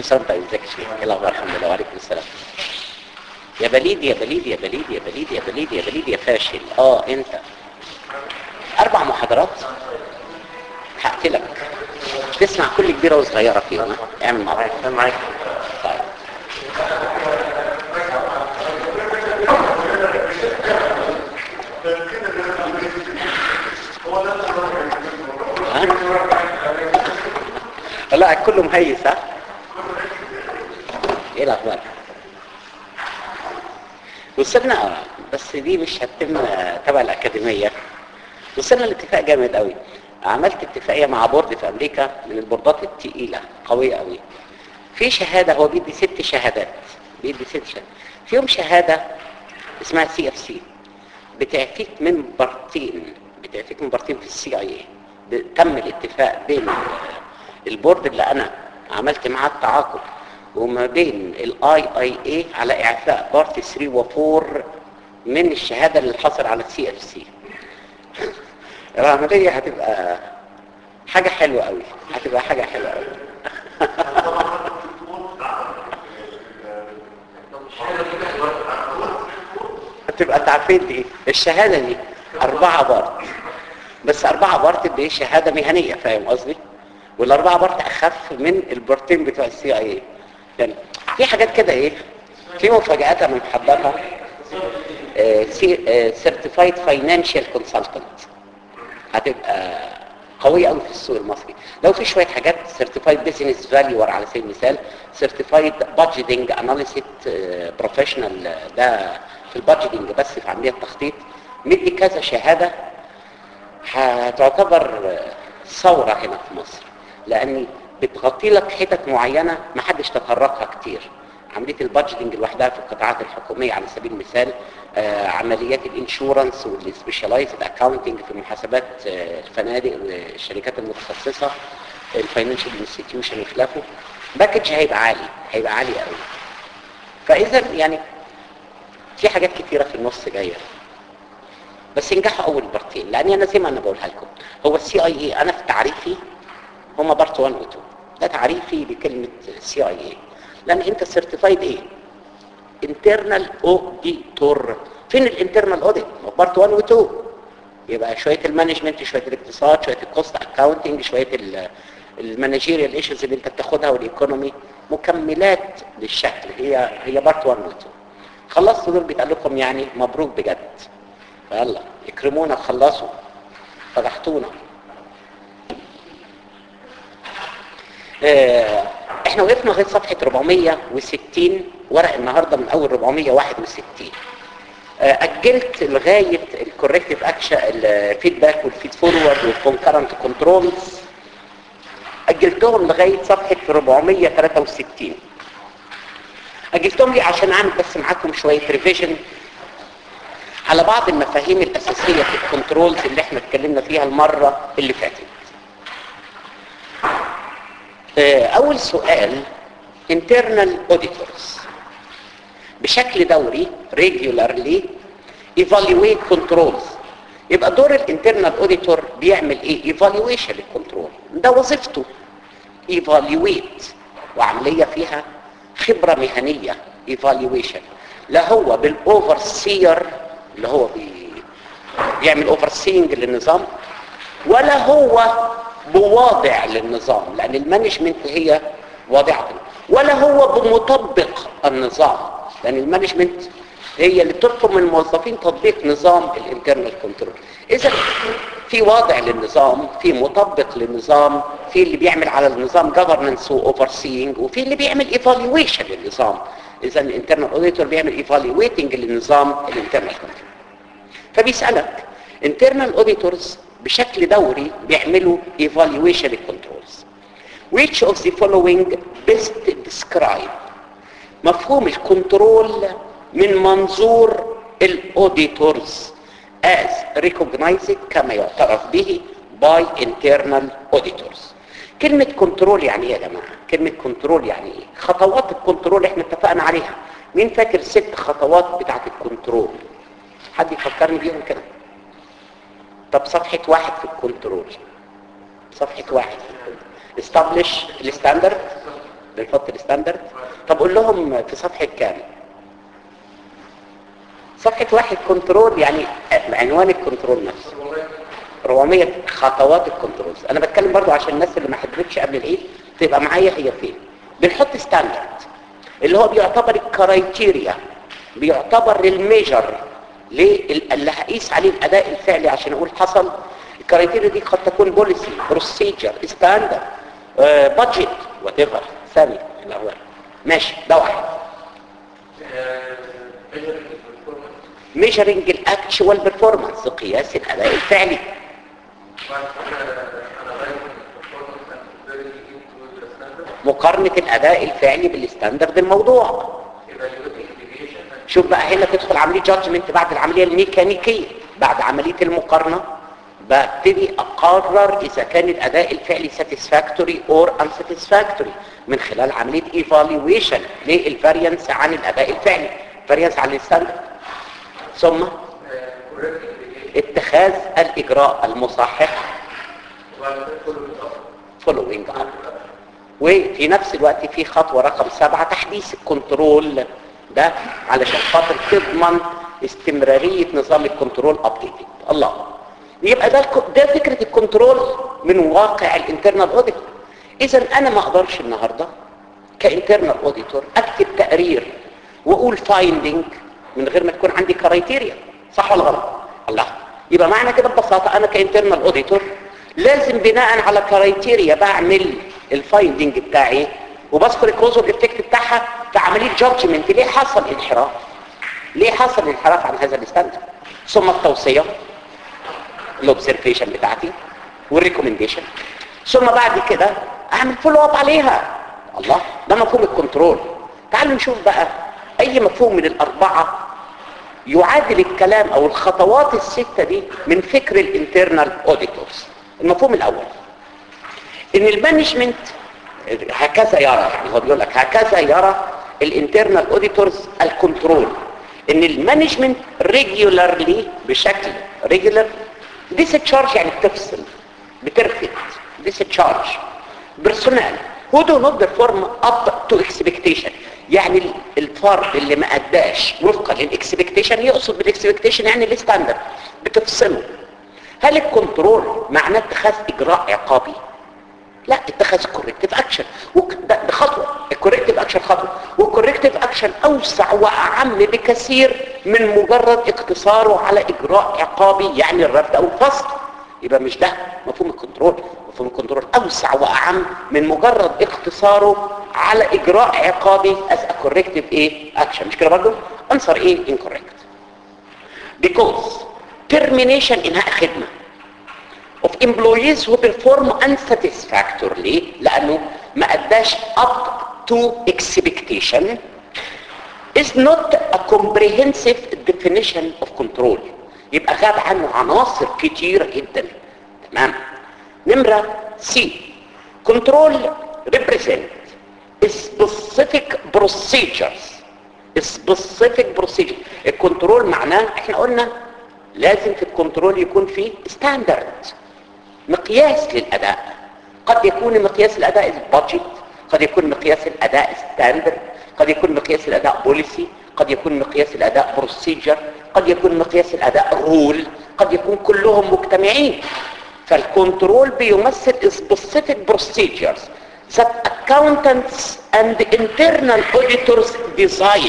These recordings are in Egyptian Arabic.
سنه وانت طيب ازيك يا شيخ ايه الاخبار الحمد لله وعليكم السلام يا بليد يا بليد يا بليد يا بليد يا بليد يا بليد يا فاشل اه انت اربع محاضرات هقتلك تسمع كل كبيره وصغيره فيهم ها؟ اعمل معاك معاك طيب ها؟ لا كله مهيس ها ايه الاخبار وصلنا بس دي مش هتتم تبع الاكاديميه وصلنا لاتفاق جامد قوي عملت اتفاقيه مع بورد في امريكا من البوردات التقيله قويه قوي في شهاده هو بيدي ست شهادات بيدي ست شهادات فيهم شهاده اسمها سي اف سي بتعفيك من بارتين بتعفيك من بارتين في السي اي اي تم الاتفاق بين البورد اللي انا عملت معاه التعاقد وما بين الاي اي اي على اعفاء بارت 3 و4 من الشهاده اللي حصل على السي اف سي العمليه هتبقى حاجه حلوه قوي هتبقى حاجه حلوه قوي هتبقى تعرفين دي الشهاده دي اربعه بارت بس اربعه بارت دي شهاده مهنيه فاهم قصدي والاربعه بارت اخف من البارتين بتوع السي اي يعني في حاجات كده ايه في مفاجآت انا محضرها سيرتيفايد فاينانشال كونسلتنت هتبقى قوية قوي في السوق المصري لو في شوية حاجات سيرتيفايد بيزنس فاليور على سبيل المثال سيرتيفايد بادجيتنج اناليسيت بروفيشنال ده في البادجيتنج بس في عملية التخطيط مدي كذا شهادة هتعتبر ثورة هنا في مصر لأن بتغطي لك حتت معينة ما حدش تطرقها كتير عملية البادجيتنج لوحدها في القطاعات الحكومية على سبيل المثال آه عمليات الانشورنس والسبيشالايزد اكاونتنج في محاسبات آه الفنادق والشركات المتخصصة الفاينانشال انستتيوشن وخلافه باكج هيبقى عالي هيبقى عالي قوي فاذا يعني في حاجات كتيرة في النص جاية بس ينجحوا اول بارتين لان انا زي ما انا بقولها لكم هو السي اي اي انا في تعريفي هما بارت 1 و 2 ده تعريفي بكلمة سي اي اي لان انت سيرتيفايد ايه انترنال اوديتور فين الانترنال اوديت بارت 1 و 2 يبقى شويه المانجمنت شويه الاقتصاد شويه الكوست اكاونتنج شويه المانجيريال ايشوز اللي انت بتاخدها والايكونومي مكملات للشكل هي هي بارت 1 و 2 خلصتوا دول بيتقال لكم يعني مبروك بجد فيلا اكرمونا خلصوا فضحتونا اه احنا وقفنا لغايه صفحه 460 ورق النهارده من اول 461 اجلت لغايه الكوركتيف اكشن الفيدباك والفيد فورورد والكونكرنت كنترولز اجلتهم لغايه صفحه 463 اجلتهم لي عشان اعمل بس معاكم شويه ريفيجن على بعض المفاهيم الاساسيه في الكنترولز اللي احنا اتكلمنا فيها المره اللي فاتت اول سؤال internal auditors بشكل دوري regularly evaluate controls يبقى دور الانترنال auditor بيعمل ايه evaluation للكنترول ده وظيفته evaluate وعملية فيها خبرة مهنية evaluation لا هو بالاوفر سير اللي هو بي بيعمل اوفر سينج للنظام ولا هو بواضع للنظام لان المانجمنت هي واضعة ولا هو بمطبق النظام لان المانجمنت هي اللي تطلب من الموظفين تطبيق نظام الانترنال كنترول اذا في واضع للنظام في مطبق للنظام في اللي بيعمل على النظام governance واوفر سينج وفي اللي بيعمل ايفالويشن للنظام اذا الانترنال اوديتور بيعمل ايفالويتنج للنظام الانترنال كنترول فبيسالك internal auditors بشكل دوري بيعملوا evaluation للكنترولز which of the following best describe مفهوم الكنترول من منظور الاوديتورز as recognized كما يعترف به by internal auditors كلمة كنترول يعني ايه يا جماعة كلمة كنترول يعني ايه خطوات الكنترول احنا اتفقنا عليها مين فاكر ست خطوات بتاعت الكنترول حد يفكرني بيهم كده طب صفحة واحد في الكنترول صفحة واحد establish الستاندرد بنحط الستاندرد طب قول لهم في صفحه كام صفحه واحد كنترول يعني عنوان الكنترول نفسه 400 خطوات الكنترولز انا بتكلم برضو عشان الناس اللي ما حضرتش قبل العيد تبقى معايا هي فين بنحط ستاندرد اللي هو بيعتبر الكرايتيريا بيعتبر الميجر ليه اللي هقيس عليه الاداء الفعلي عشان اقول حصل الكرايتيريا دي قد تكون بوليسي بروسيجر ستاندرد بادجت وات ايفر ثاني الاول ماشي ده واحد ميجرنج الاكتشوال بيرفورمانس قياس الاداء الفعلي مقارنة الأداء الفعلي بالستاندرد الموضوع شوف بقى هنا تدخل عملية جادجمنت بعد العملية الميكانيكية بعد عملية المقارنة ببتدي أقرر إذا كان الأداء الفعلي satisfactory or unsatisfactory من خلال عملية evaluation للفاريانس عن الأداء الفعلي فاريانس عن الستاندرد ثم اتخاذ الإجراء المصحح following up وفي نفس الوقت في خطوة رقم سبعة تحديث الكنترول ده علشان خاطر تضمن استمرارية نظام الكنترول ابديتد الله يبقى ده ده فكرة الكنترول من واقع الانترنال اوديت اذا انا ما اقدرش النهاردة كانترنال اوديتور اكتب تقرير واقول فايندنج من غير ما تكون عندي كرايتيريا صح ولا غلط الله يبقى معنى كده ببساطة انا كانترنال اوديتور لازم بناء على كرايتيريا بعمل الفايندنج بتاعي وبذكر الكوز والافكت بتاعها في عمليه جادجمنت ليه حصل انحراف ليه حصل انحراف عن هذا الستاندرد ثم التوصيه الاوبزرفيشن بتاعتي والريكومنديشن ثم بعد كده اعمل فولو اب عليها الله ده مفهوم الكنترول تعالوا نشوف بقى اي مفهوم من الاربعه يعادل الكلام او الخطوات السته دي من فكر الانترنال اوديتورز المفهوم الاول ان المانجمنت هكذا يرى يعني هو بيقول لك هكذا يرى الانترنال اوديتورز الكنترول ان المانجمنت ريجولارلي بشكل ريجولار ديسشارج يعني بتفصل بترفد ديسشارج بيرسونال who do not perform up to expectation يعني الفرد اللي ما اداش وفقا للاكسبكتيشن يقصد بالاكسبكتيشن يعني الستاندرد بتفصله هل الكنترول معناه اتخاذ اجراء عقابي لا اتخاذ كوركتيف اكشن ده خطوه الكوركتيف اكشن خطوه والكوركتيف اكشن اوسع واعم بكثير من مجرد اقتصاره على اجراء عقابي يعني الرفض او الفصل يبقى مش ده مفهوم الكنترول مفهوم الكنترول اوسع واعم من مجرد اقتصاره على اجراء عقابي as a corrective ايه اكشن مش كده برضه انصر ايه incorrect because termination انهاء خدمه of employees who perform unsatisfactorily لانه ما اداش up to expectation is not a comprehensive definition of control يبقى غاب عنه عناصر كتيرة جدا تمام نمرة C control represent specific procedures specific procedure الكنترول معناه احنا قلنا لازم في الكنترول يكون فيه ستاندرد مقياس للأداء قد يكون مقياس الأداء البادجت قد يكون مقياس الأداء ستاندرد قد يكون مقياس الأداء بوليسي قد يكون مقياس الأداء بروسيجر قد يكون مقياس الأداء رول قد يكون كلهم مجتمعين فالكنترول بيمثل specific procedures that accountants and internal auditors design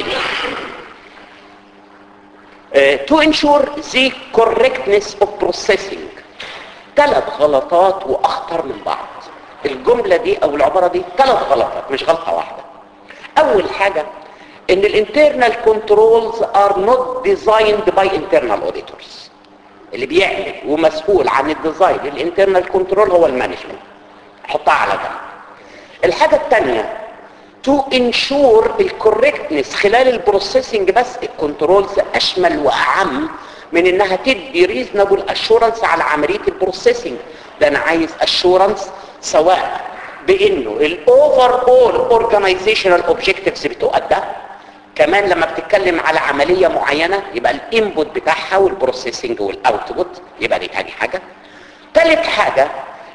uh, to ensure the correctness of processing ثلاث غلطات واخطر من بعض الجملة دي او العبارة دي ثلاث غلطات مش غلطة واحدة اول حاجة ان الانترنال كنترولز ار نوت ديزايند باي انترنال اوديتورز اللي بيعمل ومسؤول عن الديزاين الانترنال كنترول هو المانجمنت حطها على جنب الحاجة الثانية تو انشور الكوركتنس خلال البروسيسنج بس الكنترولز اشمل واعم من انها تدي ريزنبل اشورنس على عمليه البروسيسنج ده انا عايز اشورنس سواء بانه الاوفر اول اورجانيزيشنال اوبجكتيفز بتؤدى كمان لما بتتكلم على عمليه معينه يبقى الانبوت بتاعها والبروسيسنج والاوتبوت يبقى دي تاني حاجه ثالث حاجه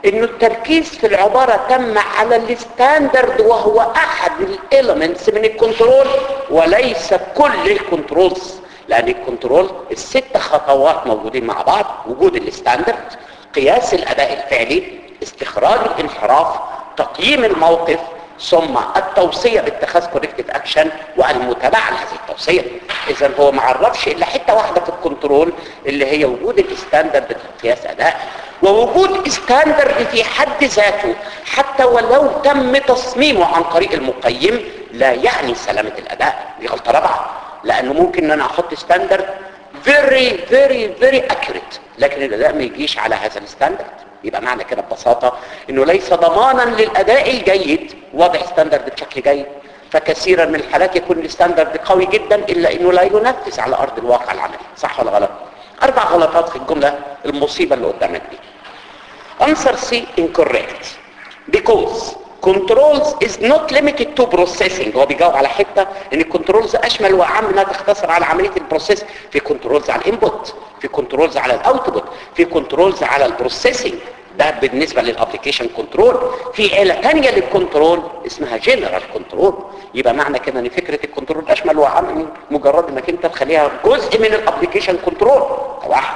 انه التركيز في العبارة تم على الستاندرد وهو احد الاليمنتس من الكنترول وليس كل الكنترولز لان الكنترول الست خطوات موجودين مع بعض وجود الستاندرد قياس الاداء الفعلي استخراج الانحراف تقييم الموقف ثم التوصية باتخاذ كوريكتيف اكشن والمتابعة لهذه التوصية اذا هو ما عرفش الا حتة واحدة في الكنترول اللي هي وجود الستاندرد قياس اداء ووجود ستاندرد في حد ذاته حتى ولو تم تصميمه عن طريق المقيم لا يعني سلامة الاداء دي غلطة رابعة لانه ممكن ان انا احط ستاندرد very very very accurate لكن الاداء ما يجيش على هذا الستاندرد يبقى معنى كده ببساطة انه ليس ضمانا للاداء الجيد وضع ستاندرد بشكل جيد فكثيرا من الحالات يكون الستاندرد قوي جدا الا انه لا ينفذ على ارض الواقع العملي صح ولا غلط اربع غلطات في الجملة المصيبة اللي قدامك دي answer C incorrect because controls is not limited to processing هو بيجاوب على حتة ان الكنترولز اشمل واعم انها تختصر على عملية البروسيس في كنترولز على الانبوت في كنترولز على الاوتبوت في كنترولز على البروسيسنج ده بالنسبة للابليكيشن كنترول في عيلة تانية للكنترول اسمها جنرال كنترول يبقى معنى كده ان فكرة الكنترول اشمل واعم من مجرد انك انت تخليها جزء من الابليكيشن كنترول واحد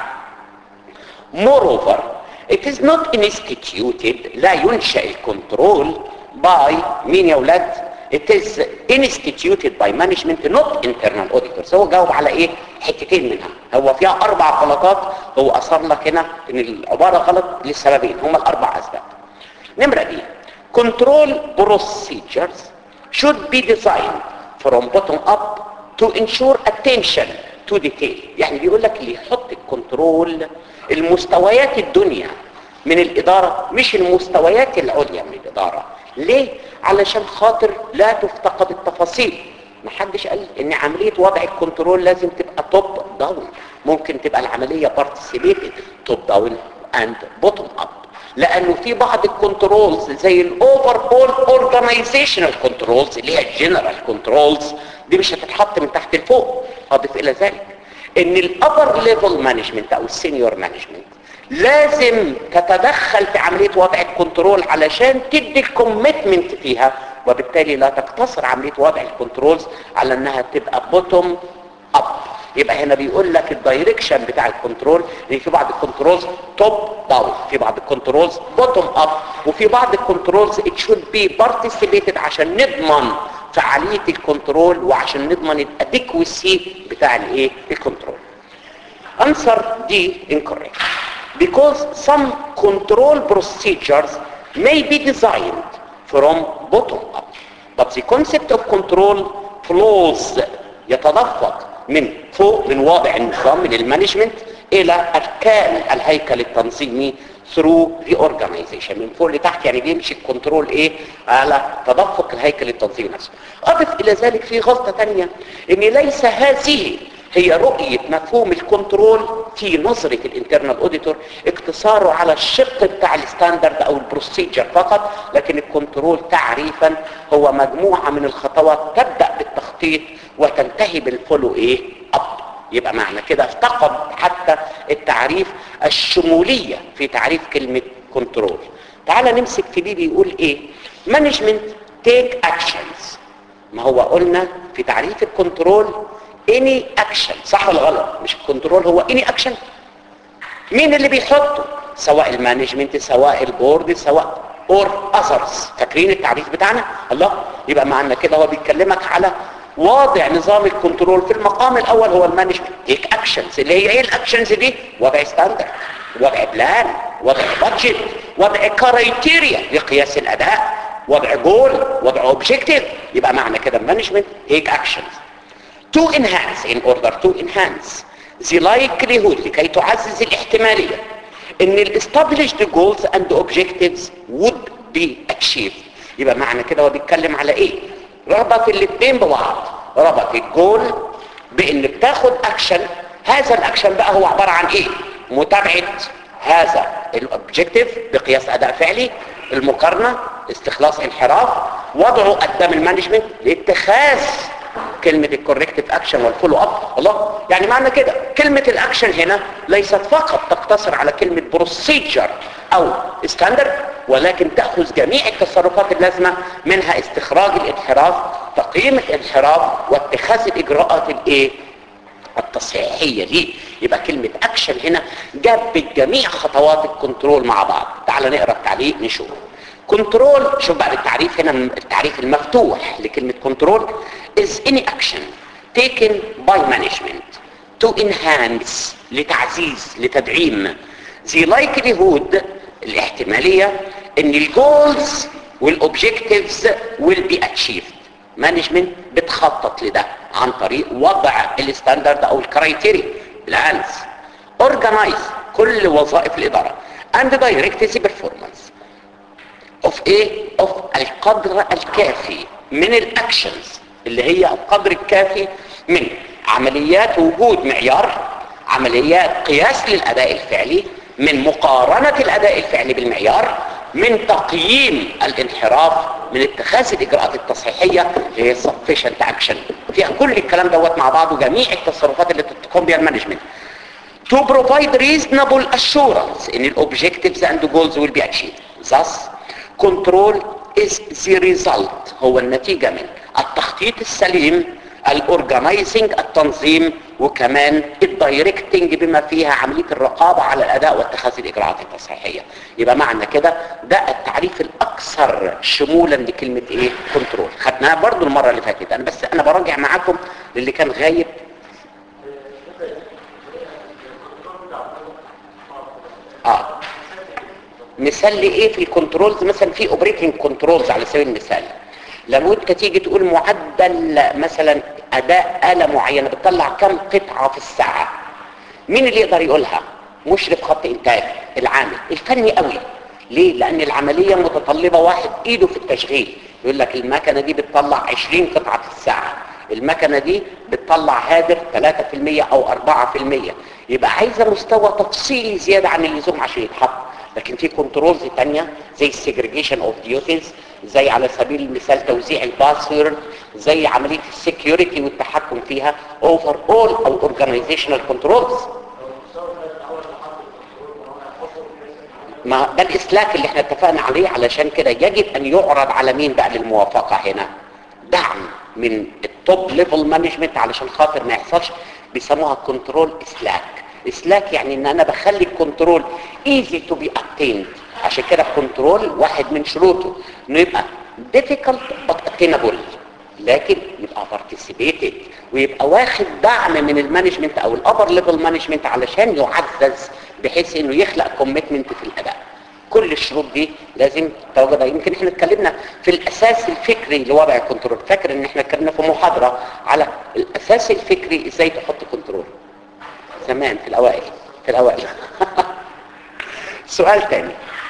moreover it is not instituted لا ينشأ الكنترول by مين يا ولاد it is instituted by management not internal auditors هو جاوب على ايه حتتين منها هو فيها اربع غلطات هو اثر لك هنا ان العبارة غلط لسببين هما الاربع اسباب نمرة دي control procedures should be designed from bottom up to ensure attention to detail يعني بيقول لك اللي يحط الكنترول المستويات الدنيا من الإدارة مش المستويات العليا من الإدارة ليه؟ علشان خاطر لا تفتقد التفاصيل محدش قال ان عملية وضع الكنترول لازم تبقى توب داون ممكن تبقى العملية بارتيسيبيتد توب داون اند بوتوم اب لانه في بعض الكنترولز زي الاوفر اول اورجانيزيشنال كنترولز اللي هي الجنرال كنترولز دي مش هتتحط من تحت لفوق اضف الى ذلك ان الابر ليفل مانجمنت او السينيور مانجمنت لازم تتدخل في عملية وضع الكنترول علشان تدي الكوميتمنت فيها وبالتالي لا تقتصر عملية وضع الكنترولز على انها تبقى بوتوم اب يبقى هنا بيقول لك الدايركشن بتاع الكنترول ان في بعض الكنترولز توب داون في بعض الكنترولز بوتوم اب وفي بعض الكنترولز it should be participated عشان نضمن فعالية الكنترول وعشان نضمن الادكوسي بتاع الايه الكنترول answer D incorrect because some control procedures may be designed from bottom up but the concept of control flows يتدفق من فوق من واضع النظام من المانجمنت الى اركان الهيكل التنظيمي through the organization من فوق لتحت يعني بيمشي الكنترول ايه على تدفق الهيكل التنظيمي نفسه اضف الى ذلك في غلطة تانية ان ليس هذه هي رؤية مفهوم الكنترول في نظرة الانترنال اوديتور اقتصاره على الشق بتاع الستاندرد او البروسيجر فقط لكن الكنترول تعريفا هو مجموعة من الخطوات تبدأ بالتخطيط وتنتهي بالفولو ايه اب يبقى معنى كده افتقد حتى التعريف الشمولية في تعريف كلمة كنترول تعال نمسك في دي بيقول ايه مانجمنت تيك اكشنز ما هو قلنا في تعريف الكنترول اني اكشن صح ولا غلط مش الكنترول هو اني اكشن مين اللي بيحطه سواء المانجمنت سواء البورد سواء اور اذرز فاكرين التعريف بتاعنا الله يبقى معنى كده هو بيكلمك على واضع نظام الكنترول في المقام الاول هو المانجمنت تيك اكشنز اللي هي ايه الاكشنز دي وضع ستاندرد وضع بلان وضع بادجت وضع كرايتيريا لقياس الاداء وضع جول وضع اوبجيكتيف يبقى معنى كده المانجمنت تيك اكشنز to enhance in order to enhance the likelihood لكي تعزز الاحتمالية ان ال established goals and objectives would be achieved يبقى معنى كده هو بيتكلم على ايه ربط الاثنين ببعض ربط الجول بان بتاخد اكشن هذا الاكشن بقى هو عبارة عن ايه متابعة هذا الاوبجيكتيف بقياس اداء فعلي المقارنة استخلاص انحراف وضعه قدام المانجمنت لاتخاذ كلمة الكوركتيف اكشن والفولو اب الله يعني معنى كده كلمة الاكشن هنا ليست فقط تقتصر على كلمة بروسيجر او ستاندرد ولكن تأخذ جميع التصرفات اللازمة منها استخراج الانحراف تقييم الانحراف واتخاذ الاجراءات الايه التصحيحية ليه يبقى كلمة اكشن هنا جاب جميع خطوات الكنترول مع بعض تعال نقرأ التعليق نشوف كنترول شوف بقى التعريف هنا التعريف المفتوح لكلمة كنترول is any action taken by management to enhance لتعزيز لتدعيم the likelihood الاحتمالية ان الجولز والاوبجكتيفز will be achieved مانجمنت بتخطط لده عن طريق وضع الستاندرد او الكرايتيريا بلانز اورجنايز كل وظائف الاداره and direct the performance of ايه of القدر الكافي من الاكشنز اللي هي القدر الكافي من عمليات وجود معيار عمليات قياس للاداء الفعلي من مقارنة الاداء الفعلي بالمعيار من تقييم الانحراف من اتخاذ الاجراءات التصحيحيه اللي هي sufficient action فيها كل الكلام دوت مع بعضه جميع التصرفات اللي تقوم بها المانجمنت to provide reasonable assurance in the objectives and goals will be achieved thus control is the result هو النتيجة من التخطيط السليم الاورجنايزنج التنظيم وكمان الدايركتنج بما فيها عملية الرقابة على الاداء واتخاذ الاجراءات التصحيحية يبقى معنى كده ده التعريف الاكثر شمولا لكلمة ايه كنترول خدناها برضو المرة اللي فاتت انا بس انا براجع معاكم للي كان غايب اه مثال لايه في الكنترولز مثلا في اوبريتنج كنترولز على سبيل المثال لما انت تيجي تقول معدل مثلا اداء آلة معينة بتطلع كم قطعة في الساعة مين اللي يقدر يقولها مشرف خط انتاج العامل الفني قوي ليه لان العملية متطلبة واحد ايده في التشغيل يقول لك المكنة دي بتطلع 20 قطعة في الساعة المكنة دي بتطلع هادر 3% او 4% يبقى عايزة مستوى تفصيلي زيادة عن اللزوم عشان يتحط لكن في كنترولز تانية زي السيجريجيشن اوف ديوتيز زي على سبيل المثال توزيع الباسورد زي عملية السكيورتي والتحكم فيها اوفر اول او اورجانيزيشنال كنترولز ما ده الاسلاك اللي احنا اتفقنا عليه علشان كده يجب ان يعرض على مين بقى للموافقة هنا دعم من التوب ليفل مانجمنت علشان خاطر ما يحصلش بيسموها كنترول اسلاك اسلاك يعني ان انا بخلي الكنترول ايزي تو بي اتيند عشان كده الكنترول واحد من شروطه انه يبقى difficult but attainable لكن يبقى participated ويبقى واخد دعم من المانجمنت او الابر ليفل مانجمنت علشان يعزز بحيث انه يخلق كوميتمنت في الاداء كل الشروط دي لازم تواجد يمكن احنا اتكلمنا في الاساس الفكري لوضع الكنترول فاكر ان احنا اتكلمنا في محاضرة على الاساس الفكري ازاي تحط كنترول زمان في الاوائل في الاوائل سؤال تاني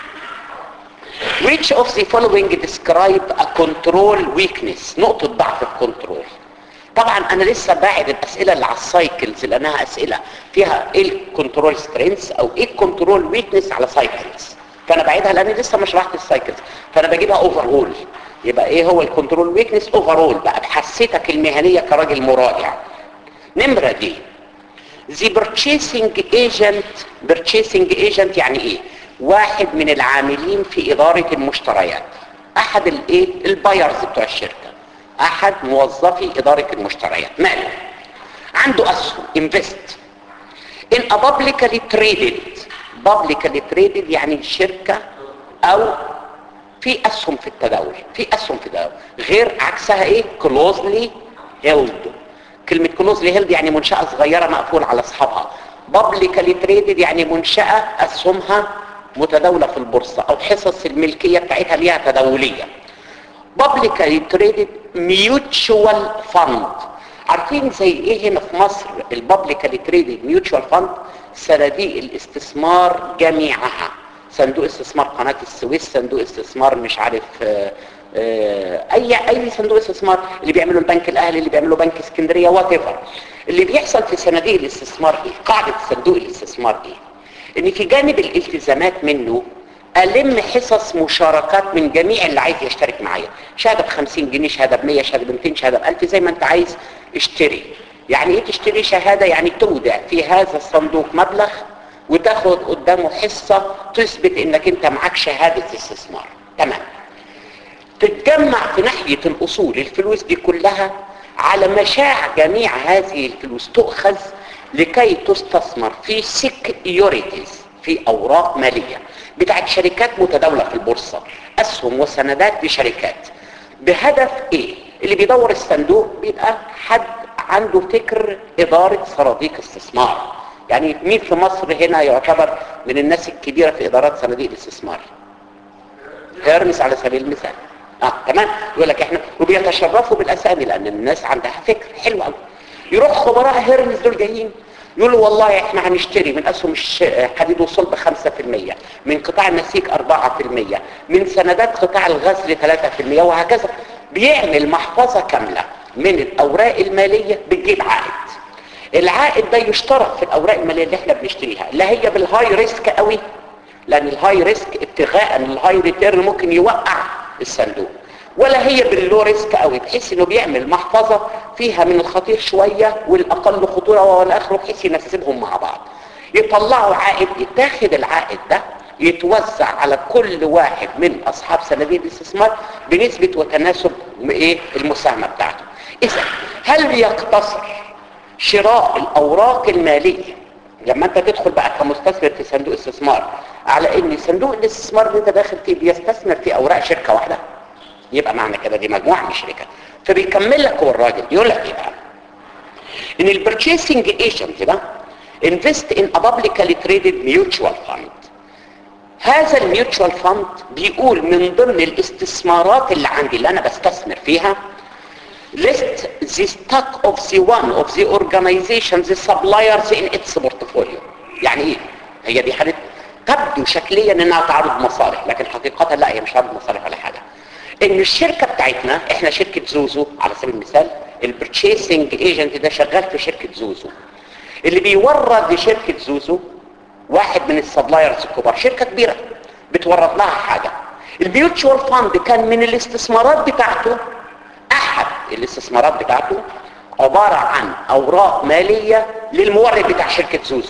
which of the following describe a control weakness نقطة ضعف الكنترول طبعا انا لسه باعد الاسئله اللي على السايكلز لانها اسئله فيها ايه الكنترول سترينث او ايه الكنترول ويكنس على سايكلز فانا بعيدها لان لسه ما شرحت السايكلز فانا بجيبها اوفر اول يبقى ايه هو الكنترول ويكنس اوفر اول بقى بحسيتك المهنيه كراجل مراجع نمره دي the purchasing agent purchasing agent يعني ايه واحد من العاملين في اداره المشتريات احد الايه البايرز بتوع الشركه احد موظفي اداره المشتريات ماله عنده اسهم انفست in a publicly traded publicly traded يعني شركه او في اسهم في التداول في اسهم في التداول غير عكسها ايه closely held كلمه closely held يعني منشاه صغيره مقفول على اصحابها publicly traded يعني منشاه اسهمها متداوله في البورصه او حصص الملكيه بتاعتها ليها تداوليه publicly traded mutual fund عارفين زي ايه هنا في مصر البابليكالي تريدد ميوتشوال فاند صناديق الاستثمار جميعها صندوق استثمار قناة السويس صندوق استثمار مش عارف آآ آآ اي اي صندوق استثمار اللي بيعملوا البنك الاهلي اللي بيعملوا بنك اسكندريه وات اللي بيحصل في صناديق الاستثمار ايه قاعده صندوق الاستثمار ايه ان في جانب الالتزامات منه الم حصص مشاركات من جميع اللي عايز يشترك معايا شهاده ب 50 جنيه شهاده ب 100 شهاده ب 200 شهاده ب 1000 زي ما انت عايز اشتري يعني ايه تشتري شهاده يعني تودع في هذا الصندوق مبلغ وتاخد قدامه حصه تثبت انك انت معاك شهاده استثمار تمام تتجمع في ناحيه الاصول الفلوس دي كلها على مشاع جميع هذه الفلوس تؤخذ لكي تستثمر في سكيورتيز في اوراق ماليه بتاعت شركات متداوله في البورصه اسهم وسندات لشركات بهدف ايه اللي بيدور الصندوق بيبقى حد عنده فكر اداره صناديق استثمار يعني مين في مصر هنا يعتبر من الناس الكبيره في ادارات صناديق الاستثمار هيرمس على سبيل المثال اه تمام يقول لك احنا وبيتشرفوا بالاسامي لان الناس عندها فكر حلو قوي يروح خبراء هيرمس دول جايين يقولوا والله احنا هنشتري من اسهم حديد وصلب 5% من قطاع النسيج 4% من سندات قطاع الغزل 3% وهكذا بيعمل محفظة كاملة من الاوراق المالية بتجيب عائد العائد ده يشترط في الاوراق المالية اللي احنا بنشتريها لا هي بالهاي ريسك قوي لان الهاي ريسك ابتغاء الهاي ريتيرن ممكن يوقع الصندوق ولا هي باللو ريسك قوي بحيث انه بيعمل محفظة فيها من الخطير شوية والاقل خطورة والاخر بحيث ينسبهم مع بعض يطلعوا عائد يتاخد العائد ده يتوزع على كل واحد من اصحاب صناديق الاستثمار بنسبة وتناسب ايه المساهمة بتاعته اذا هل يقتصر شراء الاوراق المالية لما انت تدخل بقى كمستثمر في صندوق استثمار على ان صندوق الاستثمار اللي انت داخل فيه بيستثمر في اوراق شركة واحدة يبقى معنى كده دي مجموعة من الشركات فبيكمل لك هو الراجل يقول لك ايه بقى ان البرتشيسنج ايجنت ده invest in a publicly traded mutual fund هذا الميوتشوال فاند بيقول من ضمن الاستثمارات اللي عندي اللي انا بستثمر فيها list the stock of the one of the organization the suppliers in its portfolio يعني ايه هي دي حالة تبدو شكليا انها تعرض مصالح لكن حقيقة لا هي مش تعرض مصالح ولا حاجة ان الشركة بتاعتنا احنا شركة زوزو على سبيل المثال البرتشيسنج ايجنت ده شغال في شركة زوزو اللي بيورد لشركة زوزو واحد من السبلايرز الكبار شركة كبيرة بتورد لها حاجة الميوتشوال فاند كان من الاستثمارات بتاعته احد الاستثمارات بتاعته عبارة عن اوراق مالية للمورد بتاع شركة زوزو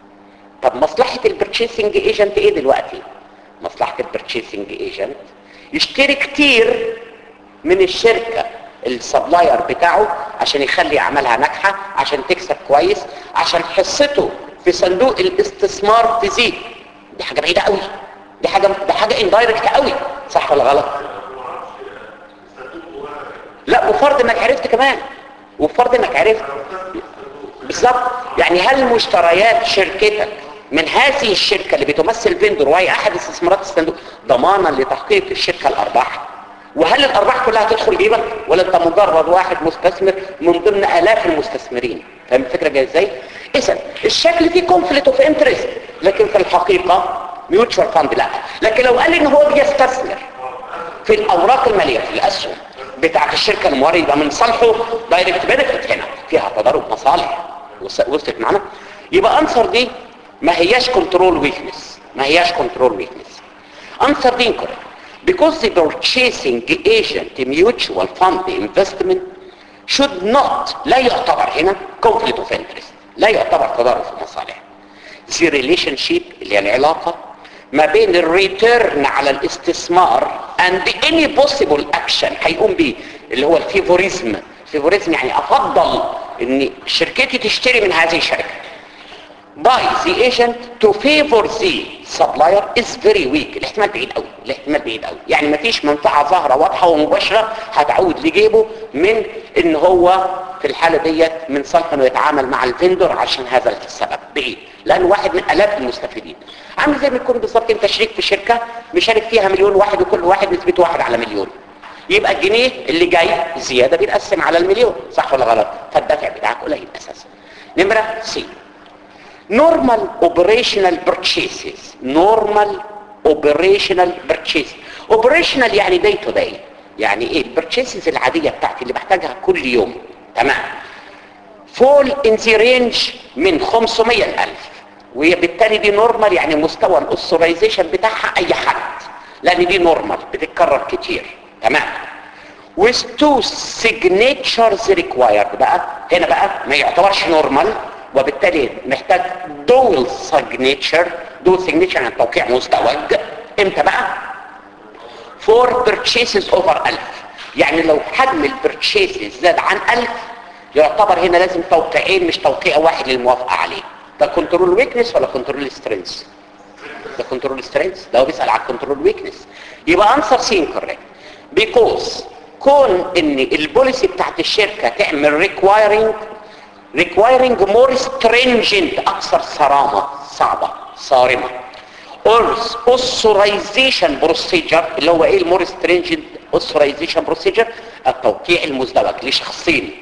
طب مصلحة البرتشيسنج ايجنت ايه دلوقتي مصلحة البرتشيسنج ايجنت يشتري كتير من الشركة السبلاير بتاعه عشان يخلي اعمالها ناجحة عشان تكسب كويس عشان حصته في صندوق الاستثمار تزيد دي حاجة بعيدة قوي دي حاجة دي حاجة اندايركت قوي صح ولا غلط لا وفرض انك عرفت كمان وفرض انك عرفت بالظبط يعني هل مشتريات شركتك من هذه الشركة اللي بتمثل فيندور وهي احد استثمارات الصندوق ضمانا لتحقيق الشركة الارباح وهل الارباح كلها تدخل جيبك ولا انت مجرد واحد مستثمر من ضمن الاف المستثمرين فاهم الفكره جايه ازاي اذا الشكل فيه كونفليكت اوف انترست لكن في الحقيقه ميوتشوال فاند لا لكن لو قال ان هو بيستثمر في الاوراق الماليه في الاسهم بتاعت الشركه المورد يبقى من صالحه دايركت بنفيت هنا فيها تضارب مصالح وصلت معانا يبقى انسر دي ما هياش كنترول ويكنس ما هياش كنترول ويكنس انسر دي incorrect because the purchasing agent mutual fund investment should not لا يعتبر هنا conflict of interest لا يعتبر تضارب في المصالح the relationship اللي هي العلاقة ما بين الريتيرن على الاستثمار and any possible action هيقوم بيه اللي هو الفيفوريزم الفيفوريزم يعني افضل ان شركتي تشتري من هذه الشركة by the agent to favor the supplier is very weak الاحتمال بعيد قوي الاحتمال بعيد قوي يعني مفيش منفعة ظاهرة واضحة ومباشرة هتعود لجيبه من ان هو في الحالة ديت من صالح انه يتعامل مع الفندور عشان هذا السبب بعيد لانه واحد من الاف المستفيدين عامل زي ما يكون بالظبط انت شريك في شركة مشارك فيها مليون واحد وكل واحد نسبته واحد على مليون يبقى الجنيه اللي جاي زيادة بيتقسم على المليون صح ولا غلط فالدفع بتاعك قليل اساسا نمرة سي normal operational purchases normal operational purchase operational يعني day to day يعني ايه البرتشيسز العادية بتاعتي اللي بحتاجها كل يوم تمام fall in the range من 500 الف وبالتالي دي نورمال يعني مستوى الاوثرايزيشن بتاعها اي حد لان دي نورمال بتتكرر كتير تمام with two signatures required بقى هنا بقى ما يعتبرش نورمال وبالتالي محتاج دول signature دول signature يعني توقيع مزدوج امتى بقى for purchases over 1000 يعني لو حجم البرتشيسز زاد عن 1000 يعتبر هنا لازم توقيعين مش توقيع واحد للموافقه عليه ده كنترول ويكنس ولا كنترول سترينث ده كنترول سترينث ده هو بيسال على الكنترول ويكنس يبقى انسر سين كوريكت بيكوز كون ان البوليسي بتاعت الشركه تعمل ريكوايرنج ريكوايرنج مور stringent اكثر صرامه صعبه صارمه authorization procedure اللي هو ايه المور stringent authorization procedure التوقيع المزدوج لشخصين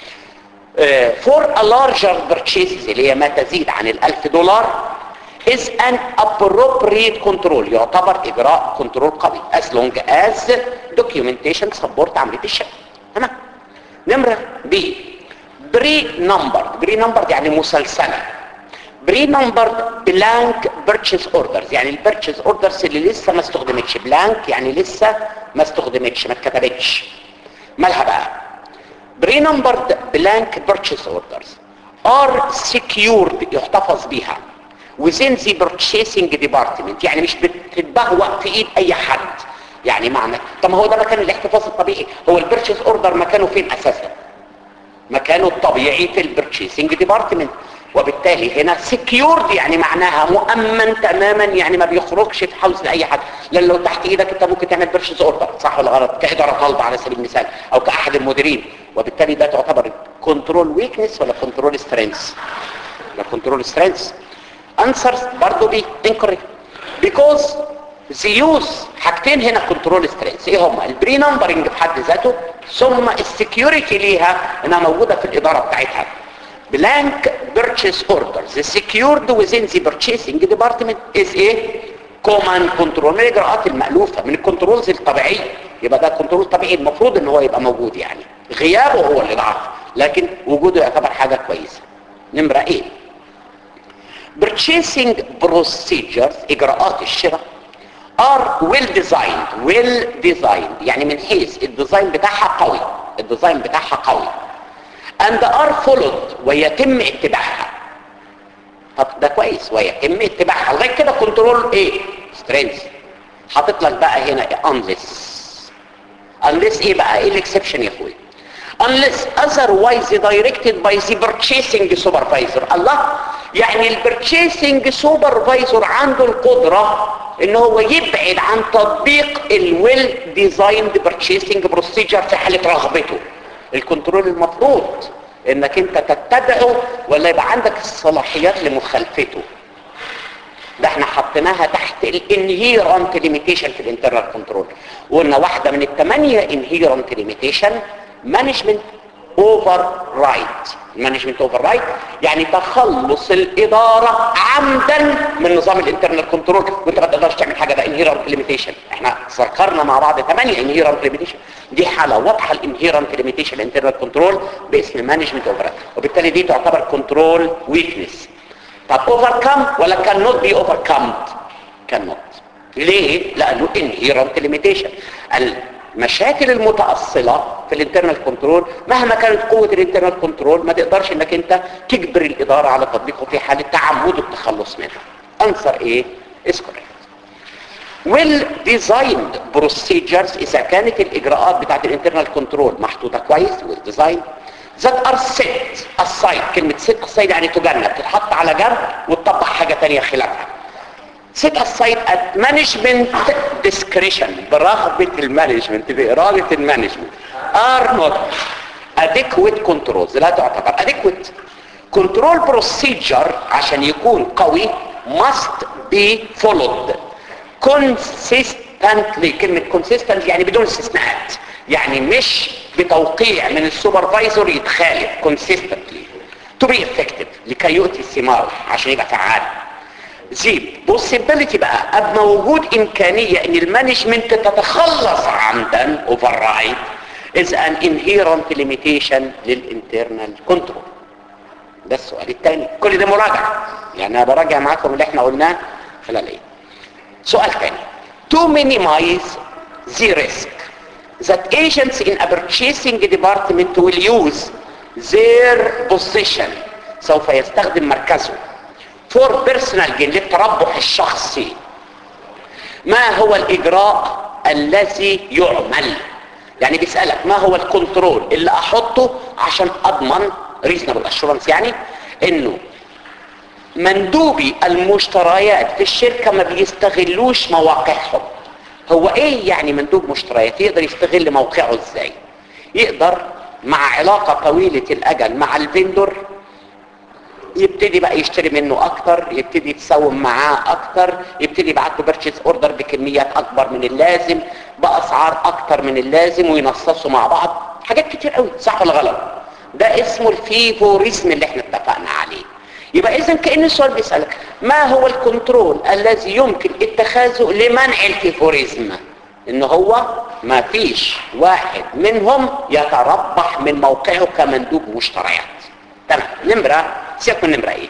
فور a larger purchases اللي هي ما تزيد عن الألف دولار is an appropriate control يعتبر إجراء كنترول قوي as long as documentation support عملية الشركة تمام نمرة B بري نمبر بري نمبر يعني مسلسلة بري نمبر بلانك بيرتشيز اوردرز يعني البيرتشيز اوردرز اللي لسه ما استخدمتش بلانك يعني لسه ما استخدمتش ما اتكتبتش مالها بقى بري نمبرد بلانك بيرتشيز اوردرز ار سكيورد يحتفظ بيها within the purchasing department يعني مش بتتبهوأ في ايد اي حد يعني معنى طب ما هو ده مكان الاحتفاظ الطبيعي هو البيرتشيز اوردر مكانه فين اساسا مكانه الطبيعي في البرتشيسنج ديبارتمنت وبالتالي هنا سكيورد يعني معناها مؤمن تماما يعني ما بيخرجش في حوز لاي حد لان لو تحت ايدك انت ممكن تعمل بيرشيز اوردر صح ولا غلط كاداره طالبه على سبيل المثال او كاحد المديرين وبالتالي ده تعتبر كنترول ويكنس ولا كنترول سترينث ولا كنترول سترينث انسرز برضه دي incorrect because the use حاجتين هنا كنترول سترينث ايه هما البري نمبرنج في حد ذاته ثم السكيورتي ليها انها موجوده في الاداره بتاعتها blank purchase orders secured within the purchasing department is a command control من الاجراءات المألوفة من الكنترولز الطبيعية يبقى ده كنترول طبيعي المفروض ان هو يبقى موجود يعني غيابه هو اللي ضعف لكن وجوده يعتبر حاجة كويسة نمرة ايه purchasing procedures اجراءات الشراء are well designed well designed يعني من حيث الديزاين بتاعها قوي الديزاين بتاعها قوي and are followed ويتم اتباعها طب ده كويس ويتم اتباعها لغايه كده كنترول ايه سترينث حاطط لك بقى هنا unless unless ايه بقى ايه الاكسبشن يا اخويا unless otherwise directed by the purchasing supervisor الله يعني البرتشيسنج سوبرفايزر عنده القدرة ان هو يبعد عن تطبيق الويل ديزايند برتشيسنج بروسيجر في حالة رغبته الكنترول المفروض انك انت تتبعه ولا يبقى عندك الصلاحيات لمخالفته ده احنا حطيناها تحت الانهيرنت ليميتيشن في الانترنال كنترول وقلنا واحدة من الثمانية انهيرنت ليميتيشن مانجمنت اوفر رايت مانجمنت اوفر رايت يعني تخلص الاداره عمدا من نظام الانترنال كنترول وانت ما تقدرش تعمل حاجه ده انهيرنت ليميتيشن احنا ذكرنا مع بعض 8 انهيرنت ليميتيشن دي حاله واضحه الانهيرنت ليميتيشن الانترنال كنترول باسم مانجمنت اوفر رايت وبالتالي دي تعتبر كنترول ويكنس طب اوفر كام ولا كان نوت بي اوفر كام كان نوت ليه لانه انهيرنت ليميتيشن المشاكل المتأصلة في الانترنال كنترول مهما كانت قوة الانترنال كنترول ما تقدرش انك انت تجبر الادارة على تطبيقه في حالة تعمد التخلص منها انصر ايه is correct well designed procedures اذا كانت الاجراءات بتاعت الانترنال كنترول محطوطة كويس well designed that are set aside كلمة set aside يعني تجنب تتحط على جنب وتطبق حاجة تانية خلافها set aside at management discretion برغبة المانجمنت بإرادة المانجمنت are not adequate controls لا تعتبر adequate control procedure عشان يكون قوي must be followed consistently كلمة consistent يعني بدون استثناءات يعني مش بتوقيع من السوبرفايزر يتخالف consistently to be effective لكي يؤتي الثمار عشان يبقى فعال زيب possibility بقى اب موجود امكانية ان المانجمنت تتخلص عمدا override is an inherent limitation للinternal control ده السؤال الثاني كل ده مراجعه يعني انا براجع معاكم اللي احنا قلناه خلال ايه سؤال ثاني to minimize the risk that agents in a purchasing department will use their position سوف يستخدم مركزه for personal gain للتربح الشخصي ما هو الإجراء الذي يعمل يعني بيسألك ما هو الكنترول اللي أحطه عشان أضمن reasonable assurance يعني إنه مندوبي المشتريات في الشركة ما بيستغلوش مواقعهم هو ايه يعني مندوب مشتريات يقدر يستغل موقعه ازاي يقدر مع علاقة طويلة الاجل مع الفندور يبتدي بقى يشتري منه اكتر يبتدي يتساوم معاه اكتر يبتدي يبعت له بيرتشيز اوردر بكميات اكبر من اللازم باسعار اكتر من اللازم وينصصوا مع بعض حاجات كتير قوي صح ولا غلط ده اسمه الفيفوريزم اللي احنا اتفقنا عليه يبقى اذا كان السؤال بيسالك ما هو الكنترول الذي يمكن اتخاذه لمنع الفيفوريزم ان هو ما فيش واحد منهم يتربح من موقعه كمندوب مشتريات تمام نمره سيبك من نمره ايه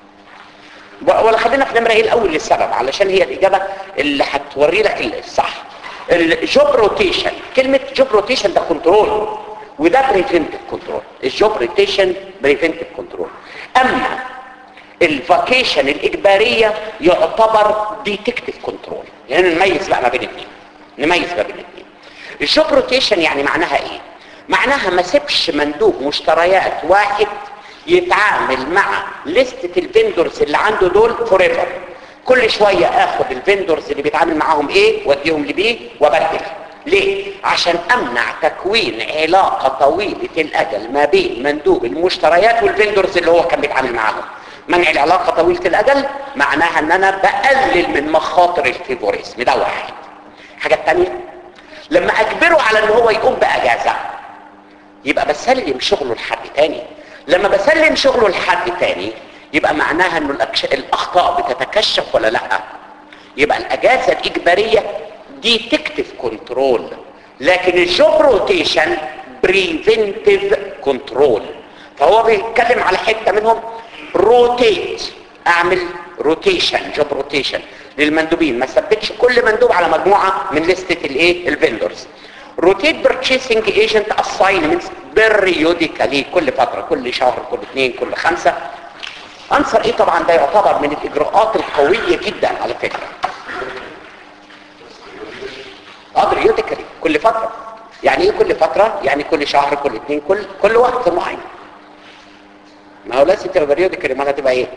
ولا خلينا في نمره ايه الاول للسبب علشان هي الاجابه اللي هتوري لك الصح الجوب روتيشن كلمه جوب روتيشن ده كنترول وده بريفنتيف كنترول الجوب روتيشن بريفنتيف كنترول اما الفاكيشن الاجباريه يعتبر ديتكتيف كنترول يعني نميز بقى ما بين الاثنين نميز ما بين الاثنين الجوب روتيشن يعني معناها ايه معناها ما سيبش مندوب مشتريات واحد يتعامل مع لستة الفندورز اللي عنده دول فور ايفر كل شوية اخد الفندورز اللي بيتعامل معاهم ايه واديهم لبيه وابدل ليه؟ عشان امنع تكوين علاقة طويلة الاجل ما بين مندوب المشتريات والفندورز اللي هو كان بيتعامل معاهم منع العلاقة طويلة الاجل معناها ان انا بقلل من مخاطر الفيفوريزم ده واحد حاجة تانية لما اجبره على ان هو يقوم باجازة يبقى بسلم شغله لحد تاني لما بسلم شغله لحد تاني يبقى معناها انه الأكش... الاخطاء بتتكشف ولا لا يبقى الاجازة الاجبارية ديتكتيف كنترول لكن الجوب روتيشن بريفنتيف كنترول فهو بيتكلم على حتة منهم روتيت اعمل روتيشن جوب روتيشن للمندوبين ما ثبتش كل مندوب على مجموعة من لستة الايه الفندورز روتيت بيرتشيسنج ايجنت اساينمنتس بيريوديكالي كل فترة كل شهر كل اثنين كل خمسة انصر ايه طبعا ده يعتبر من الاجراءات القوية جدا على فكرة اه بيريوديكالي كل فترة يعني ايه كل فترة يعني كل شهر كل اثنين كل كل وقت معين ما هو لازم تبقى بيريوديكالي ما هتبقى ايه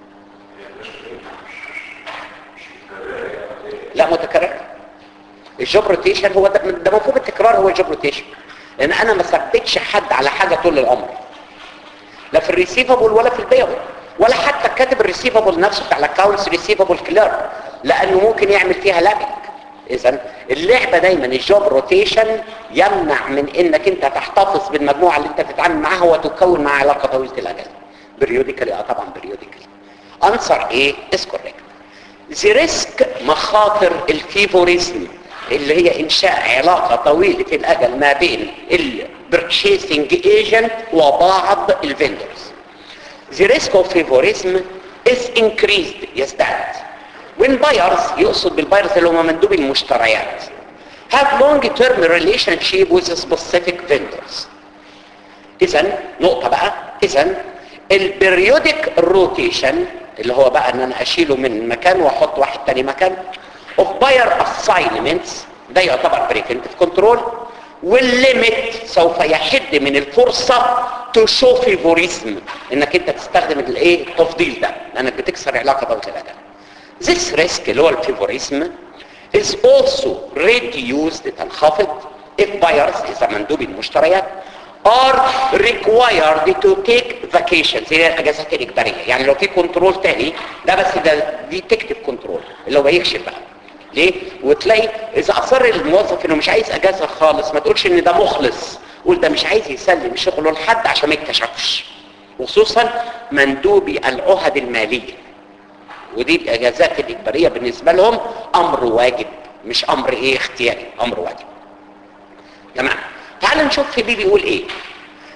لا متكرر الجوب روتيشن هو ده, ده مفهوم التكرار هو الجوب روتيشن لان انا ما ثبتش حد على حاجه طول العمر لا في الريسيفبل ولا في البيبل ولا حتى كاتب الريسيفبل نفسه بتاع الاكونتس ريسيفبل كلير لانه ممكن يعمل فيها لابنج اذا اللعبه دايما الجوب روتيشن يمنع من انك انت تحتفظ بالمجموعه اللي انت بتتعامل معاها وتكون معاها علاقه طويله الاجل بريوديكالي اه طبعا بريوديكالي انسر ايه از كوريكت ذا ريسك مخاطر الفيفوريزم اللي هي انشاء علاقة طويلة الاجل ما بين البرتشيسنج ايجنت وبعض الفندرز the risk of favorism is increased يزداد when buyers يقصد بالبايرز اللي هم مندوبي المشتريات have long term relationship with specific vendors اذا نقطة بقى اذا البريودك روتيشن اللي هو بقى ان انا اشيله من مكان واحط واحد تاني مكان of buyer assignments ده يعتبر preventive control والليميت سوف يحد من الفرصة to show favorism انك انت تستخدم الايه التفضيل ده لانك بتكسر علاقة طويلة الاجل this risk اللي هو الفيفوريزم is also reduced تنخفض if buyers اذا مندوبي المشتريات are required to take vacations هي الاجازات الاجباريه يعني لو في كنترول تاني ده بس ده دي تكتب كنترول اللي هو يكشف بقى ليه وتلاقي اذا اصر الموظف انه مش عايز اجازه خالص ما تقولش ان ده مخلص قول ده مش عايز يسلم شغله لحد عشان ما يكتشفش وخصوصا مندوبي العهد الماليه ودي الاجازات الاجباريه بالنسبه لهم امر واجب مش امر ايه اختياري امر واجب تمام تعال نشوف في دي بيقول ايه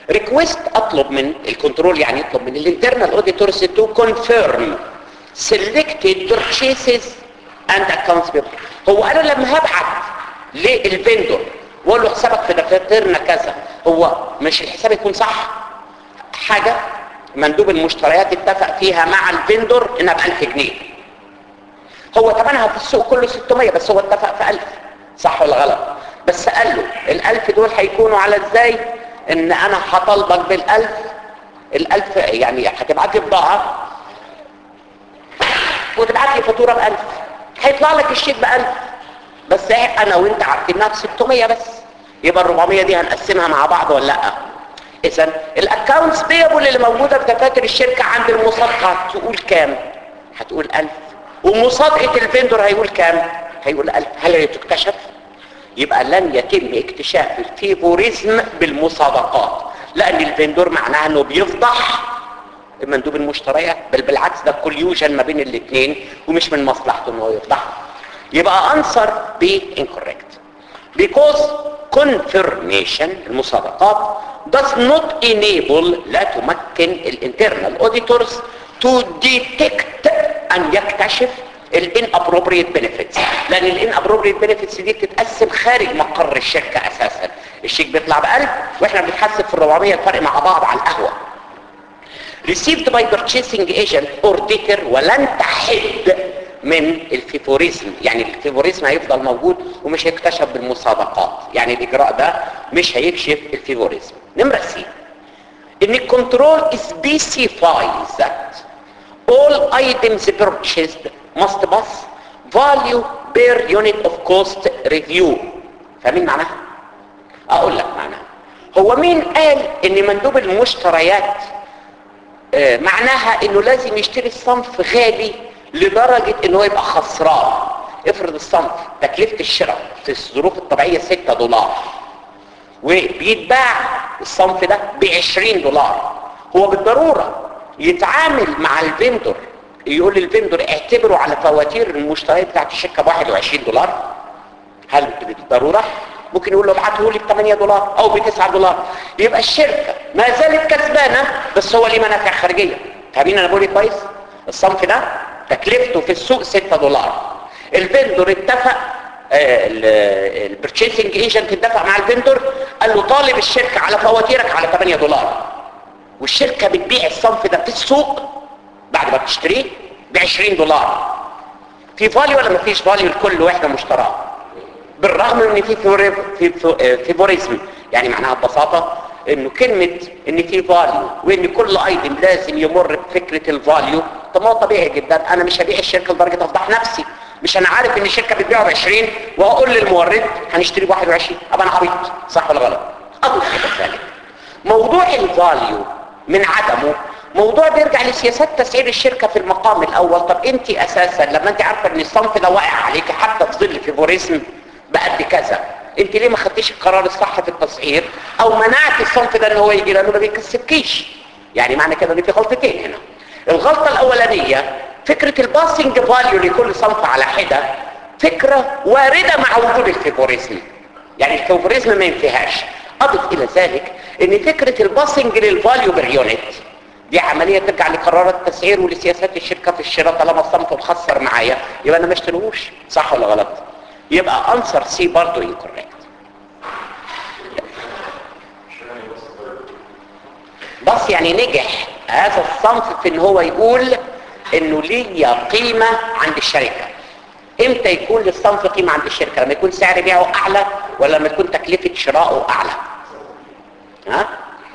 request اطلب من الكنترول يعني يطلب من الانترنال اوديتورز تو كونفيرم selected purchases and accounts payable هو انا لما هبعت للفندور واقول له حسابك في دفاترنا كذا هو مش الحساب يكون صح حاجه مندوب المشتريات اتفق فيها مع الفندور انها ب 1000 جنيه هو ثمنها في السوق كله 600 بس هو اتفق في 1000 صح ولا غلط بس قال له ال1000 دول هيكونوا على ازاي ان انا هطالبك بال1000 ال1000 يعني هتبعت لي بضاعه وتبعت لي فاتوره ب1000 هيطلع لك الشيك ب1000 بس انا وانت عارفين انها ب 600 بس يبقى ال 400 دي هنقسمها مع بعض ولا لا اذا الاكونتس بيبل اللي موجوده في دفاتر الشركه عند المصادقه تقول كام هتقول 1000 ومصادقه الفندور هيقول كام هيقول 1000 هل هي تكتشف يبقى لن يتم اكتشاف الفيفوريزم بالمصادقات لان الفندور معناها انه بيفضح مندوب المشتريات بل بالعكس ده كوليوجن ما بين الاثنين ومش من مصلحته انه يفضحه يبقى انسر بي incorrect because confirmation المصادقات does not enable لا تمكن الانترنال auditors to detect ان يكتشف الان appropriate benefits لان الان appropriate benefits دي بتتقسم خارج مقر الشركة اساسا الشيك بيطلع ب 1000 واحنا بنتحسب في ال 400 الفرق مع بعض على القهوه received by purchasing agent or debtor ولن تحد من الفيفوريزم يعني الفيفوريزم هيفضل موجود ومش هيكتشف بالمصادقات يعني الاجراء ده مش هيكشف الفيفوريزم نمرة سي ان الكنترول specifies that all items purchased must pass value per unit of cost review فاهمين معناها اقول لك معناها هو مين قال ان مندوب المشتريات آه معناها انه لازم يشتري الصنف غالي لدرجة انه هو يبقى خسران افرض الصنف تكلفة الشراء في الظروف الطبيعية 6 دولار وبيتباع الصنف ده ب 20 دولار هو بالضرورة يتعامل مع الفندور يقول للفندور اعتبروا على فواتير المشتريات بتاعت الشركة ب 21 دولار هل بالضرورة؟ ممكن يقول له ابعته لي ب 8 دولار او ب 9 دولار يبقى الشركة ما زالت كسبانة بس هو ليه منافع خارجية فاهمين انا بقول ايه كويس؟ الصنف ده تكلفته في السوق 6 دولار الفندور اتفق البرتشيسنج ايجنت اتفق مع الفندور قال له طالب الشركة على فواتيرك على 8 دولار والشركة بتبيع الصنف ده في السوق بعد ما بتشتريه ب 20 دولار في فاليو ولا مفيش فاليو لكل وحدة مشتراه بالرغم ان في فيفوريزم يعني معناها ببساطة انه كلمة ان في فاليو وان كل ايتم لازم يمر بفكرة الفاليو طب ما هو طبيعي جدا انا مش هبيع الشركة لدرجة افضح نفسي مش انا عارف ان الشركة بتبيعه ب 20 واقول للمورد هنشتري ب 21 ابقى انا عبيط صح ولا غلط اضف كده ذلك موضوع الفاليو من عدمه موضوع بيرجع لسياسات تسعير الشركة في المقام الاول طب انت اساسا لما انت عارفة ان الصنف ده واقع عليك حتى في ظل فيفوريزم بقد كذا انت ليه ما خدتيش القرار الصح في التسعير او منعت الصنف ده ان هو يجي لانه ما بيكسبكيش يعني معنى كده ان في غلطتين هنا الغلطة الاولانية فكرة الباسنج فاليو لكل صنف على حدة فكرة واردة مع وجود الفيفوريزم يعني الفيفوريزم ما ينفيهاش اضف الى ذلك ان فكرة الباسنج للفاليو باليونت دي عملية ترجع لقرارات التسعير ولسياسات الشركة في الشراء طالما الصنف مخسر معايا يبقى انا ما اشتريهوش صح ولا غلط يبقى انسر سي برضه incorrect بس يعني نجح هذا الصنف في ان هو يقول انه ليه قيمة عند الشركة امتى يكون للصنف قيمة عند الشركة لما يكون سعر بيعه اعلى ولا لما تكون تكلفة شراءه اعلى ها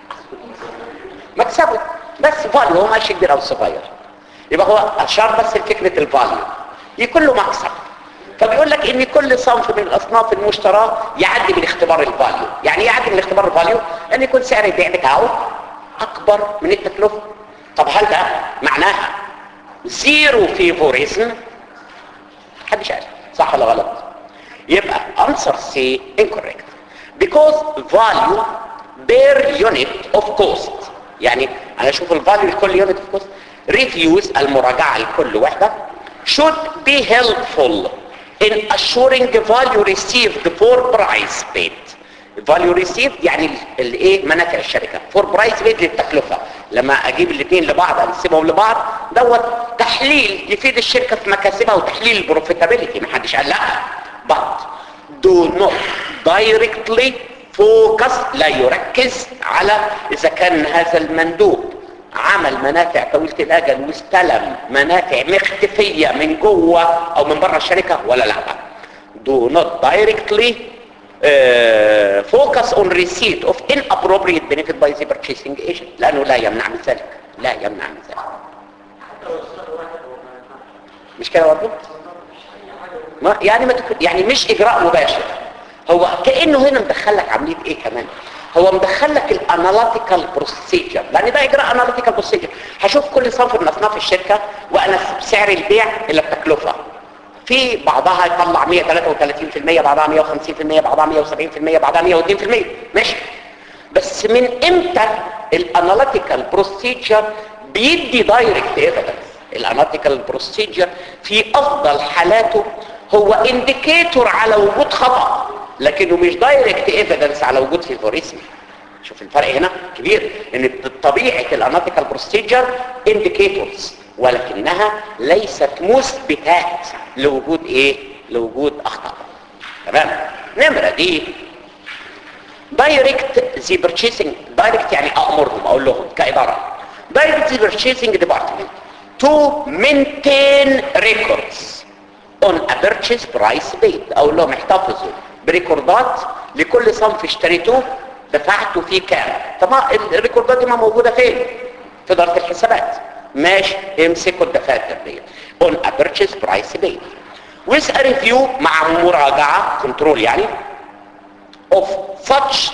مكسبه بس فاليو هو ماشي كبير او صغير يبقى هو اشار بس لفكرة الفاليو يكون له مكسب فبيقول لك ان كل صنف من الاصناف المشتراه يعدي من اختبار الفاليو يعني يعدي من اختبار الفاليو ان يكون سعر البيع بتاعه اكبر من التكلفه طب هل ده معناها زيرو فيفوريزم محدش قال صح ولا غلط يبقى answer C incorrect because value per unit of cost يعني انا اشوف الفاليو لكل unit of cost reviews المراجعه لكل وحده should be helpful in assuring value received for price paid فاليو ريسيفد يعني الايه منافع الشركه فور برايس بيد للتكلفه لما اجيب الاثنين لبعض اقسمهم لبعض دوت تحليل يفيد الشركه في مكاسبها وتحليل البروفيتابيلتي ما حدش قال لا but do not directly focus لا يركز على اذا كان هذا المندوب عمل منافع طويلة الاجل واستلم منافع مختفية من جوه او من بره الشركة ولا لا do not directly uh, focus on receipt of inappropriate benefit by the purchasing agent لانه لا يمنع من ذلك لا يمنع من ذلك مش كده برضه ما يعني ما تك... يعني مش اجراء مباشر هو كانه هنا مدخلك عمليه ايه كمان هو مدخلك الاناليتيكال بروسيجر لان ده اجراء اناليتيكال بروسيجر هشوف كل صنف من اصناف الشركه وانا سعر البيع الى التكلفه في بعضها يطلع 133% بعضها 150% بعضها 170% بعضها 102% ماشي بس من امتى الاناليتيكال بروسيجر بيدي دايركت ايفيدنس الاناليتيكال بروسيجر في افضل حالاته هو انديكيتور على وجود خطأ لكنه مش دايركت ايفيدنس على وجود فيفوريزم شوف الفرق هنا كبير ان طبيعه الاناليتيكال بروسيجر انديكيتورز ولكنها ليست مثبتات لوجود ايه لوجود اخطاء تمام نمره دي دايركت زي بيرتشيسنج دايركت يعني امرهم اقول لهم كاداره دايركت زي بيرتشيسنج ديبارتمنت to maintain records on a purchase price paid اقول لهم احتفظوا بريكوردات لكل صنف اشتريتوه دفعتوا فيه كام طبعا الريكوردات دي ما موجوده فين في اداره الحسابات ماشي امسكوا الدفاتر دي on a purchase price paid with a review مع مراجعه كنترول يعني of such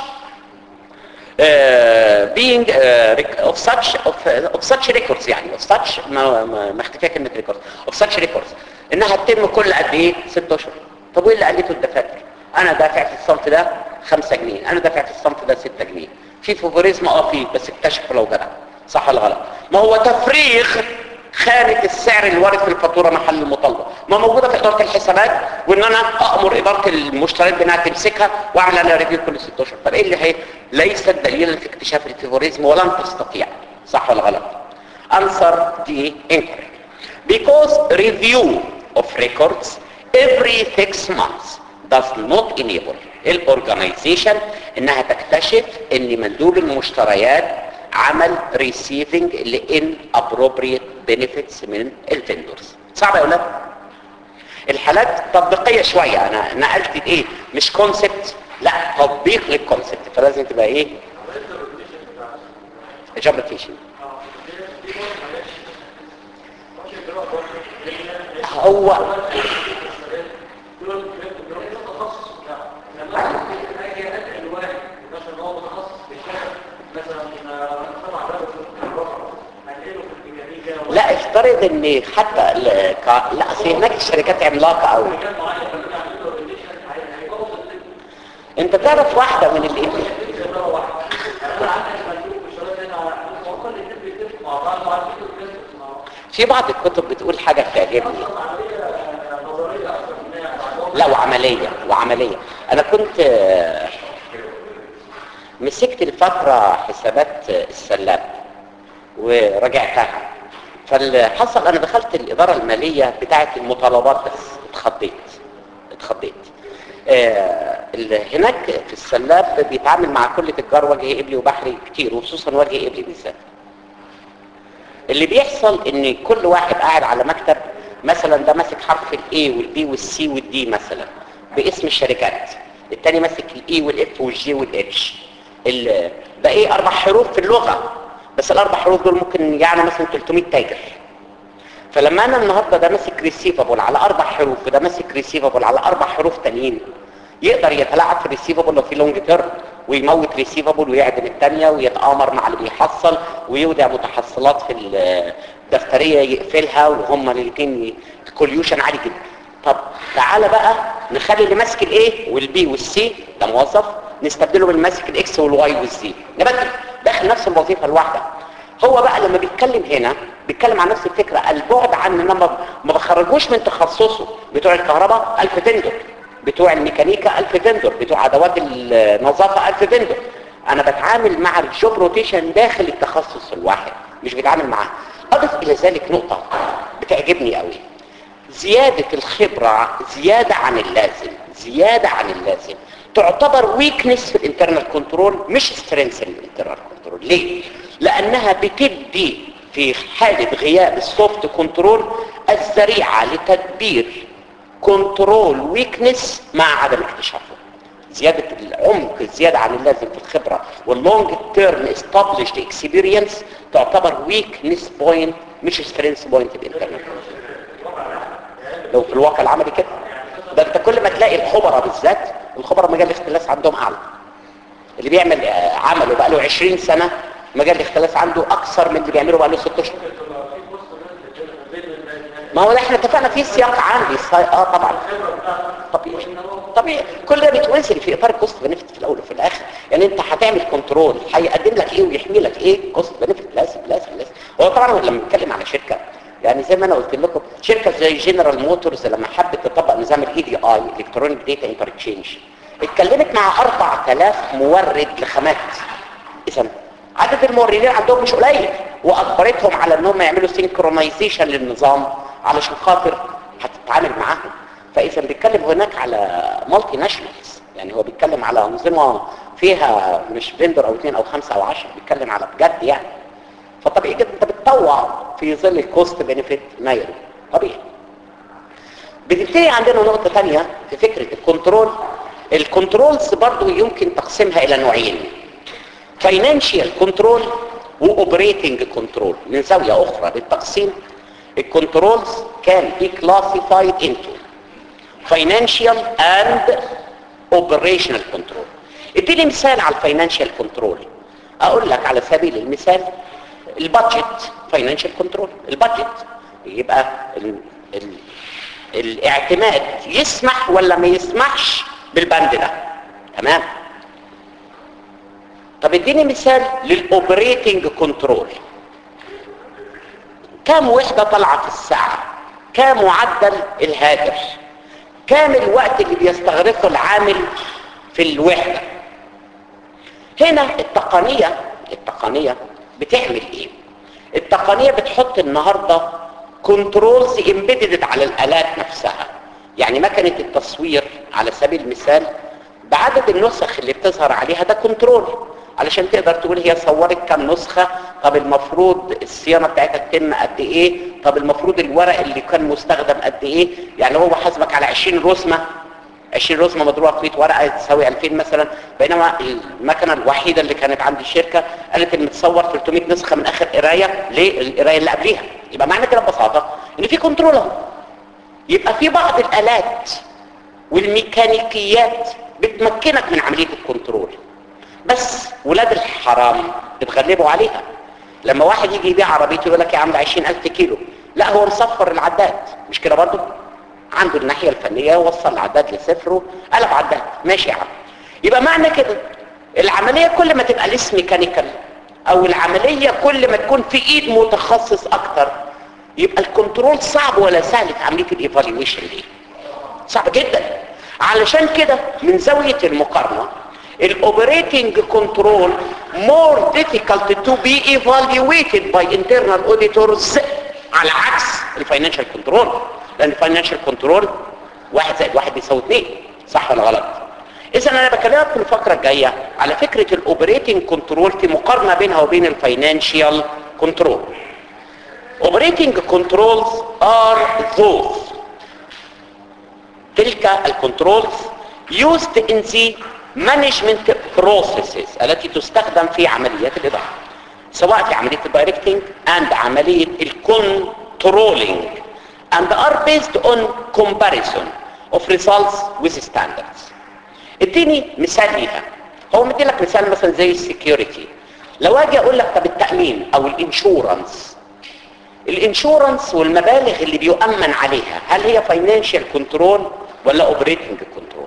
uh, being uh, of such of, uh, of such records يعني of such ما ما ما اختفاء كلمه records of such records انها تتم كل قد ايه 6 اشهر طب وايه اللي قالته الدفاتر انا دافع في الصنف ده 5 جنيه انا دافع في الصنف ده 6 جنيه في فوفوريزم اه فيه بس اكتشفوا لو جدع صح ولا غلط ما هو تفريغ خانة السعر الوارد في الفاتورة محل المطالبة ما موجودة في إدارة الحسابات وإن أنا أأمر إدارة المشتريات بأنها تمسكها وأعمل عليها ريفيو كل 6 أشهر طب إيه اللي هي ليست دليلا في اكتشاف الفيفوريزم ولن تستطيع صح ولا غلط answer the inquiry because review of records every six months does not enable الاورجنايزيشن انها تكتشف ان مندوب المشتريات عمل receiving لان appropriate benefits من الفندرز صعب يا اولاد الحالات تطبيقيه شويه انا نقلت ايه مش كونسبت لا تطبيق للكونسبت فلازم تبقى ايه جابريفيشن هو لا افترض ان حتى ال- ك- لا اصل هناك الشركات عملاقه قوي انت تعرف واحده من اللي في بعض الكتب بتقول حاجه بتعجبني لا وعمليه وعمليه انا كنت آه، مسكت الفتره حسابات السلاب ورجعتها فاللي حصل انا دخلت الاداره الماليه بتاعه المطالبات بس اتخضيت اتخضيت آه ال- هناك في السلاب بيتعامل مع كل تجار وجه ابلي وبحري كتير وخصوصا وجه ابلي بالذات اللي بيحصل ان كل واحد قاعد على مكتب مثلا ده ماسك حرف الاي والبي والسي والدي مثلا باسم الشركات التاني ماسك الاي والاف والجي والاتش ال- ده ايه اربع حروف في اللغه بس الاربع حروف دول ممكن يعني مثلا 300 تاجر فلما انا النهارده ده ماسك ريسيفبل على اربع حروف وده ماسك ريسيفبل على اربع حروف تانيين يقدر يتلاعب في الريسيفبل لو في لونج تيرم ويموت ريسيفبل ويعدم الثانيه ويتآمر مع اللي بيحصل ويودع متحصلات في الدفتريه يقفلها وهم الاثنين كوليوشن عالي جدا طب تعالى بقى نخلي اللي ماسك الايه والبي والسي ده موظف نستبدله بالماسك الاكس والواي والزي نبدل داخل نفس الوظيفه الواحده هو بقى لما بيتكلم هنا بيتكلم عن نفس الفكره البعد عن ان انا ما ما بخرجوش من تخصصه بتوع الكهرباء 1000 تندر بتوع الميكانيكا 1000 فيندور بتوع ادوات النظافه 1000 فيندور انا بتعامل مع الجوب روتيشن داخل التخصص الواحد مش بتعامل معاه اضف الى ذلك نقطه بتعجبني قوي زياده الخبره زياده عن اللازم زياده عن اللازم تعتبر ويكنس في الانترنال كنترول مش سترينث الانترنال كنترول ليه لانها بتدي في حاله غياب السوفت كنترول الذريعه لتدبير كنترول ويكنس مع عدم اكتشافه زيادة العمق الزيادة عن اللازم في الخبرة واللونج تيرم established experience تعتبر weakness point مش strength point الانترنت لو في الواقع العملي كده ده انت كل ما تلاقي الخبراء بالذات الخبراء مجال الاختلاس عندهم اعلى اللي بيعمل عمله بقى له 20 سنة مجال الاختلاس عنده اكثر من اللي بيعمله بقى له 6 اشهر ما هو ده احنا اتفقنا فيه سياق عام اه طبعا طبيعي طبيعي كل ده بيتوزن في اطار الكوست بنفيت في الاول وفي الاخر يعني انت هتعمل كنترول هيقدم لك ايه ويحمي لك ايه كوست بنفيت لازم لازم لازم هو طبعا لما بنتكلم على شركه يعني زي ما انا قلت لكم شركه زي جنرال موتورز لما حبت تطبق نظام الاي دي اي الكترونيك داتا انترتشينج اتكلمت مع 4000 مورد لخامات اذا عدد الموردين عندهم مش قليل واجبرتهم على انهم يعملوا سينكرونايزيشن للنظام علشان خاطر هتتعامل معاهم فاذا بيتكلم هناك على مالتي ناشونالز يعني هو بيتكلم على انظمه فيها مش فيندر او اثنين او خمسه او عشرة بيتكلم على بجد يعني فطبيعي جدا انت بتطوع في ظل الكوست بنفيت مايل طبيعي بتبتدي عندنا نقطه ثانيه في فكره الكنترول الكنترولز برضو يمكن تقسيمها الى نوعين فاينانشال كنترول واوبريتنج كنترول من زاويه اخرى للتقسيم الكنترولز كان be classified into financial and operational control اديني مثال على الفاينانشال كنترول اقول لك على سبيل المثال البادجت فاينانشال كنترول البادجت يبقى ال ال الاعتماد يسمح ولا ما يسمحش بالبند ده تمام طب اديني مثال للاوبريتنج كنترول كم وحدة طالعة في الساعة كم معدل الهادر كم الوقت اللي بيستغرقه العامل في الوحدة هنا التقنية التقنية بتعمل ايه التقنية بتحط النهاردة كنترولز امبيدد على الالات نفسها يعني مكنة التصوير على سبيل المثال بعدد النسخ اللي بتظهر عليها ده كنترول علشان تقدر تقول هي صورت كم نسخة طب المفروض الصيانة بتاعتها تتم قد ايه طب المفروض الورق اللي كان مستخدم قد ايه يعني هو حاسبك على 20 رسمة 20 رسمة مضروبة في ورقة تساوي 2000 مثلا بينما المكنة الوحيدة اللي كانت عند الشركة قالت المتصور 300 نسخة من اخر قراية للقراية اللي قبليها يبقى معنى كده ببساطة ان في كنترول اهو يبقى في بعض الالات والميكانيكيات بتمكنك من عملية الكنترول بس ولاد الحرام بتغلبوا عليها لما واحد يجي يبيع عربيته يقول لك يا عم 20000 كيلو لا هو مصفر العداد مش كده برضه عنده الناحيه الفنيه وصل العداد لصفره قلب عداد ماشي يا عم يبقى معنى كده العمليه كل ما تبقى ليس ميكانيكال او العمليه كل ما تكون في ايد متخصص اكتر يبقى الكنترول صعب ولا سهل في عمليه الايفالويشن دي صعب جدا علشان كده من زاويه المقارنه الاوبريتنج كنترول more difficult to be evaluated by internal auditors على عكس الفاينانشال كنترول لان الفاينانشال كنترول واحد زائد واحد بيساوي اثنين صح ولا غلط اذا انا بكلمك في الفقره الجايه على فكره الاوبريتنج كنترول في مقارنه بينها وبين الفاينانشال كنترول operating controls are those تلك الكنترولز used in the management processes التي تستخدم في عمليات الإدارة سواء في عملية الدايركتنج and عملية الكنترولينج and are based on comparison of results with standards اديني مثال ليها هو مدي لك مثال مثلا زي السكيورتي لو اجي اقول لك طب التأمين او الانشورنس الانشورنس والمبالغ اللي بيؤمن عليها هل هي فاينانشال كنترول ولا اوبريتنج كنترول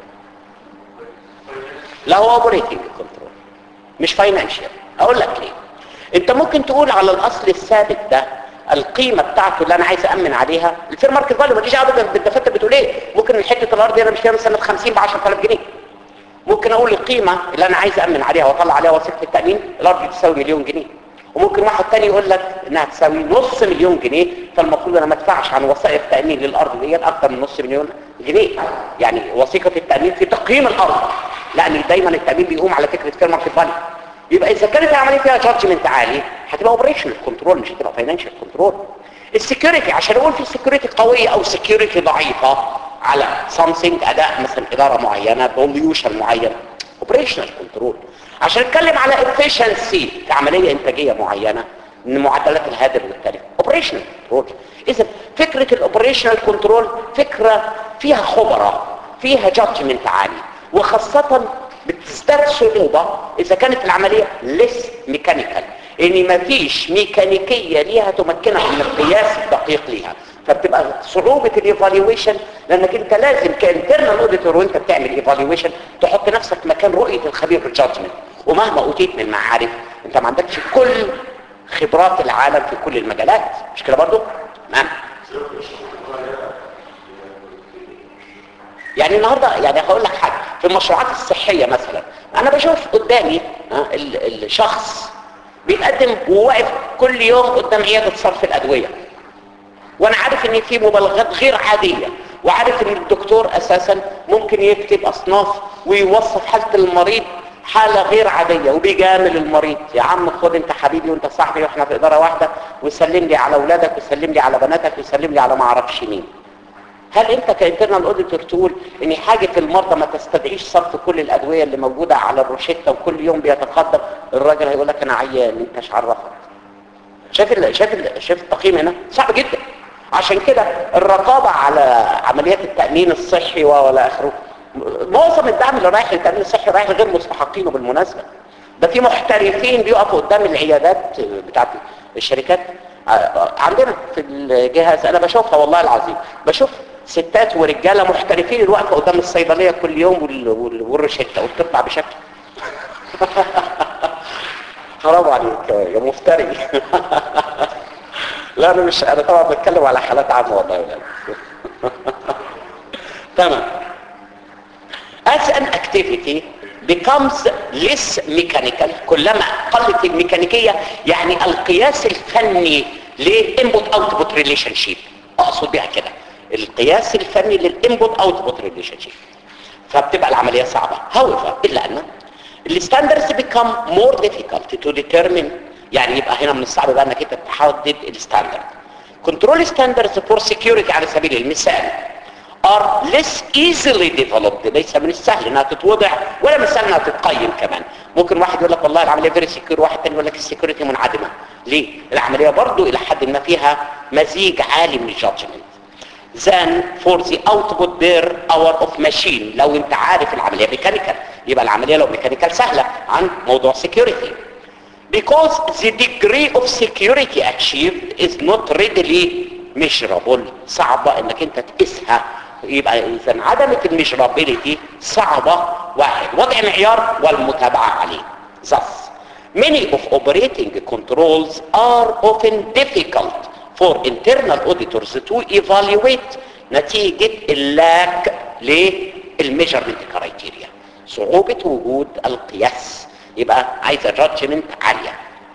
لا هو اوبريتنج كنترول مش فاينانشال اقول لك ليه انت ممكن تقول على الاصل الثابت ده القيمه بتاعته اللي انا عايز امن عليها الفير ماركت فاليو ماليش دعوه بالدفاتر بتقول ايه ممكن حته الارض دي انا مشتريها سنه 50 ب 10000 جنيه ممكن اقول القيمه اللي انا عايز امن عليها واطلع عليها وثيقه التامين الارض دي تساوي مليون جنيه وممكن واحد تاني يقول لك انها تساوي نص مليون جنيه فالمفروض انا ما ادفعش عن وثائق تامين للارض دي اكتر من نص مليون جنيه يعني وثيقه التامين في تقييم الارض لان دايما التامين بيقوم على فكره فير ماركت فاليو يبقى اذا كانت العمليه فيها جادجمنت عالي هتبقى اوبريشنال كنترول مش هتبقى فاينانشال كنترول السكيورتي عشان اقول في سكيورتي قويه او سكيورتي ضعيفه على سامثينج اداء مثلا اداره معينه بوليوشن معين اوبريشنال كنترول عشان اتكلم على efficiency في عمليه انتاجيه معينه من معدلات الهدر والتلف اوبريشنال كنترول اذا فكره الاوبريشنال كنترول فكره فيها خبره فيها جادجمنت عالي وخاصه بتزداد صعوبه اذا كانت العمليه ليس ميكانيكال ان مفيش ميكانيكيه ليها تمكنك من القياس الدقيق ليها فبتبقى صعوبة الايفالويشن لانك انت لازم كانترنال اوديتور وانت بتعمل ايفالويشن تحط نفسك مكان رؤية الخبير في الجادجمنت ومهما اوتيت من معارف انت ما عندكش كل خبرات العالم في كل المجالات مش كده برضو؟ نعم يعني النهاردة يعني هقول لك حاجة في المشروعات الصحية مثلا انا بشوف قدامي ها، ال- الشخص بيتقدم وواقف كل يوم قدام عيادة صرف الادوية وانا عارف ان في مبالغات غير عادية وعارف ان الدكتور اساسا ممكن يكتب اصناف ويوصف حالة المريض حالة غير عادية وبيجامل المريض يا عم خد انت حبيبي وانت صاحبي واحنا في ادارة واحدة وسلم لي على اولادك وسلم لي على بناتك وسلم لي على ما اعرفش مين هل انت كانترنال اوديتور تقول ان حاجة المرضى ما تستدعيش صرف كل الادوية اللي موجودة على الروشتة وكل يوم بيتقدم الراجل هيقول لك انا عيان انت مش عرفك شايف ال... شايف ال... شايف التقييم هنا صعب جدا عشان كده الرقابة على عمليات التأمين الصحي ولا آخره معظم الدعم اللي رايح للتأمين الصحي رايح لغير مستحقينه بالمناسبة ده في محترفين بيقفوا قدام العيادات بتاعت الشركات ع- عندنا في الجهاز انا بشوفها والله العظيم بشوف ستات ورجاله محترفين الوقفه قدام الصيدليه كل يوم وال- وال- والروشته وبتطلع بشكل حرام عليك يا مفتري لا انا مش انا طبعا بتكلم على حالات عامه والله يا ولاد تمام as an activity becomes less mechanical كلما قلت الميكانيكية يعني القياس الفني للانبوت اوتبوت ريليشن شيب اقصد بيها كده القياس الفني للانبوت اوتبوت ريليشن شيب فبتبقى العملية صعبة however الا ان الستاندرز become more difficult to determine يعني يبقى هنا من الصعب بقى انك انت تحدد الستاندرد كنترول ستاندردز فور سكيورتي على سبيل المثال are less easily developed ليس من السهل انها تتوضع ولا من السهل انها تتقيم كمان ممكن واحد يقول لك والله العمليه فيري سكيور واحد تاني يقول لك السكيورتي منعدمه ليه العمليه برضو الى حد ما فيها مزيج عالي من الجادجمنت than for the output per hour of machine لو انت عارف العمليه ميكانيكال يبقى العمليه لو ميكانيكال سهله عن موضوع security because the degree of security achieved is not readily measurable صعبة انك انت تقيسها يبقى اذا عدمة الميجرابيليتي صعبة واحد وضع معيار والمتابعة عليه thus many of operating controls are often difficult for internal auditors to evaluate نتيجة اللاك للميجرمنت كرايتيريا صعوبة وجود القياس يبقى عايزة judgment عالية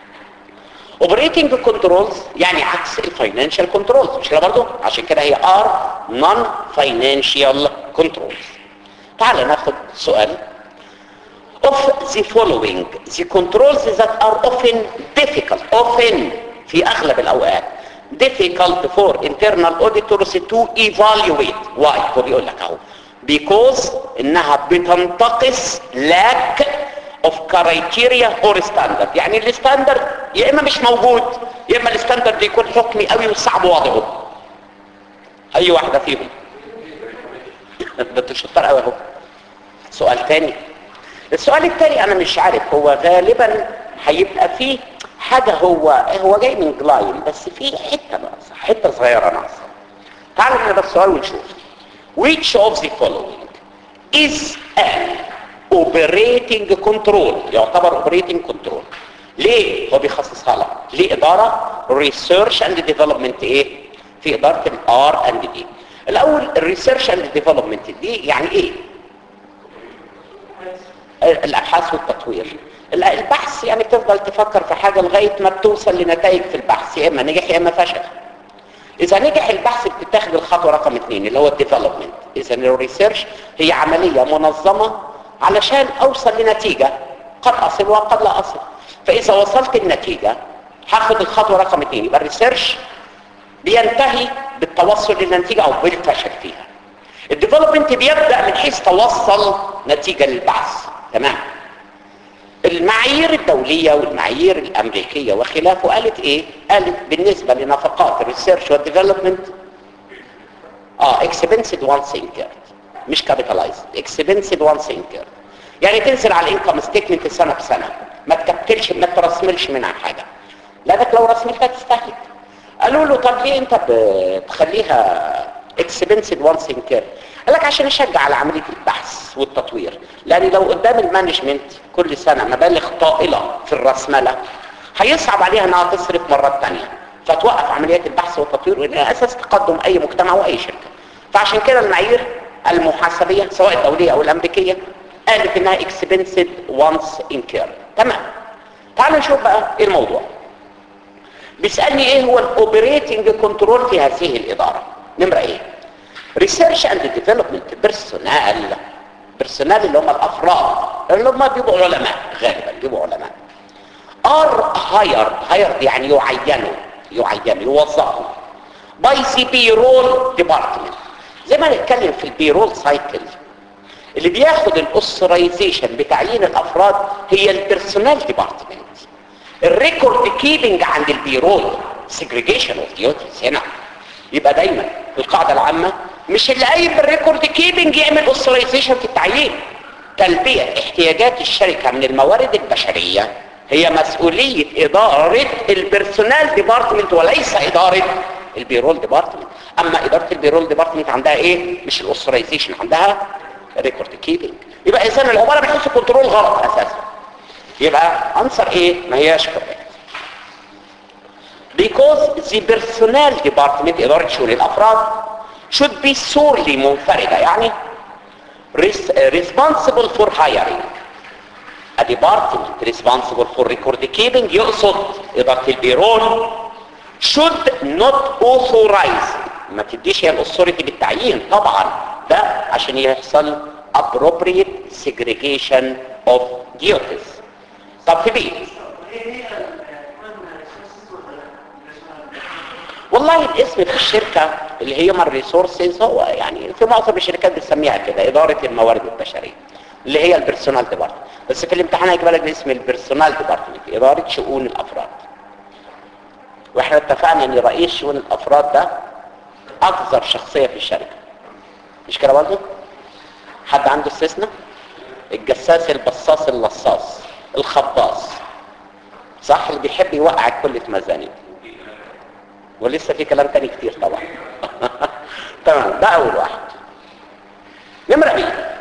اوبريتنج كنترولز يعني عكس الفاينانشال كنترولز مش كده برضه عشان كده هي ار نون فاينانشال كنترولز تعال ناخد سؤال of the following the controls that are often difficult often في اغلب الاوقات difficult for internal auditors to evaluate why هو بيقول لك اهو because انها بتنتقص lack of criteria or standard يعني الستاندرد يا اما مش موجود يا اما الستاندرد يكون حكمي قوي وصعب وضعه اي واحده فيهم ده انت شطار قوي اهو سؤال تاني السؤال التاني انا مش عارف هو غالبا هيبقى فيه حاجة هو هو جاي من جلاين بس في حتة ناقصة حتة صغيرة ناقصة تعالوا نقرا السؤال ونشوف which of the following is an operating control يعتبر operating control ليه هو بيخصصها لك ليه اداره ريسيرش اند ديفلوبمنت ايه في اداره الار اند دي الاول الريسيرش اند ديفلوبمنت دي يعني ايه الابحاث والتطوير البحث يعني بتفضل تفكر في حاجه لغايه ما بتوصل لنتائج في البحث يا اما نجح يا اما فشل اذا نجح البحث بتتاخد الخطوه رقم اثنين اللي هو الديفلوبمنت اذا الريسيرش هي عمليه منظمه علشان اوصل لنتيجه قد اصل وقد لا اصل فاذا وصلت النتيجه هاخد الخطوه رقم اثنين يبقى الريسيرش بينتهي بالتوصل للنتيجه او بالفشل فيها الديفلوبمنت بيبدا من حيث توصل نتيجه للبحث تمام المعايير الدولية والمعايير الأمريكية وخلافه قالت إيه؟ قالت بالنسبة لنفقات الريسيرش والديفلوبمنت اه اكسبنسد وانس انكيرد مش كابيتالايزد اكسبنسد وانس انكيرد يعني تنزل على الانكم ستيتمنت سنة بسنة ما تكتلش ما ترسملش منها حاجة لانك لو رسمتها تستهلك قالوا له طب ليه انت بتخليها اكسبنسد وانس انكيرد قال لك عشان اشجع على عمليه البحث والتطوير لان لو قدام المانجمنت كل سنه مبالغ طائله في الراسماله هيصعب عليها انها تصرف مرات ثانيه فتوقف عمليات البحث والتطوير وده اساس تقدم اي مجتمع واي شركه فعشان كده المعايير المحاسبيه سواء الدوليه او الامريكيه قالت انها اكسبنسد وانس انكير تمام تعالوا نشوف بقى ايه الموضوع بيسالني ايه هو الاوبريتنج كنترول في هذه الاداره نمره ايه ريسيرش اند ديفلوبمنت بيرسونال بيرسونال اللي هم الافراد اللي هم بيبقوا علماء غالبا بيبقوا علماء ار هايرد هايرد يعني يعينوا يعينوا يوظفوا باي سي بي رول ديبارتمنت زي ما نتكلم في البيرول سايكل اللي بياخد الاوثرايزيشن بتعيين الافراد هي البيرسونال ديبارتمنت الريكورد كيبنج عند البيرول سيجريجيشن اوف ديوتيز هنا يبقى دايما القاعده العامه مش اللي قايم بالريكورد كيبنج يعمل اوثرايزيشن في التعيين تلبيه احتياجات الشركه من الموارد البشريه هي مسؤوليه اداره البيرسونال ديبارتمنت وليس اداره البيرول ديبارتمنت اما اداره البيرول ديبارتمنت عندها ايه مش الاوثرايزيشن عندها ريكورد كيبنج يبقى اذا العباره بتحس كنترول غلط اساسا يبقى انصر ايه ما هياش كوريكت because the personnel department اداره شؤون الافراد should be solely منفرده يعني responsible for hiring a department responsible for record keeping يقصد اداره البيرول should not authorize ما تديش هي الاثوريتي بالتعيين طبعا ده عشان يحصل appropriate segregation of duties طب في بيت والله الاسم في الشركة اللي هي هيومن ريسورسز هو يعني في معظم الشركات بتسميها كده إدارة الموارد البشرية اللي هي البيرسونال ديبارتمنت بس في الامتحان هيجيب لك باسم البيرسونال ديبارتمنت إدارة شؤون الأفراد واحنا اتفقنا ان رئيس شؤون الأفراد ده أكثر شخصية في الشركة مش كده برضه؟ حد عنده استثناء؟ الجساس البصاص اللصاص الخباص صح اللي بيحب يوقع الكل في مزانيق ولسه في كلام تاني كتير طبعا تمام ده اول واحد نمرة ايه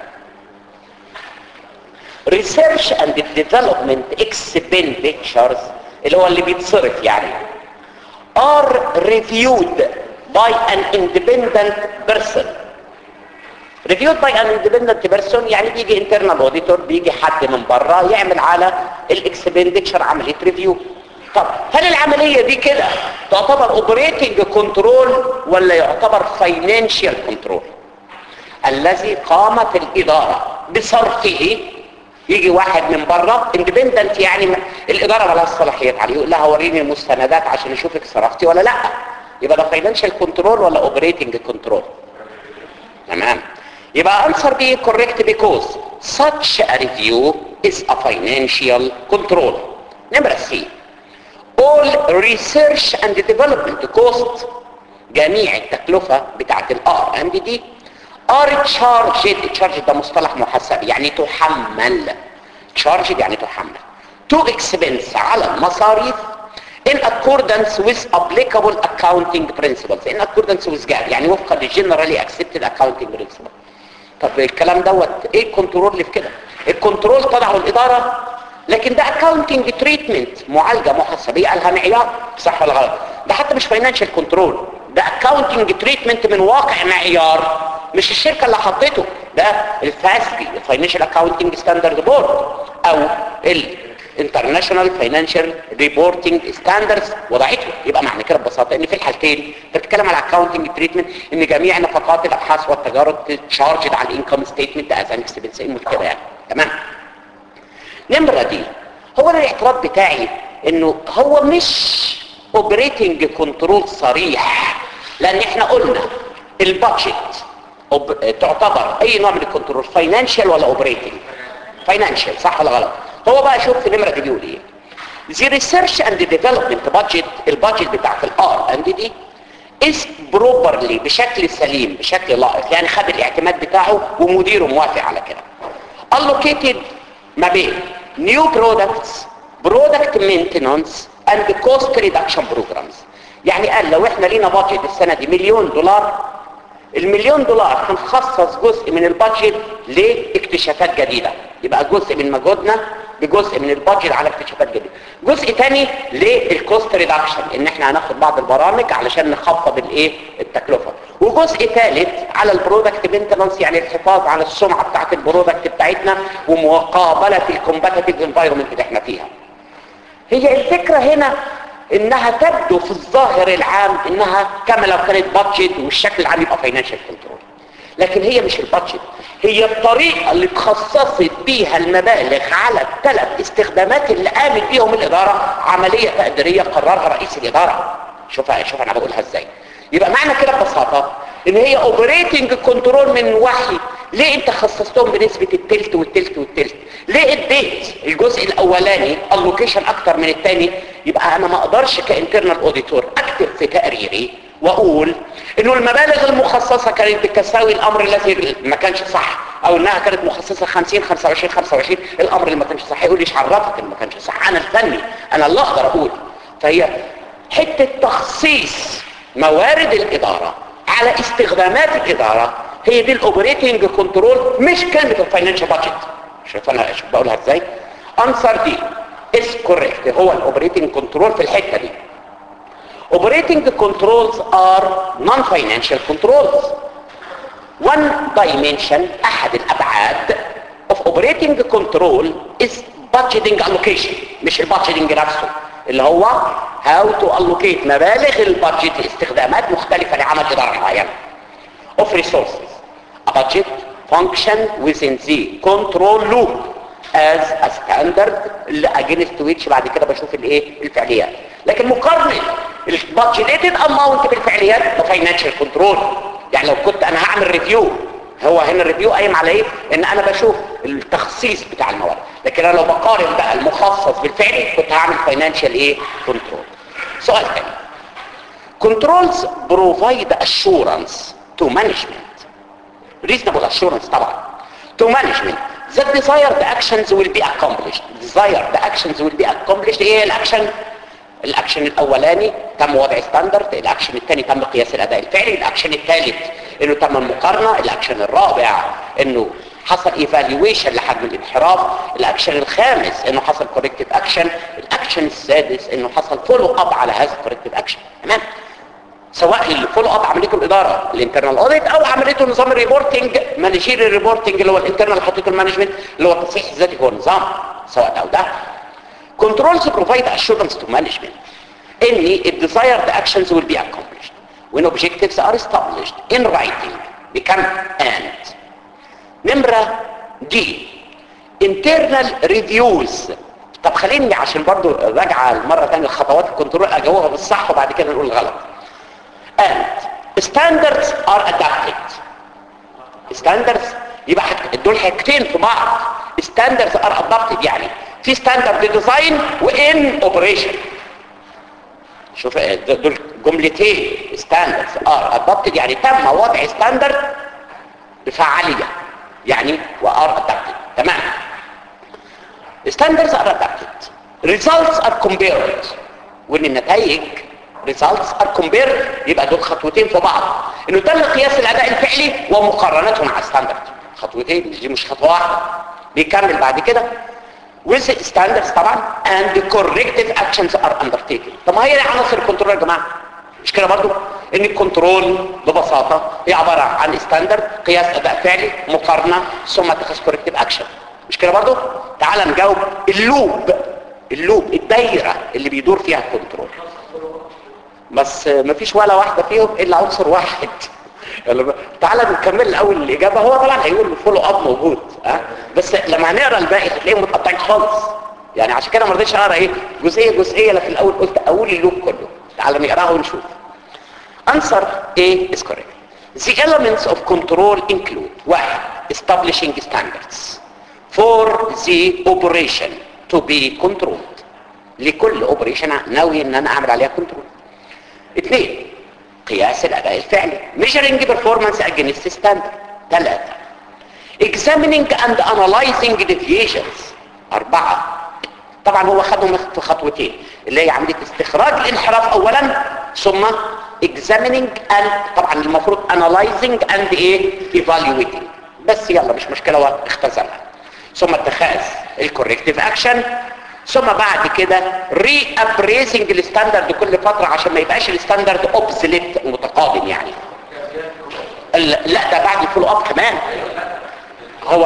research and development expenditures اللي هو اللي بيتصرف يعني are reviewed by an independent person reviewed by an independent person يعني بيجي internal auditor بيجي حد من بره يعمل على الاكسبندتشر عمليه ريفيو طب هل العملية دي كده تعتبر اوبريتنج كنترول ولا يعتبر فاينانشال كنترول الذي قامت الإدارة بصرفه يجي واحد من بره اندبندنت يعني الإدارة مالهاش صلاحيات عليه يقول لها وريني المستندات عشان اشوفك صرفتي ولا لا يبقى ده فاينانشال كنترول ولا اوبريتنج كنترول تمام يبقى answer B correct because such a review is a financial control نمرة C all research and development cost جميع التكلفة بتاعت الار اند دي are charged charged ده مصطلح محسب يعني تحمل charged يعني تحمل to expense على المصاريف in accordance with applicable accounting principles in accordance with GAAP يعني وفقا للجنرالي accepted accounting principles طب الكلام دوت ايه الكنترول اللي في كده الكنترول تضعه الاداره لكن ده اكاونتنج تريتمنت معالجه محاسبيه قالها معيار صح ولا غلط ده حتى مش فاينانشال كنترول ده اكاونتنج تريتمنت من واقع معيار مش الشركه اللي حطيته ده الفاسبي الفاينانشال اكاونتنج ستاندرد بورد او الانترناشونال فاينانشال ريبورتنج ستاندردز وضعته يبقى معنى كده ببساطه ان في الحالتين انت بتتكلم على اكاونتنج تريتمنت ان جميع نفقات الابحاث والتجارب تتشارجد على الانكم ستيتمنت از ان اكسبنس كده يعني تمام نمرة دي هو أنا الاعتراض بتاعي انه هو مش اوبريتنج كنترول صريح لان احنا قلنا البادجت أوب- تعتبر اي نوع من الكنترول فاينانشال ولا اوبريتنج فاينانشال صح ولا غلط هو بقى شوف في النمرة دي بيقول ايه The research and development budget البادجت بتاعت الار اند دي is properly بشكل سليم بشكل لائق يعني خد الاعتماد بتاعه ومديره موافق على كده allocated ما بين new products product maintenance and cost reduction programs يعني قال لو احنا لينا بادجت السنة دي مليون دولار المليون دولار هنخصص جزء من البادجت لاكتشافات جديدة يبقى جزء من مجهودنا بجزء من البادجت على اكتشافات جديدة جزء تاني للكوست ريدكشن ان احنا هناخد بعض البرامج علشان نخفض الايه التكلفة وجزء ثالث على البرودكت مينتنانس يعني الحفاظ على السمعة بتاعت البرودكت بتاعتنا ومقابلة الكومباتيتيف انفايرمنت اللي احنا فيها هي الفكرة هنا انها تبدو في الظاهر العام انها كما لو كانت بادجت والشكل العام يبقى فاينانشال كنترول لكن هي مش البادجت هي الطريقة اللي اتخصصت بيها المبالغ على الثلاث استخدامات اللي قامت بيهم الإدارة عملية تقديرية قررها رئيس الإدارة شوف شوف أنا بقولها إزاي يبقى معنى كده ببساطة ان هي اوبريتنج كنترول من وحي ليه انت خصصتهم بنسبة التلت والتلت والتلت ليه اديت الجزء الاولاني اللوكيشن اكتر من الثاني يبقى انا ما اقدرش كانترنال اوديتور اكتب في تقريري واقول انه المبالغ المخصصة كانت بتساوي الامر الذي ما كانش صح او انها كانت مخصصة 50 25 25 الامر اللي ما كانش صح يقول ليش عرفك اللي ما كانش صح انا الفني انا اللي اقدر اقول فهي حتة تخصيص موارد الادارة على استخدامات الادارة هي دي الاوبريتنج كنترول مش كلمة الفاينانشال بادجت شوف انا شوف بقولها ازاي انسر دي اس كوريكت هو الاوبريتنج كنترول في الحتة دي operating controls are non-financial controls one dimension احد الابعاد of operating control is budgeting allocation مش البادجيتنج نفسه اللي هو how to allocate مبالغ البادجت لاستخدامات مختلفة لعمل إدارة معينة of resources a budget function within the control loop as a standard اللي against which بعد كده بشوف الايه الفعليات لكن مقارنة البادجيتد اماونت بالفعليات ده فاينانشال كنترول يعني لو كنت انا هعمل ريفيو هو هنا الريفيو قايم على ايه ان انا بشوف التخصيص بتاع الموارد لكن انا لو بقارن بقى المخصص بالفعل كنت هعمل فاينانشال ايه كنترول سؤال تاني controls provide assurance to management reasonable assurance طبعا to management that desired actions will be accomplished desired actions will be accomplished ايه الاكشن الاكشن الاولاني تم وضع ستاندرد الاكشن الثاني تم قياس الاداء الفعلي الاكشن الثالث انه تم المقارنه الاكشن الرابع انه حصل ايفالويشن لحجم الانحراف الاكشن الخامس انه حصل كوركتيف اكشن الاكشن السادس انه حصل فولو اب على هذا الكوركتيف اكشن تمام سواء الفولو اب عمليته الاداره الانترنال اوديت او عمليته نظام الريبورتنج مانجيري ريبورتنج اللي هو الانترنال اللي حطيته المانجمنت اللي هو التصحيح الذاتي هو النظام سواء ده او ده controls provide assurance to management any desired actions will be accomplished when objectives are established in writing become and نمرة دي internal reviews طب خليني عشان برضو راجعة المرة تانية الخطوات الكنترول اجاوبها بالصح وبعد كده نقول الغلط and standards are adapted standards يبقى دول حاجتين في بعض standards are adapted يعني في ستاندرد ديزاين وان اوبريشن شوف دول جملتين ستاندردز ار ادابتد يعني تم وضع ستاندرد بفعاليه يعني وار ادابتد تمام ستاندردز ار ادابتد results are compared وان النتائج results are compared يبقى دول خطوتين في بعض انه تم قياس الاداء الفعلي ومقارنتهم على الستاندرد خطوتين دي مش خطوه واحده بيكمل بعد كده with standards طبعا and corrective actions are undertaken طب ما هي دي عناصر الكنترول يا جماعه مش كده برضو ان الكنترول ببساطه هي عباره عن ستاندرد قياس اداء فعلي مقارنه ثم اتخاذ كوركتيف اكشن مش كده برضو تعال نجاوب اللوب اللوب الدايره اللي بيدور فيها الكنترول بس مفيش ولا واحده فيهم الا عنصر واحد يلا بقى. تعالى نكمل الاول الاجابه هو طبعا هيقول فولو اب موجود ها أه؟ بس لما هنقرا الباقي هتلاقيهم متقطعين خالص يعني عشان كده ما رضيتش اقرا ايه جزئيه جزئيه لكن الاول قلت اقول اللوب كله تعالى نقراها ونشوف answer A is correct the elements of control include واحد establishing standards for the operation to be controlled لكل اوبريشن ناوي ان انا اعمل عليها كنترول اثنين قياس الاداء الفعلي measuring performance against standard ثلاثة examining and analyzing deviations أربعة طبعا هو خدهم في خطوتين اللي هي عملية استخراج الانحراف أولا ثم examining and طبعا المفروض analyzing and ايه evaluating بس يلا مش مشكلة اختزلها ثم اتخاذ الكوركتيف اكشن ثم بعد كده ري ابريزنج الستاندرد كل فتره عشان ما يبقاش الستاندرد اوبسليت متقادم يعني لا ده بعد الفولو اب كمان هو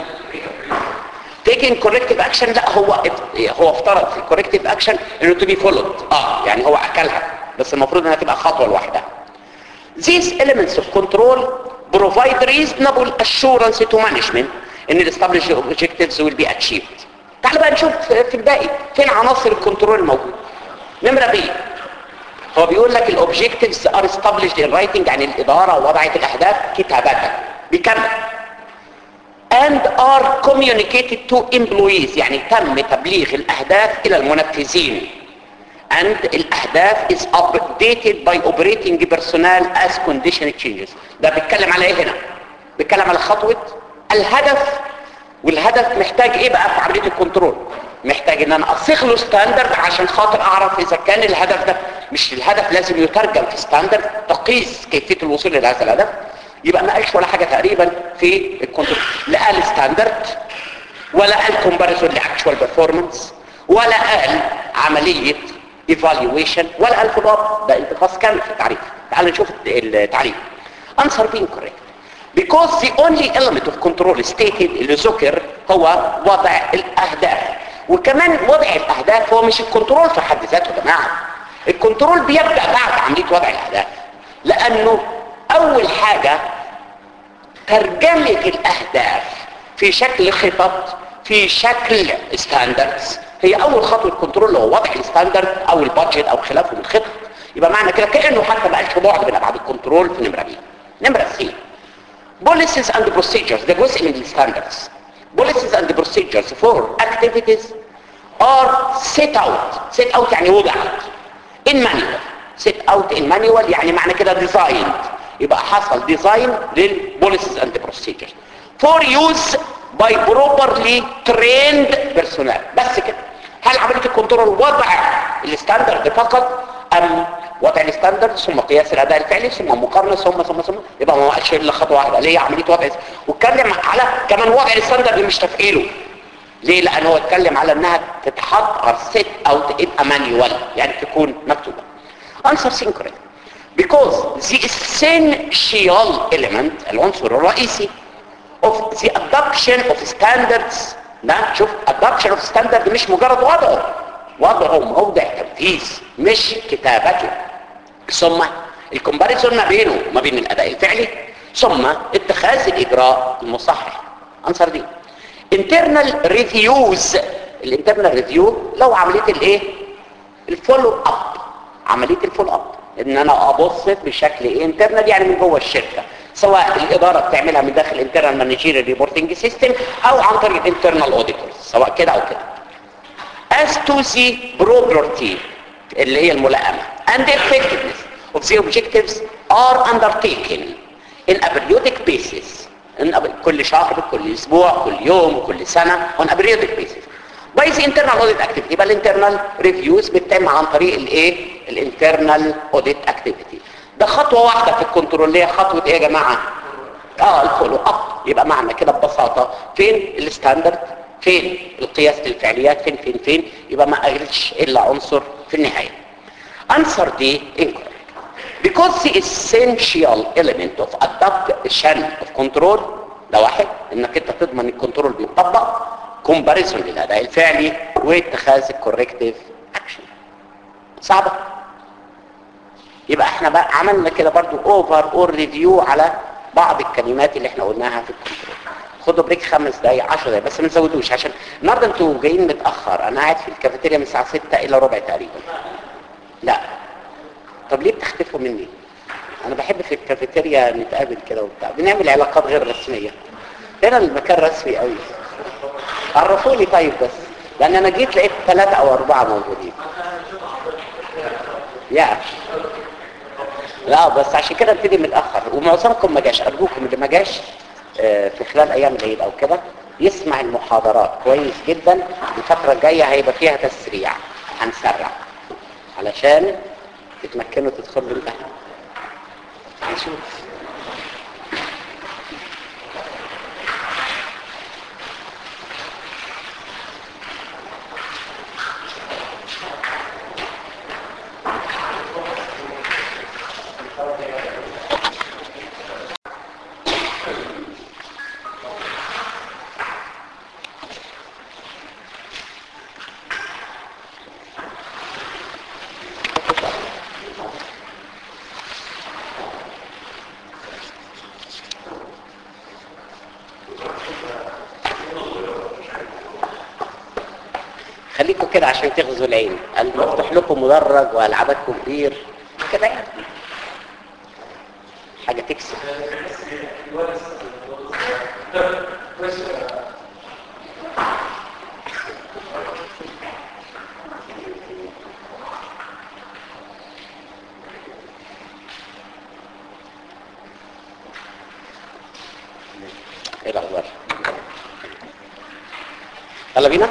taking corrective action لا هو هو افترض في corrective action انه to be followed اه يعني هو اكلها بس المفروض انها تبقى خطوه لوحدها these elements of control provide reasonable assurance to management ان ال established objectives will be achieved تعال بقى نشوف في الباقي فين عناصر الكنترول الموجوده نمره بي هو بيقول لك الاوبجكتيفز ار established in writing يعني الاداره وضعت الاهداف كتابه بيكمل and are communicated to employees يعني تم تبليغ الاهداف الى المنفذين and الاهداف is updated by operating personnel as condition changes ده بيتكلم على ايه هنا بيتكلم على خطوه الهدف والهدف محتاج ايه بقى في عمليه الكنترول محتاج ان انا اصيغ له ستاندرد عشان خاطر اعرف اذا كان الهدف ده مش الهدف لازم يترجم في ستاندرد تقيس كيفيه الوصول لهذا الهدف يبقى ما قالش ولا حاجه تقريبا في الكنترول لا قال ستاندرد ولا قال كومباريزون لاكشوال بيرفورمانس ولا قال عمليه ايفالويشن ولا قال فولو اب ده انتقاص كامل في التعريف تعال نشوف التعريف answer being correct because the only element of control stated اللي ذكر هو وضع الاهداف وكمان وضع الاهداف هو مش الكنترول في حد ذاته يا جماعه الكنترول بيبدا بعد عمليه وضع الاهداف لانه اول حاجه ترجمه الاهداف في شكل خطط في شكل ستاندردز هي اول خطوه كنترول اللي هو وضع الستاندرد او البادجت او خلافه من الخطط يبقى معنى كده كانه حتى ما قالش بعد من ابعاد الكنترول في نمره بي نمره سي policies and procedures ده جزء من الستاندردز policies and procedures for activities are set out set out يعني وضعت in manual set out in manual يعني معنى كده designed يبقى حصل design للpolicies and procedures for use by properly trained personnel بس كده هل عمليه الكنترول وضع الستاندرد فقط ام وضع الستاندرد ثم قياس الاداء الفعلي ثم مقارنه ثم ثم ثم يبقى ما وقعش الا خطوه واحده ليه عمليه وضع واتكلم على كمان وضع الستاندرد مش تفعيله ليه لان هو اتكلم على انها تتحط or set out in a manual يعني تكون مكتوبه answer synchronous because the essential element العنصر الرئيسي of the adoption of standards ده شوف adoption of standard مش مجرد وضعه وضعه موضع تنفيذ مش كتابته ثم الكومباريزون ما بينه وما بين الاداء الفعلي ثم اتخاذ الاجراء المصحح انصر دي internal reviews الانترنال ريفيو لو عمليه الايه الفولو اب عمليه الفولو اب ان انا ابص بشكل ايه انترنال يعني من جوه الشركه سواء الاداره بتعملها من داخل انترنال مانجيريال ريبورتنج سيستم او عن طريق انترنال اوديتورز سواء كده او كده as to the property اللي هي الملائمه and the effectiveness of the objectives are undertaken in a periodic basis in a, كل شهر كل اسبوع كل يوم كل سنه on a periodic basis by the internal audit activity يبقى الانترنال ريفيوز بتتم عن طريق الايه الانترنال اوديت اكتيفيتي ده خطوه واحده في الكنترول اللي هي خطوه ايه يا جماعه اه الفولو اب يبقى معنى كده ببساطه فين الستاندرد فين القياس للفعليات فين فين فين يبقى ما قالش الا عنصر في النهايه answer دي incorrect because the essential element of adaptation of control ده واحد انك انت تضمن الكنترول بيطبق comparison للاداء الفعلي واتخاذ الكوركتيف اكشن صعبه يبقى احنا بقى عملنا كده برضو اوفر اور ريفيو على بعض الكلمات اللي احنا قلناها في الكنترول خدوا بريك خمس دقايق 10 دقايق بس ما تزودوش عشان النهارده انتوا جايين متاخر انا قاعد في الكافيتيريا من الساعه 6 الى ربع تقريبا لا طب ليه بتختفوا مني انا بحب في الكافيتيريا نتقابل كده وبتاع بنعمل علاقات غير رسميه هنا المكان رسمي قوي عرفوني طيب بس لان انا جيت لقيت ثلاثة او اربعة موجودين يا لا بس عشان كده ابتدي متاخر ومعظمكم ما جاش ارجوكم اللي ما جاش آه، في خلال ايام العيد او كده يسمع المحاضرات كويس جدا الفتره الجايه هيبقى فيها تسريع هنسرع علشان تتمكنوا تدخلوا الامتحان هنشوف خليكم كده عشان تغزوا العين المفتوح لكم مدرج والعاباتكم كبير كده يعني حاجه تكسب ايه الاخبار يلا بينا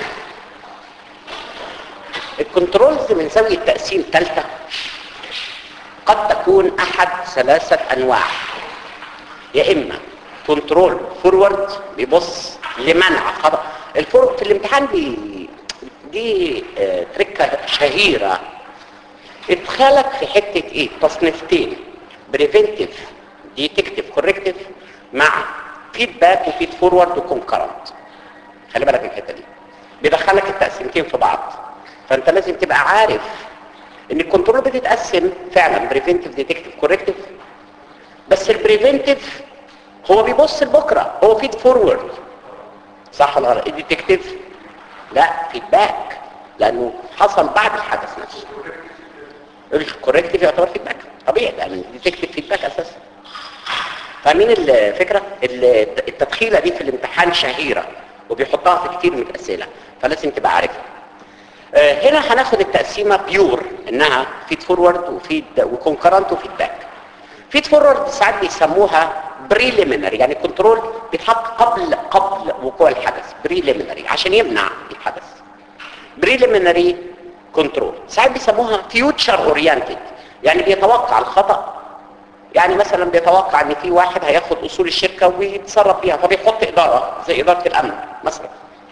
الكنترولز من زاوية تقسيم ثالثة قد تكون أحد ثلاثة أنواع يا إما كنترول فورورد بيبص لمنع خطأ الفور في الامتحان دي دي آه، تركة شهيرة اتخلق في حتة ايه تصنيفتين بريفنتيف ديتكتيف كوركتيف مع فيدباك وفيد فورورد وكونكرنت خلي بالك من الحته دي بيدخلك التقسيمتين في بعض فانت لازم تبقى عارف ان الكنترول بتتقسم فعلا بريفنتيف ديتكتيف كوركتيف بس البريفنتيف هو بيبص لبكره هو فيد فورورد صح ولا غلط الديتكتيف لا فيدباك لانه حصل بعد الحدث نفسه الكوركتيف يعتبر فيدباك طبيعي لان الديتكتيف فيدباك اساسا فاهمين الفكره ال- التدخيله دي في الامتحان شهيره وبيحطها في كتير من الاسئله فلازم تبقى عارفها آه، هنا هناخد التقسيمه بيور انها فيد فورورد وفيد وكونكرنت وفيد باك فيد فورورد ساعات بيسموها بريليمينري يعني الكنترول بيتحط قبل قبل وقوع الحدث بريليمينري عشان يمنع الحدث بريليمينري كنترول ساعات بيسموها فيوتشر اورينتد يعني بيتوقع الخطا يعني مثلا بيتوقع ان في واحد هياخد اصول الشركه ويتصرف بيها فبيحط اداره زي اداره الامن مثلا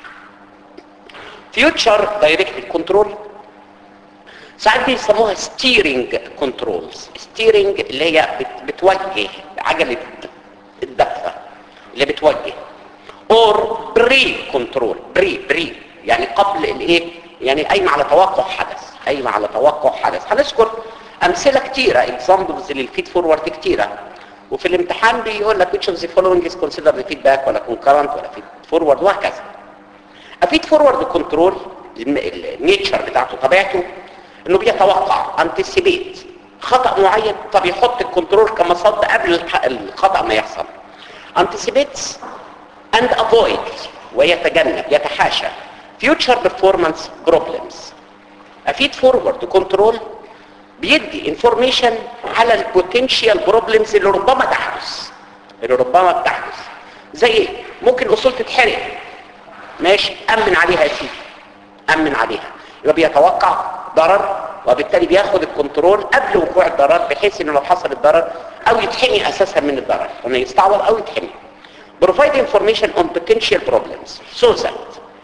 فيوتشر دايركتد كنترول ساعات بيسموها ستيرنج كنترولز ستيرنج اللي هي بت- بتوجه عجله الدفه اللي بتوجه اور بري كنترول بري بري يعني قبل الايه يعني قايمه على توقع حدث قايمه على توقع حدث هنذكر امثله كتيره اكزامبلز للفيد فورورد كتيره وفي الامتحان بيقول لك which of the following is considered feedback ولا concurrent ولا feed forward وهكذا افيد فورورد كنترول النيتشر بتاعته طبيعته انه بيتوقع انتسيبيت خطا معين فبيحط الكنترول كمصد قبل الح- الخطا ما يحصل anticipates and avoid ويتجنب يتحاشى future performance problems افيد فورورد كنترول بيدي انفورميشن على البوتنشال بروبلمز اللي ربما تحدث اللي ربما بتحدث زي ايه ممكن اصول تتحرق ماشي امن عليها يا سيدي امن عليها يبقى بيتوقع ضرر وبالتالي بياخد الكنترول قبل وقوع الضرر بحيث انه لو حصل الضرر او يتحمي اساسا من الضرر انه يستعوض او يتحمي provide information on potential problems so that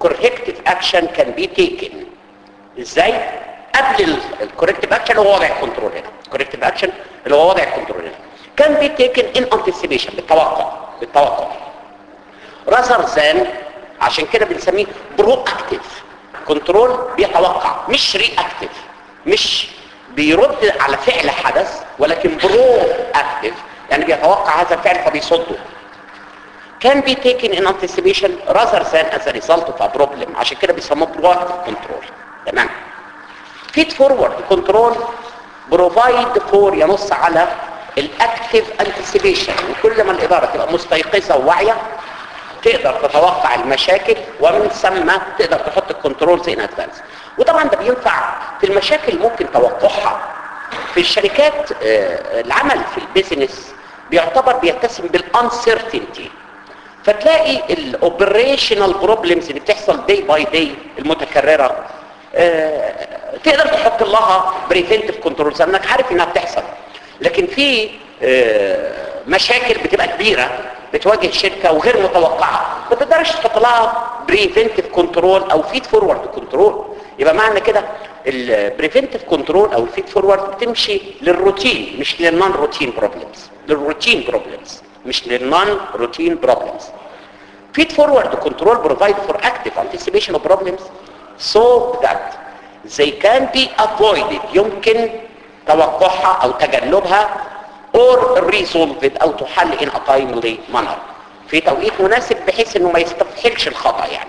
corrective action can be taken ازاي قبل الكوركتيف اكشن هو وضع الكنترول هنا الكوركتيف اكشن اللي هو وضع الكنترول هنا كان بي تيكن ان انتسيبيشن بالتوقع بالتوقع rather than عشان كده بنسميه برو اكتيف كنترول بيتوقع مش ري اكتيف مش بيرد على فعل حدث ولكن برو اكتيف يعني بيتوقع هذا الفعل فبيصده can be taken in anticipation rather than as a result of a problem عشان كده بيسموه proactive control تمام feed forward control provide for ينص على الاكتيف anticipation وكل ما الإدارة تبقى مستيقظة وواعية تقدر تتوقع المشاكل ومن ثم تقدر تحط الكنترولز ان ادفانس وطبعا ده بينفع في المشاكل ممكن توقعها في الشركات آه، العمل في البيزنس بيعتبر بيتسم بالانسرتينتي فتلاقي الاوبريشنال بروبلمز اللي بتحصل داي باي داي المتكرره آه، تقدر تحط لها بريفنتيف كنترولز انك عارف انها بتحصل لكن في آه، مشاكل بتبقى كبيره بتواجه شركه وغير متوقعه ما تقدرش تحط لها بريفنتيف كنترول او فيد فورورد كنترول يبقى معنى كده البريفنتيف كنترول او الفيد فورورد بتمشي للروتين مش للنون روتين بروبلمز للروتين بروبلمز مش للنون روتين بروبلمز feed forward control provide for active anticipation of problems so that they can be avoided يمكن توقعها او تجنبها or resolved او تحل in a timely manner في توقيت مناسب بحيث انه ما يستفحلش الخطأ يعني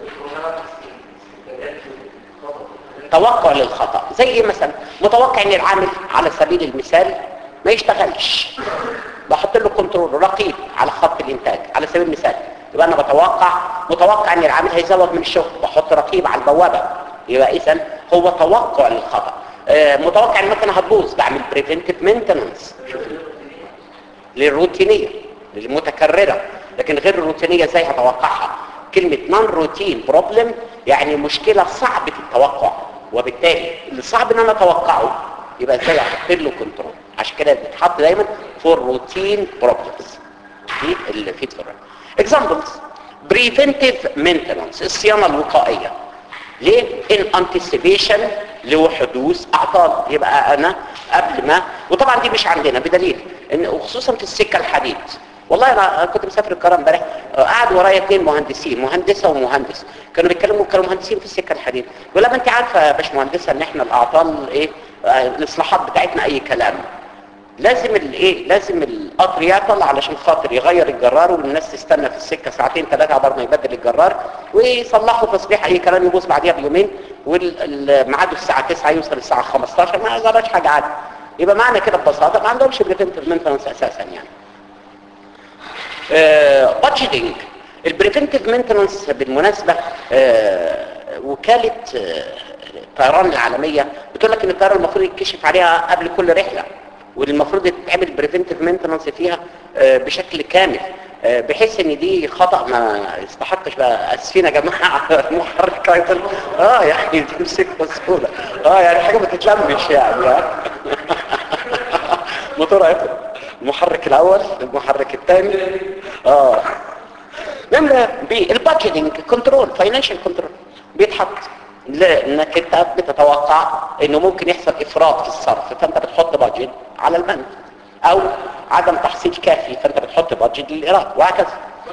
توقع للخطأ زي ايه مثلا متوقع ان العامل على سبيل المثال ما يشتغلش بحط له كنترول رقيب على خط الانتاج على سبيل المثال يبقى انا بتوقع متوقع ان العامل هيزوج من الشغل بحط رقيب على البوابه يبقى اذا هو توقع للخطا آه، متوقع ان المكنه هتبوظ بعمل بريفنتيف مينتنانس للروتينيه للمتكرره لكن غير الروتينيه ازاي هتوقعها كلمه نون روتين بروبلم يعني مشكله صعبه التوقع وبالتالي اللي صعب ان انا اتوقعه يبقى ازاي احط له كنترول عشان كده بتتحط دايما فور روتين بروبلمز دي اللي في تفرق اكزامبلز بريفنتيف مينتنانس الصيانه الوقائيه ليه ان انتسيبيشن لحدوث اعطال يبقى انا قبل ما وطبعا دي مش عندنا بدليل ان وخصوصا في السكه الحديد والله انا كنت مسافر القاهره امبارح قعد ورايا اثنين مهندسين مهندسه ومهندس كانوا بيتكلموا كانوا مهندسين في السكه الحديد يقول لها ما انت عارفه يا باشمهندسه ان احنا الاعطال ايه آه، الاصلاحات بتاعتنا اي كلام لازم الايه لازم القطر يعطل علشان خاطر يغير الجرار والناس تستنى في السكه ساعتين ثلاثه عبر ما يبدل الجرار ويصلحوا تصليح اي كلام يبوظ بعديها بيومين والميعاد الساعه 9 يوصل الساعه 15 ما جراش حاجه عادي يبقى معنى كده ببساطه ما عندهمش بريفنتيف مينتنس اساسا يعني بادجيتنج البريفنتيف مينتنس بالمناسبه آه، وكاله آه، الطيران العالميه بتقول لك ان الطياره المفروض يتكشف عليها قبل كل رحله والمفروض يتعمل بريفنتيف مينتنس فيها آه، بشكل كامل آه، بحيث ان دي خطا ما يستحقش بقى اسفين يا جماعه المحرك هيطل اه يعني تمسك بسهوله اه يعني حاجه ما تتلمش يعني آه. موتور هيطل المحرك الاول المحرك الثاني اه نمرة بالبادجيتنج كنترول فاينانشال كنترول بيتحط لانك انت بتتوقع انه ممكن يحصل افراط في الصرف فانت بتحط بادجت على البنك او عدم تحصيل كافي فانت بتحط بادجت للايراد وهكذا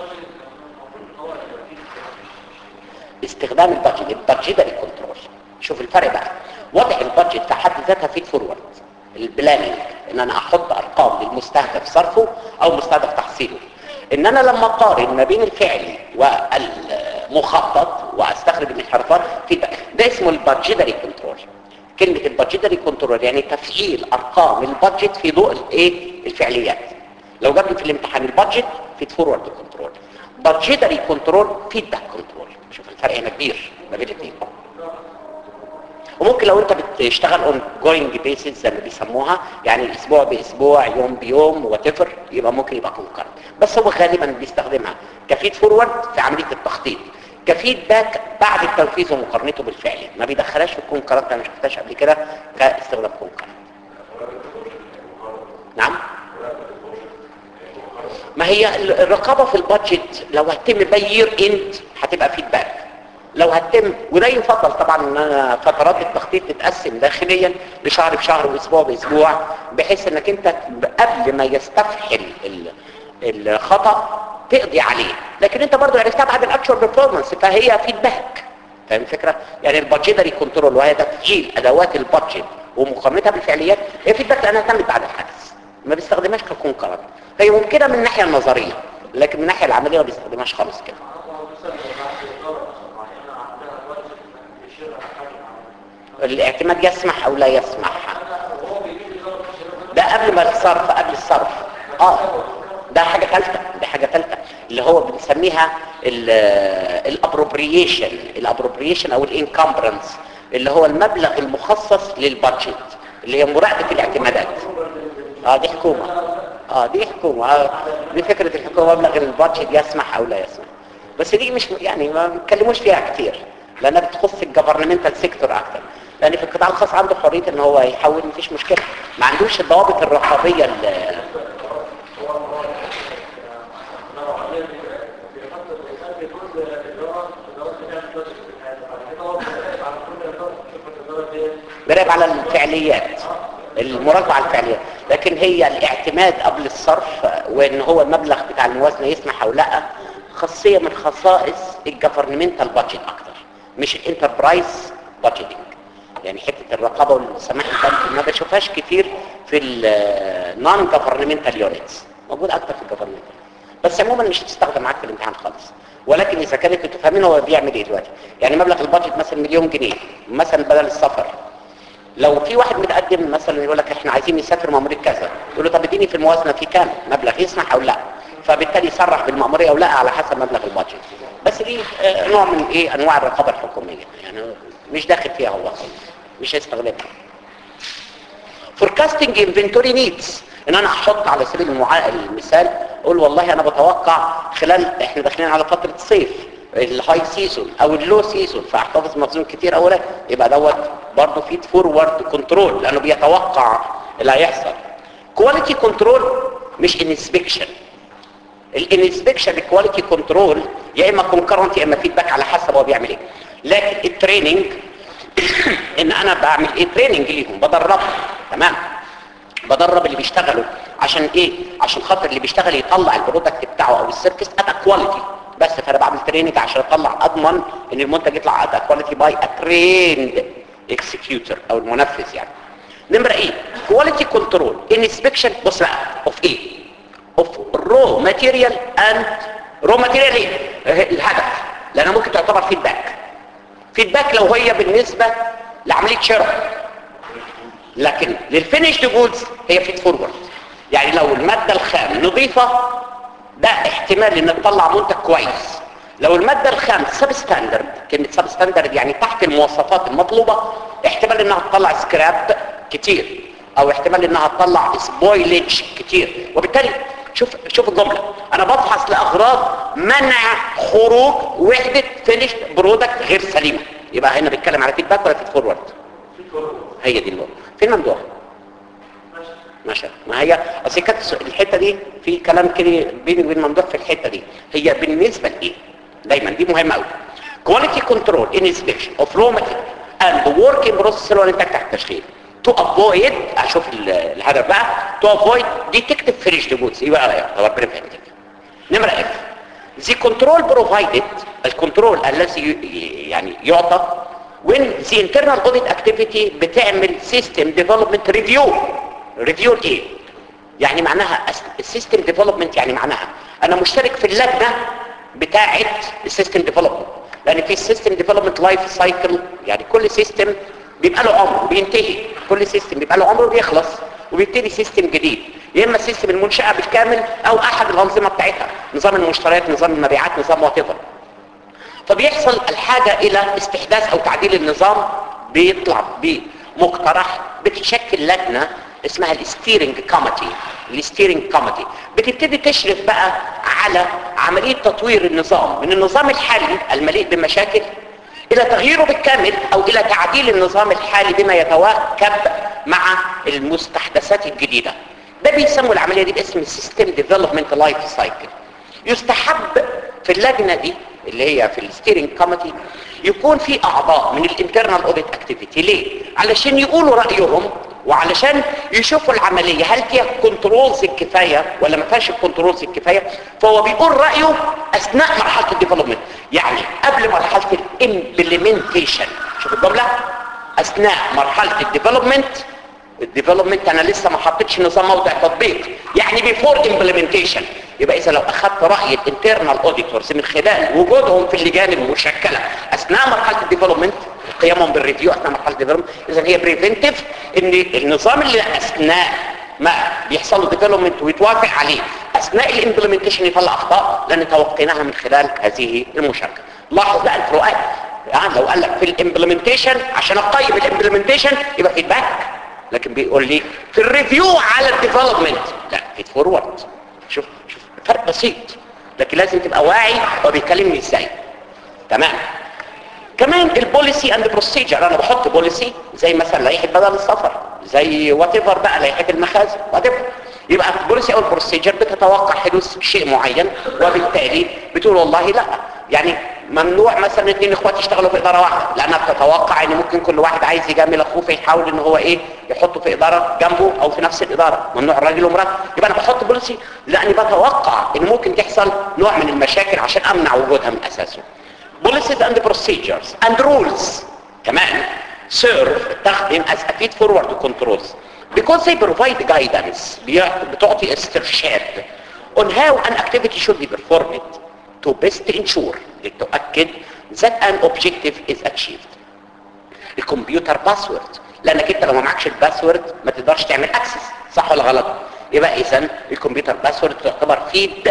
استخدام البادجت البادجيتري كنترول شوف الفرق بقى وضع البادجت في حد ذاتها فيد فورورد البلاننج ان انا احط ارقام للمستهدف صرفه او مستهدف تحصيله ان انا لما اقارن ما بين الفعلي والمخطط واستخرج الانحرافات في ده, ده اسمه البادجيتري كنترول كلمه البادجيتري كنترول يعني تفعيل ارقام البادجت في ضوء الايه الفعليات لو جاب لي في الامتحان البادجت فيد فورورد كنترول بادجيتري كنترول فيدباك كنترول شوف الفرق هنا كبير ما بين الاثنين وممكن لو انت بتشتغل اون جوينج بيسز زي ما بيسموها يعني اسبوع باسبوع يوم بيوم وات يبقى ممكن يبقى كونكرنت بس هو غالبا بيستخدمها كفيد فورورد في عمليه التخطيط كفيدباك بعد التنفيذ ومقارنته بالفعل ما بيدخلهاش في الكونكرنت انا ما شفتهاش قبل كده كاستخدام كونكرنت نعم ما هي الرقابه في البادجت لو هتتم باي يير اند هتبقى فيدباك لو هتتم وده يفضل طبعا ان أنا فترات التخطيط تتقسم داخليا لشهر بشهر واسبوع باسبوع بحيث انك انت قبل ما يستفحل ال- الخطا تقضي عليه لكن انت برضو عرفتها بعد الاكشوال بيرفورمانس فهي فيدباك فاهم الفكره يعني البادجيتري كنترول وهي تفعيل ادوات البادجت ومقارنتها بالفعليات هي فيدباك لانها تمت بعد الحدث ما بيستخدمهاش ككونكرنت هي ممكنه من الناحيه النظريه لكن من الناحيه العمليه ما بيستخدمهاش خالص كده الاعتماد يسمح او لا يسمح ده قبل ما الصرف قبل الصرف اه ده حاجة ثالثة ده حاجة ثالثة اللي هو بنسميها الابروبريشن الابروبريشن او الانكمبرنس اللي هو المبلغ المخصص للبادجت اللي هي مراقبة الاعتمادات اه دي حكومة اه دي حكومة آه دي فكرة الحكومة مبلغ البادجت يسمح او لا يسمح بس دي مش يعني ما بنتكلموش فيها كتير لانها بتخص الجفرنمنتال سيكتور اكتر لان في القطاع الخاص عنده حريه ان هو يحول مفيش مشكله ما عندوش الضوابط الرقابيه اللي براقب على الفعليات المراقبة على الفعليات لكن هي الاعتماد قبل الصرف وان هو المبلغ بتاع الموازنة يسمح او لا خاصية من خصائص الجفرنمنتال بادجت اكتر مش الانتربرايز بادجيتنج يعني حتة الرقابة والسماح البنك ما بشوفهاش كتير في النون جفرنمنتال يونتس موجود اكتر في الجفرنمنتال بس عموما مش هتستخدم معاك في الامتحان خالص ولكن اذا كانت انتوا فاهمين هو بيعمل ايه دلوقتي يعني مبلغ البادجت مثلا مليون جنيه مثلا بدل السفر لو في واحد متقدم مثلا يقول لك احنا عايزين نسافر مأمورية كذا تقول له طب اديني في الموازنة في كام مبلغ يسمح او لا فبالتالي يصرح بالمأمورية او لا على حسب مبلغ البادجت بس دي آه، نوع من ايه انواع الرقابة الحكومية يعني مش داخل فيها هو خالص مش هيستخدمها forecasting inventory needs ان انا احط على سبيل المعا... المثال اقول والله انا بتوقع خلال احنا داخلين على فترة الصيف الهاي سيزون او اللو سيزون فاحتفظ مخزون كتير اولا يبقى دوت برضه فيد فورورد كنترول لانه بيتوقع اللي هيحصل كواليتي كنترول مش انسبكشن الانسبكشن الكواليتي كنترول يا اما كونكرنت يا اما فيدباك على حسب هو بيعمل ايه لكن التريننج ان انا بعمل ايه تريننج ليهم بدربهم تمام بدرب اللي بيشتغلوا عشان ايه عشان خاطر اللي بيشتغل يطلع البرودكت بتاعه او السيرفيس ابقى كواليتي بس فانا بعمل تريننج عشان اطلع اضمن ان المنتج يطلع ابقى كواليتي باي اتريند اكسكيوتور او المنفذ يعني نمره ايه كواليتي كنترول انسبكشن بص بقى اوف ايه اوف رو ماتيريال اند رو ماتيريال ايه الهدف لانها ممكن تعتبر فيدباك فيدباك لو هي بالنسبه لعمليه شراء لكن للفينيشد جودز هي فيد فورورد يعني لو الماده الخام نظيفه ده احتمال ان تطلع منتج كويس لو الماده الخام سب ستاندرد كلمه سب ستاندرد يعني تحت المواصفات المطلوبه احتمال انها تطلع سكراب كتير او احتمال انها تطلع سبويلج كتير وبالتالي شوف شوف الجمله انا بفحص لاغراض منع خروج وحده فينيشد برودكت غير سليمه يبقى هنا بيتكلم على فيدباك ولا فيد فورورد هي دي النقطه فين ممدوح ماشي ما هي اصل كانت الحته دي في كلام كده بيني وبين ممدوح في الحته دي هي بالنسبه لايه دايما دي مهمه قوي كواليتي كنترول انسبكشن اوف رو ماتيريال اند وركينج بروسيس اللي هو الانتاج تحت التشغيل تو افويد اشوف الهدف بقى تو افويد ديتكتيف فينيشد جودز ايه بقى يعتبر بريفنتيف نمره اف The control provided الكنترول الذي يعني يعطى when the internal audit activity بتعمل system development review review ايه يعني معناها السيستم ديفلوبمنت يعني معناها انا مشترك في اللجنه بتاعه السيستم ديفلوبمنت لان في السيستم ديفلوبمنت لايف سايكل يعني كل سيستم بيبقى له عمر وبينتهي كل سيستم بيبقى له عمر وبيخلص وبيبتدي سيستم جديد يا اما السيستم المنشاه بالكامل او احد الانظمه بتاعتها نظام المشتريات نظام المبيعات نظام وات فبيحصل الحاجه الى استحداث او تعديل النظام بيطلع بمقترح بتشكل لجنه اسمها الستيرنج كوميتي الستيرنج كوميتي بتبتدي تشرف بقى على عمليه تطوير النظام من النظام الحالي المليء بمشاكل الى تغييره بالكامل او الى تعديل النظام الحالي بما يتواكب مع المستحدثات الجديده ده بيسموا العمليه دي باسم السيستم ديفلوبمنت لايف سايكل يستحب في اللجنه دي اللي هي في الستيرنج كوميتي يكون في اعضاء من الانترنال اوديت اكتيفيتي ليه علشان يقولوا رايهم وعلشان يشوفوا العمليه هل فيها كنترولز الكفايه ولا ما فيهاش الكنترولز الكفايه فهو بيقول رايه اثناء مرحله الديفلوبمنت يعني قبل مرحله الامبلمنتيشن شوف الجمله اثناء مرحله الديفلوبمنت الديفلوبمنت انا لسه ما حطيتش نظام موضع تطبيق يعني بيفور امبلمنتيشن يبقى اذا لو اخذت راي الانترنال اوديتورز من خلال وجودهم في اللجان المشكله اثناء مرحله الديفلوبمنت قيامهم بالريفيو اثناء مرحله الديفلوبمنت اذا هي بريفنتيف ان النظام اللي اثناء ما بيحصل له ديفلوبمنت ويتوافق عليه اثناء الامبلمنتيشن يطلع اخطاء لان توقيناها من خلال هذه المشاركه لاحظ بقى الفروقات يعني لو قال لك في الامبلمنتيشن عشان اقيم الامبلمنتيشن يبقى فيدباك لكن بيقول لي في الريفيو على الديفلوبمنت لا فيد فورورد شوف شوف فرق بسيط لكن لازم تبقى واعي هو بيكلمني ازاي تمام كمان البوليسي اند بروسيجر انا بحط بوليسي زي مثلا لائحه بدل السفر زي وات ايفر بقى لائحه المخازن وات يبقى البوليسي او البروسيجر بتتوقع حدوث شيء معين وبالتالي بتقول والله لا يعني ممنوع مثلا اثنين اخوات يشتغلوا في اداره واحده لانها بتتوقع ان ممكن كل واحد عايز يجامل اخوه فيحاول ان هو ايه يحطه في اداره جنبه او في نفس الاداره ممنوع الراجل ومراته يبقى انا بحط بوليسي لاني بتوقع ان ممكن تحصل نوع من المشاكل عشان امنع وجودها من اساسه policies and procedures and rules كمان serve تخدم as a feed forward controls because they provide guidance بتعطي استرشاد on how an activity should be performed to best ensure لتؤكد that an objective is achieved الكمبيوتر باسورد لانك انت لو ما معكش الباسورد ما تقدرش تعمل اكسس صح ولا غلط يبقى اذا الكمبيوتر باسورد تعتبر فيد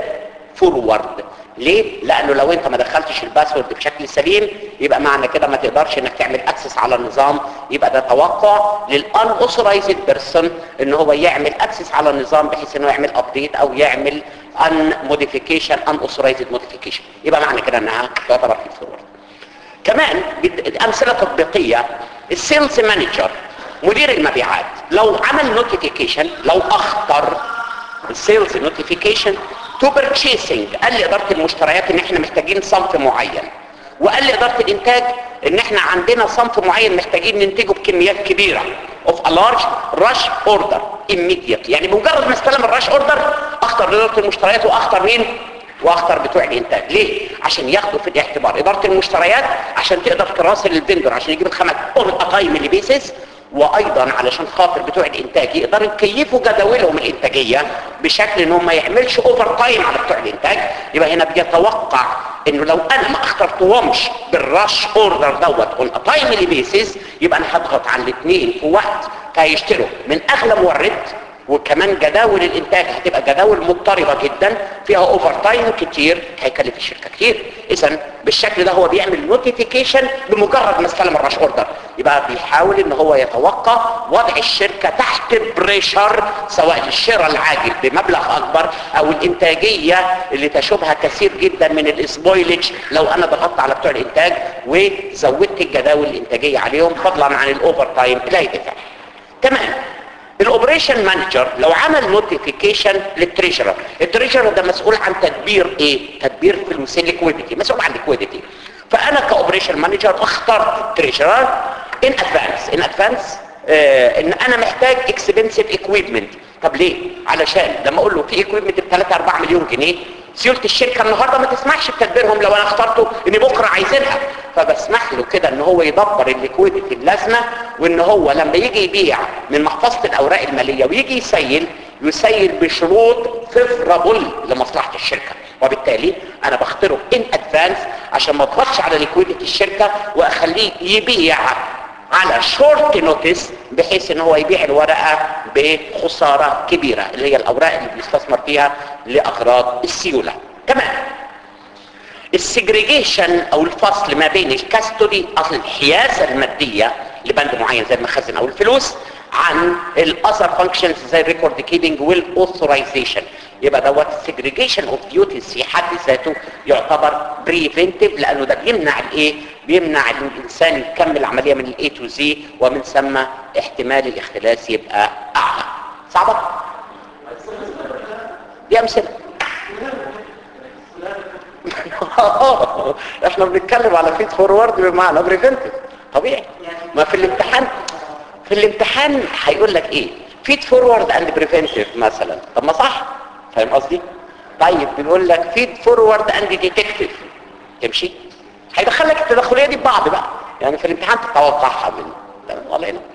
فورورد ليه؟ لانه لو انت ما دخلتش الباسورد بشكل سليم يبقى معنى كده ما تقدرش انك تعمل اكسس على النظام يبقى ده توقع للان اوثرايزد بيرسون ان هو يعمل اكسس على النظام بحيث انه يعمل ابديت او يعمل ان موديفيكيشن ان اوثرايزد موديفيكيشن يبقى معنى كده انها تعتبر في فورورد كمان امثله تطبيقيه السيلز مانجر مدير المبيعات لو عمل نوتيفيكيشن لو اخطر السيلز نوتيفيكيشن تو بيرتشيسنج قال لي اداره المشتريات ان احنا محتاجين صنف معين وقال لي اداره الانتاج ان احنا عندنا صنف معين محتاجين ننتجه بكميات كبيره of a large rush order immediately يعني بمجرد ما استلم الراش اوردر اخطر لاداره المشتريات واخطر مين واخطر بتوع الانتاج ليه عشان ياخدوا في الاعتبار اداره المشتريات عشان تقدر تراسل الفندر عشان يجيب الخامات اون تايم بيسز وايضا علشان خاطر بتوع الانتاج يقدروا يكيفوا جداولهم الانتاجيه بشكل ان هم ما يعملش اوفر تايم على بتوع الانتاج يبقى هنا بيتوقع انه لو انا ما اخترتهمش بالراش اوردر دوت اون تايملي بيسز يبقى انا هضغط على الاثنين في وقت هيشتروا من اغلى مورد وكمان جداول الانتاج هتبقى جداول مضطربه جدا فيها اوفر تايم كتير هيكلف الشركه كتير اذا بالشكل ده هو بيعمل نوتيفيكيشن بمجرد ما استلم الراش اوردر يبقى بيحاول ان هو يتوقع وضع الشركه تحت بريشر سواء الشراء العاجل بمبلغ اكبر او الانتاجيه اللي تشوبها كثير جدا من الاسبويلج لو انا ضغطت على بتوع الانتاج وزودت الجداول الانتاجيه عليهم فضلا عن الاوفر تايم لا يدفع تمام الاوبريشن مانجر لو عمل نوتيفيكيشن للتريجرر التريجرر ده مسؤول عن تدبير ايه تدبير فلوس الليكويديتي مسؤول عن الليكويديتي فانا كاوبريشن مانجر اخترت التريجرر ان ادفانس ان ادفانس ان انا محتاج اكسبنسيف اكويبمنت طب ليه علشان لما اقول له في اكويبمنت ب 3 4 مليون جنيه سيوله الشركه النهارده ما تسمحش بتدبيرهم لو انا اخترته ان بكره عايزينها فبسمح له كده ان هو يدبر الليكويديتي اللازمه وان هو لما يجي يبيع من محفظه الاوراق الماليه ويجي يسيل يسيل بشروط فيفرابل لمصلحه الشركه وبالتالي انا بختاره ان ادفانس عشان ما اضغطش على ليكويديتي الشركه واخليه يبيع على شورت نوتس بحيث ان هو يبيع الورقه بخساره كبيره اللي هي الاوراق اللي بيستثمر فيها لاغراض السيوله تمام السجريجيشن او الفصل ما بين الكاستوري اصل الحيازه الماديه لبند معين زي المخازن او الفلوس عن الاذر فانكشنز زي الريكورد كيبنج والاوثرايزيشن يبقى دوت سيجريجيشن اوف ديوتيز في حد ذاته يعتبر بريفنتيف لانه ده بيمنع الايه بيمنع ان الانسان يكمل العمليه من الاي تو زي ومن ثم احتمال الاختلاس يبقى اعلى صعبه دي امثله احنا بنتكلم على فيد فورورد بمعنى بريفنتيف طبيعي ما في الامتحان في الامتحان هيقول لك ايه فيد فورورد اند بريفنتيف مثلا طب ما صح فاهم قصدي طيب بنقول لك فيد فورورد اند ديتكتيف تمشي هيدخلك التدخليه دي ببعض بقى يعني في الامتحان تتوقعها من تمام والله ينور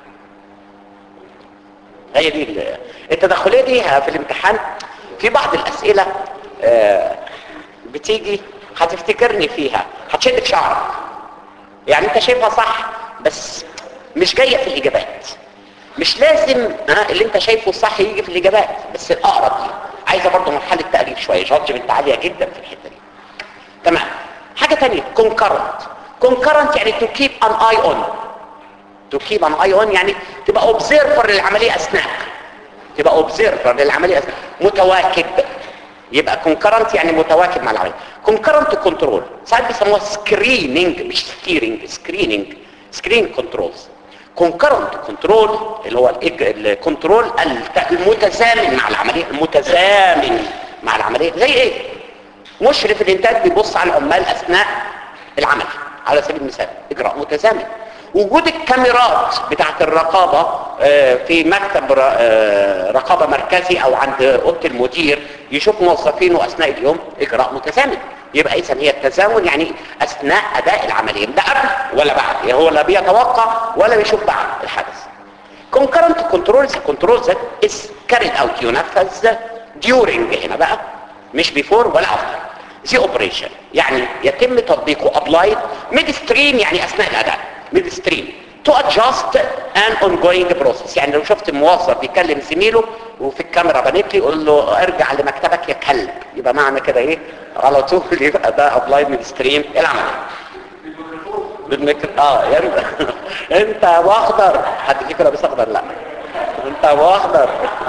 هي دي ال- التدخليه دي في الامتحان في بعض الاسئله آه، بتيجي هتفتكرني فيها هتشد في شعرك يعني انت شايفها صح بس مش جايه في الاجابات مش لازم ها اللي انت شايفه صح يجي في الاجابات بس الاقرب دي عايزه برضه مرحله تقريب شويه جادجمنت عاليه جدا في الحته دي تمام حاجه ثانيه concurrent concurrent يعني to keep an eye on to keep an eye on يعني تبقى observer للعمليه اثناء تبقى observer للعمليه اثناء متواكب يبقى concurrent يعني متواكب مع العمليه concurrent control ساعات بيسموها screening مش steering screening screen controls concurrent control اللي هو الكنترول المتزامن مع العمليه المتزامن مع العمليه زي ايه مشرف الانتاج بيبص على العمال اثناء العمل على سبيل المثال اجراء متزامن وجود الكاميرات بتاعت الرقابة آه، في مكتب ر- آه، رقابة مركزي او عند اوضه المدير يشوف موظفينه اثناء اليوم اجراء متزامن يبقى اذا هي التزامن يعني اثناء اداء العمليه ده قبل ولا بعد يعني هو لا بيتوقع ولا بيشوف بعد الحدث concurrent controls controls that is carried out ينفذ during هنا بقى مش before ولا after the operation يعني يتم تطبيقه applied midstream يعني اثناء الاداء midstream to adjust an ongoing process يعني لو شفت موظف بيكلم زميله وفي الكاميرا بنت لي يقول له ارجع لمكتبك يا كلب يبقى معنى كده ايه على طول يبقى ده applied midstream العمل بالميك اه يعني انت ابو اخضر حد فيكم لابس اخضر لا انت ابو اخضر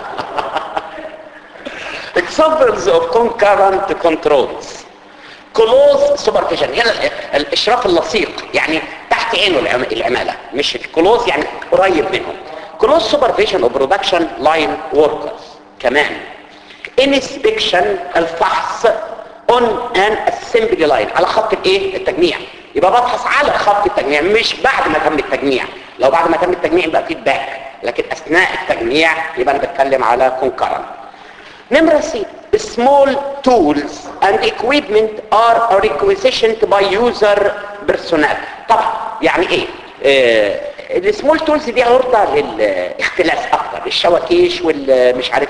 examples of concurrent controls close supervision هنا ال- الاشراف اللصيق يعني تحت عينه العم- العماله مش الكلوز يعني قريب منهم close supervision of production line workers كمان inspection الفحص on an assembly line على خط الايه التجميع يبقى بفحص على خط التجميع مش بعد ما تم التجميع لو بعد ما تم التجميع يبقى فيدباك لكن اثناء التجميع يبقى انا بتكلم على concurrent نمرة سي small tools and equipment are requisitioned by user personnel طبعا يعني ايه آه السمول تولز دي عرضة للاختلاس اكتر الشواكيش والمش عارف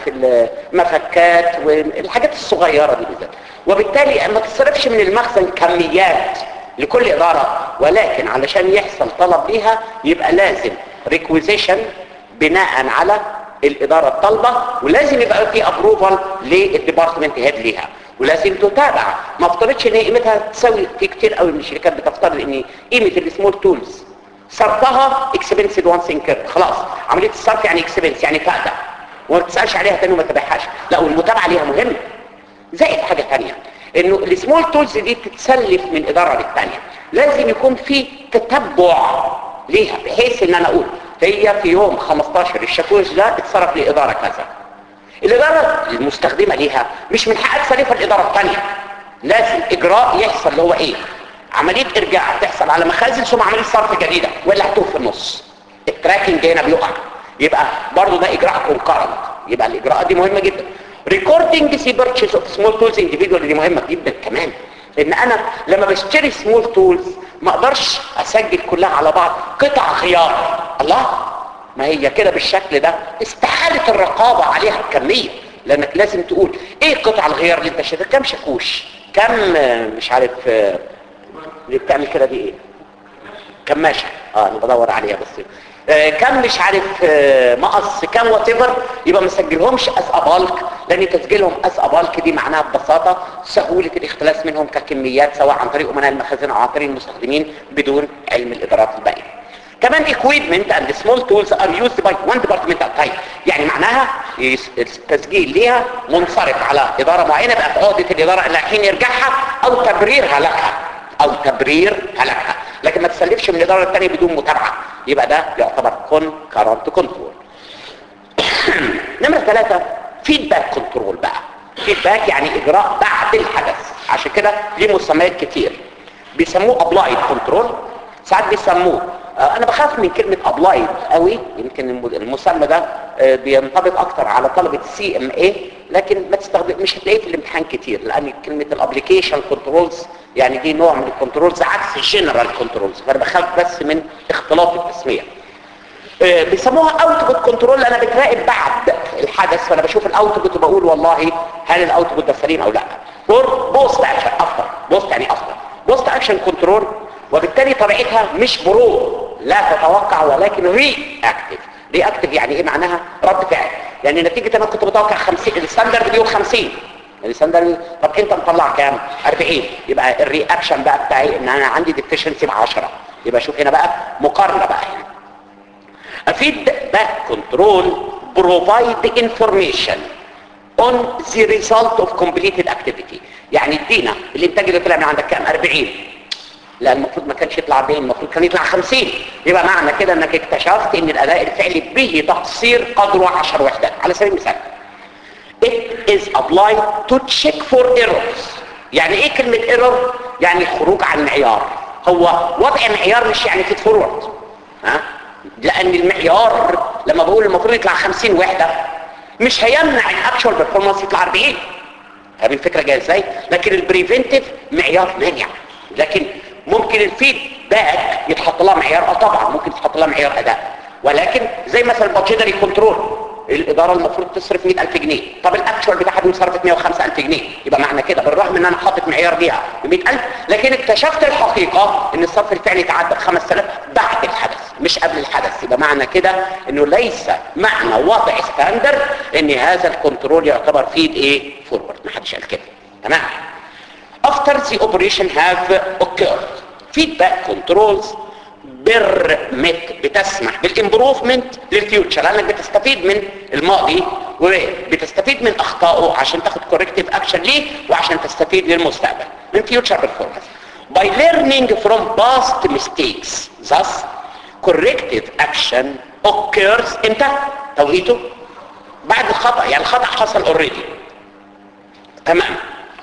المفكات والحاجات الصغيرة دي بالذات وبالتالي ما تصرفش من المخزن كميات لكل ادارة ولكن علشان يحصل طلب ليها يبقى لازم requisition بناء على الاداره الطالبه ولازم يبقى في ابروفال للديبارتمنت هيد ليها ولازم تتابع ما افترضش ان هي قيمتها تساوي في كتير قوي من الشركات بتفترض ان قيمه السمول تولز صرفها اكسبنسد وانس انكر خلاص عمليه الصرف يعني اكسبنس يعني فائده وما تسالش عليها تاني وما تتابعهاش لا والمتابعه ليها مهمه زائد حاجه ثانيه انه السمول تولز دي تتسلف من اداره للثانيه لازم يكون في تتبع ليها بحيث ان انا اقول هي في يوم 15 الشاكوش ده اتصرف لاداره كذا الاداره المستخدمه ليها مش من حقها تسلفها الاداره الثانيه لازم اجراء يحصل اللي هو ايه عمليه ارجاع تحصل على مخازن ثم عمليه صرف جديده ولا هتوه في النص التراكنج هنا بيقع يبقى برضه ده اجراء كونكارنت يبقى الاجراءات دي مهمه جدا ريكوردنج سي بيرتشيز اوف سمول تولز انديفيدوال دي مهمه جدا كمان لان انا لما بشتري سمول تولز ما اقدرش اسجل كلها على بعض قطع غيار الله ما هي كده بالشكل ده استحالة الرقابة عليها الكمية لانك لازم تقول ايه قطع الغيار اللي انت شايفها كم شاكوش كم آه، مش عارف آه، اللي بتعمل كده دي ايه كماشة اه انا بدور عليها بس آه كم مش عارف آه مقص كم وات يبقى ما نسجلهمش اس ابالك لان تسجيلهم اس ابالك دي معناها ببساطه سهوله الاختلاس منهم ككميات سواء عن طريق امناء المخازن او عن طريق المستخدمين بدون علم الادارات الباقيه كمان equipment and small tools are used by one department at a time يعني معناها يس- التسجيل ليها منصرف على اداره معينه بقى في عقده الاداره اللي حين يرجعها او تبريرها لها او تبريرها لها لكن ما تسلفش من الاداره الثانيه بدون متابعه يبقى ده يعتبر concurrent كنترول نمرة ثلاثة فيدباك كنترول بقى فيدباك يعني اجراء بعد الحدث عشان كده ليه مسميات كتير بيسموه ابلايد كنترول ساعات بيسموه آه، انا بخاف من كلمة ابلايد قوي يمكن الم- المسمى ده آه، بينطبق اكتر على طلبة سي ام اي لكن ما تستخدم مش هتلاقيه في الامتحان كتير لان كلمة الابليكيشن كنترولز يعني دي نوع من الكنترولز عكس الجنرال كنترولز فانا بخاف بس من اختلاط التسمية آه، بيسموها اوتبوت كنترول انا بتراقب بعد الحدث فانا بشوف الاوتبوت وبقول والله هل الاوتبوت ده سليم او لا اور بوست اكشن افضل بوست يعني افضل بوست اكشن كنترول وبالتالي طبيعتها مش برو لا تتوقع ولكن ري اكتف ري اكتف يعني ايه معناها رد فعل يعني نتيجه انا كنت متوقع 50 الستاندرد بيقول 50 الستاندرد طب انت مطلع كام 40 يبقى الرياكشن بقى بتاعي ان انا عندي ديفيشنسي ب 10 يبقى شوف هنا بقى مقارنه بقى هنا A feedback control provide information on the result of completed activity يعني ادينا الانتاج اللي طلع من عندك كام 40 لا المفروض ما كانش يطلع 40 المفروض كان يطلع 50 يبقى معنى كده انك اكتشفت ان الاداء الفعلي به تقصير قدره 10 وحدات على سبيل المثال it is applied to check for errors يعني ايه كلمة error يعني خروج عن المعيار هو وضع معيار مش يعني feed forward ها لان المعيار لما بقول المفروض يطلع 50 وحدة مش هيمنع الاكشوال بيرفورمانس يطلع 40 هذه الفكرة جاية ازاي لكن البريفنتيف معيار مانع لكن ممكن الفيد باك يتحط لها معيار اه طبعا ممكن يتحط لها معيار اداء ولكن زي مثلا البادجيتري كنترول الاداره المفروض تصرف 100000 جنيه طب الاكشوال بتاعها دي صرفت 105000 جنيه يبقى معنى كده بالرغم ان انا حاطط معيار بيها ب 100000 لكن اكتشفت الحقيقه ان الصرف الفعلي تعدى ب 5000 بعد الحدث مش قبل الحدث يبقى معنى كده انه ليس معنى وضع ستاندرد ان هذا الكنترول يعتبر فيد ايه فورورد ما حدش قال كده تمام after the operation have occurred feedback controls permit بتسمح بالامبروفمنت للفيوتشر لانك بتستفيد من الماضي وبتستفيد من اخطائه عشان تاخد كوركتيف اكشن ليه وعشان تستفيد للمستقبل من فيوتشر performance by learning from past mistakes thus corrective action occurs امتى توقيته بعد الخطأ يعني الخطأ حصل اوريدي تمام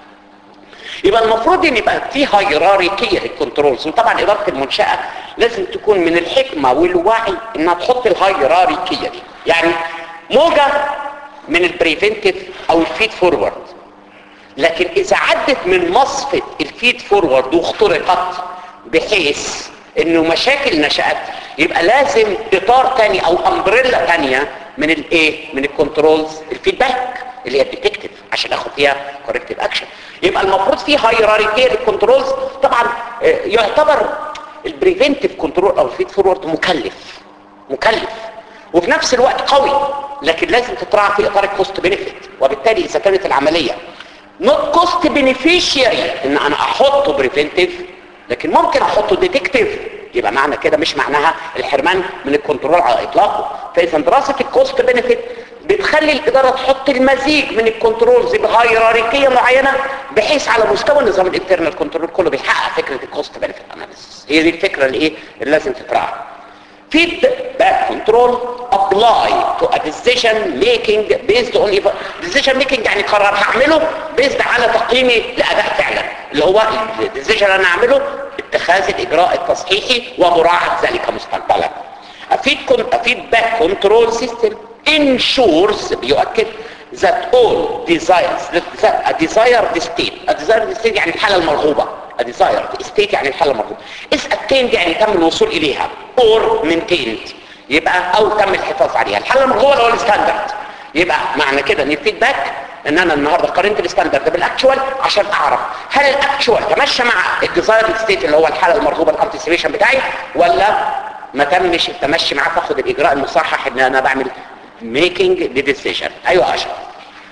يبقى المفروض ان يبقى في هيراريكيه للكنترولز وطبعا اداره المنشاه لازم تكون من الحكمه والوعي انها تحط الهيراريكيه دي يعني موجه من البريفنتيف او الفيد فورورد لكن اذا عدت من مصفة الفيد فورورد واخترقت بحيث انه مشاكل نشأت يبقى لازم اطار تاني او امبريلا تانية من الايه من الكنترولز الفيدباك اللي هي الديتكتيف عشان اخد فيها كوركتيف اكشن يبقى المفروض في هيراريكيه للكنترولز طبعا آه، يعتبر البريفنتيف كنترول او الفيد فورورد مكلف مكلف وفي نفس الوقت قوي لكن لازم تتراعى في اطار الكوست بنفيت وبالتالي اذا كانت العمليه نوت كوست بينيفيشيري ان انا احطه بريفنتيف لكن ممكن احطه ديتكتيف يبقى معنى كده مش معناها الحرمان من الكنترول على اطلاقه فاذا دراسه الكوست بنفيت بتخلي الاداره تحط المزيج من الكنترولز بهيراريكيه معينه بحيث على مستوى نظام الانترنال كنترول كله بيحقق فكره الكوست بنفيت اناليسيس هي دي الفكره اللي ايه اللي لازم تتراعى feedback control apply to a decision making based on decision making يعني قرار هعمله based على تقييمي لأداء فعلا اللي هو الديسيجن انا اعمله اتخاذ الاجراء التصحيحي ومراعاة ذلك مستقبلا a feed- a feedback control system ensures بيؤكد that all desires that a desired state a desired state يعني الحالة المرغوبة a desired state يعني الحالة المرغوبة is attained يعني تم الوصول إليها or maintained يبقى أو تم الحفاظ عليها الحالة المرغوبة اللي هو الستاندرد يبقى معنى كده ان الفيدباك ان انا النهارده قارنت الستاندرد بالاكتوال عشان اعرف هل الاكتوال تمشى مع الديزايرد ستيت اللي هو الحاله المرغوبه الانتسيبيشن بتاعي ولا ما تمش التمشي معاه فاخد الاجراء المصحح ان انا بعمل ميكنج لديسيجن ايوه يا اشرف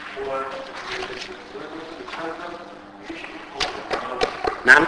نعم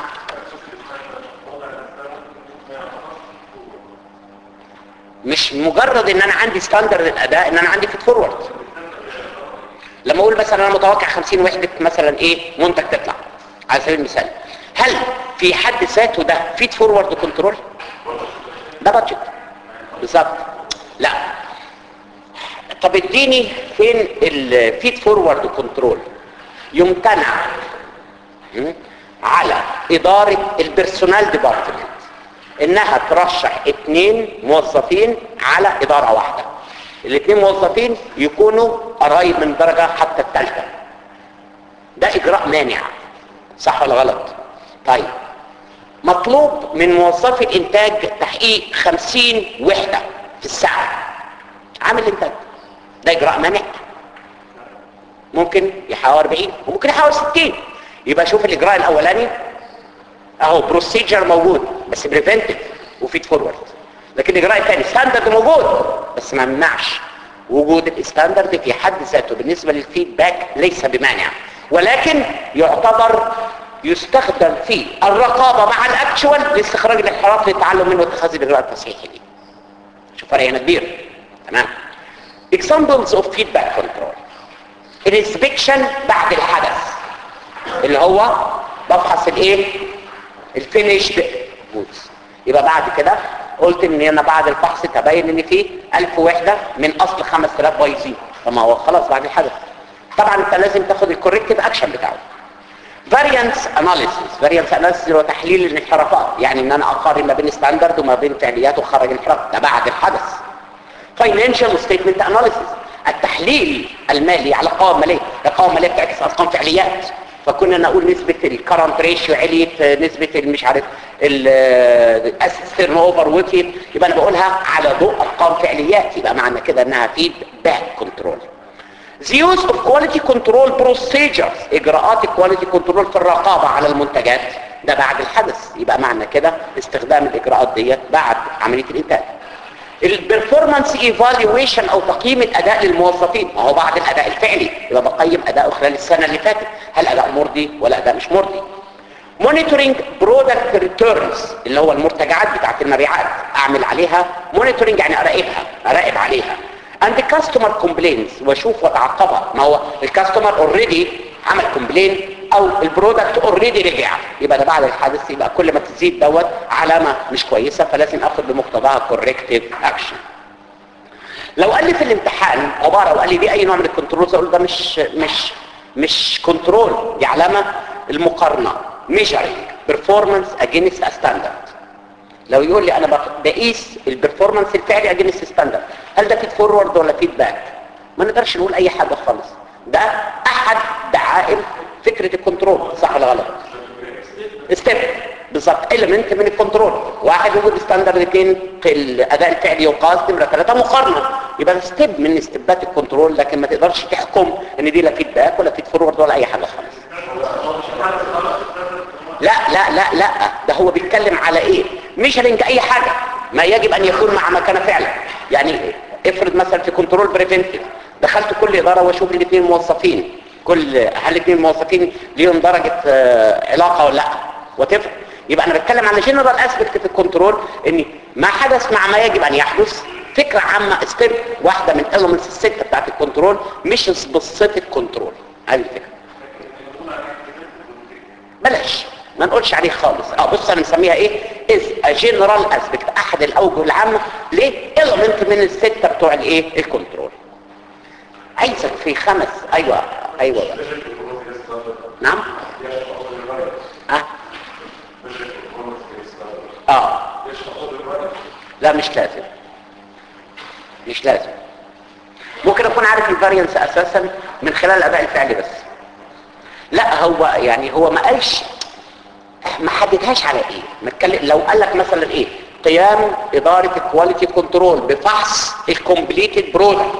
مش مجرد ان انا عندي ستاندرد الاداء ان انا عندي فيت فورورد لما اقول مثلا انا متوقع 50 وحده مثلا ايه منتج تطلع على سبيل المثال هل في حد ذاته ده فيت فورورد كنترول ده بادجت بالظبط لا طب اديني فين الفيد فورورد كنترول يمتنع م? على اداره البيرسونال ديبارتمنت انها ترشح اثنين موظفين على اداره واحده الاثنين موظفين يكونوا قرايب من درجه حتى الثالثه ده اجراء مانع صح ولا غلط طيب مطلوب من موظفي الانتاج تحقيق 50 وحده في الساعه عامل انتاج ده اجراء مانع ممكن يحاول 40 وممكن يحاول 60 يبقى شوف الاجراء الاولاني اهو بروسيجر موجود بس بريفنتيف وفيد فورورد لكن الاجراء الثاني ستاندرد موجود بس ما يمنعش وجود الستاندرد في حد ذاته بالنسبه للفيدباك ليس بمانع ولكن يعتبر يستخدم في الرقابه مع الاكشوال لاستخراج الانحراف للتعلم منه واتخاذ الاجراء التصحيحي ليه شوف فرق هنا كبير تمام examples of feedback control الانسبكشن بعد الحدث اللي هو بفحص الايه الفينيشد جودز يبقى بعد كده قلت ان انا بعد الفحص تبين ان في 1000 وحده من اصل 5000 بايظين طب ما هو خلاص بعد الحدث طبعا انت لازم تاخد الكوريكتيف اكشن بتاعه فاريانس اناليسيس فاريانس اناليسيس هو تحليل الانحرافات يعني ان انا اقارن ما بين ستاندرد وما بين فعليات وخرج انحراف ده بعد الحدث فاينانشال ستيتمنت اناليسيس التحليل المالي على قوائم ماليه القوائم الماليه بتعكس ارقام فعليات فكنا نقول نسبة الكرنت ريشيو عليت نسبة مش عارف الاسيس تيرن اوفر وطيت يبقى انا بقولها على ضوء ارقام فعليات يبقى معنى كده انها فيد باك كنترول The use of quality control procedures اجراءات الكواليتي كنترول في الرقابة على المنتجات ده بعد الحدث يبقى معنى كده استخدام الاجراءات ديت بعد عملية الانتاج البرفورمانس ايفالويشن او تقييم الاداء للموظفين ما هو بعد الاداء الفعلي يبقى بقيم اداؤه خلال السنه اللي فاتت هل اداء مرضي ولا اداء مش مرضي مونيتورنج برودكت ريتيرنز اللي هو المرتجعات بتاعت المبيعات اعمل عليها مونيتورنج يعني اراقبها اراقب عليها عند كاستمر كومبلينز واشوف واتعقبها ما هو الكاستمر اوريدي عمل كومبلين او البرودكت اوريدي رجع يبقى ده بعد الحادث يبقى كل ما تزيد دوت علامه مش كويسه فلازم اخد بمقتضاها كوركتيف اكشن لو قال لي في الامتحان عباره وقال لي دي اي نوع من الكنترولز اقول ده مش مش مش كنترول دي علامه المقارنه ميجرنج بيرفورمانس اجينست ستاندرد لو يقول لي انا بقيس البرفورمانس الفعلي اجينست ستاندرد هل ده فيد فورورد ولا فيدباك ما نقدرش نقول اي حاجه خالص ده احد دعائم فكره الكنترول صح ولا غلط ستيب بالظبط اليمنت من الكنترول واحد وجود ستاندرد اثنين الاداء الفعلي يقاس نمره ثلاثه مقارنه يبقى ستيب من استبات الكنترول لكن ما تقدرش تحكم ان دي لا فيدباك ولا فيد فورورد ولا اي حاجه خالص لا لا لا لا ده هو بيتكلم على ايه ميجرنج اي حاجه ما يجب ان يكون مع مكانه فعلا يعني افرض مثلا في كنترول بريفنتيف دخلت كل اداره واشوف الاثنين موظفين كل هل الاثنين موظفين ليهم درجه آه علاقه ولا لا وتفرق يبقى انا بتكلم على جنرال اسبكت في الكنترول ان ما حدث مع ما يجب ان يحدث فكره عامه ستيب واحده من elements السته بتاعت الكنترول مش سبيسيفيك كنترول هذه الفكره بلاش ما نقولش عليه خالص اه بص انا مسميها ايه از ا جنرال اسبكت احد الاوجه العامه ليه element من السته بتوع الايه الكنترول عايزك في خمس ايوه ايوه بقى. نعم اه اه لا مش لازم مش لازم ممكن اكون عارف الفارينس اساسا من خلال الاداء الفعلي بس لا هو يعني هو ما قالش ما حددهاش على ايه ما اتكلم لو قال لك مثلا ايه قيام اداره الكواليتي كنترول بفحص الكومبليتد برودكت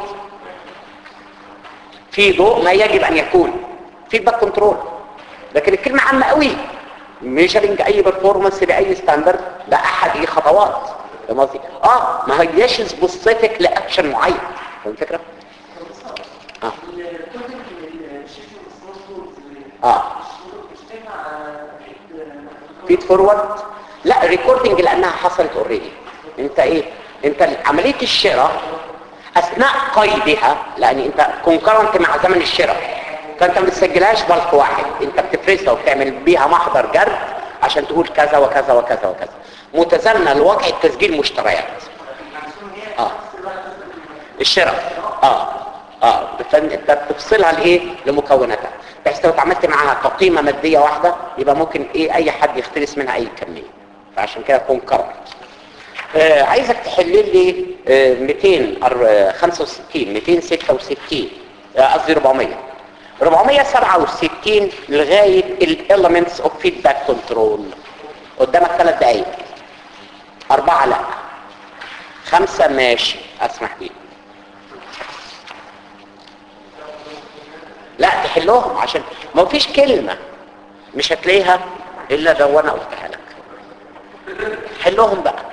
في ضوء ما يجب ان يكون فيدباك كنترول لكن الكلمه عامه قوي ميجرنج اي برفورمانس لاي ستاندرد ده احد ايه خطوات فاهم قصدي اه ما هياش سبيسيفيك لاكشن معين فاهم الفكره اه اه فيد فورورد لا ريكوردنج لانها حصلت اوريدي انت ايه انت عمليه الشراء اثناء قيدها لان انت كونكرنت مع زمن الشراء فانت ما بتسجلهاش بلق واحد انت بتفرزها وبتعمل بيها محضر جرد عشان تقول كذا وكذا وكذا وكذا متزامنه لوضع التسجيل مشتريات اه الشراء اه اه فانت بتفصلها لايه لمكوناتها بحيث لو اتعاملت معاها كقيمه ماديه واحده يبقى ممكن ايه اي حد يختلس منها اي كميه فعشان كده تكون كرر آه عايزك تحل لي آه 265 266 قصدي 400 467 لغايه الاليمنتس اوف فيدباك كنترول قدامك ثلاث دقايق أربعة لا خمسة ماشي أسمح بيه لا تحلهم عشان ما فيش كلمة مش هتلاقيها إلا لو أنا قلتها لك حلهم بقى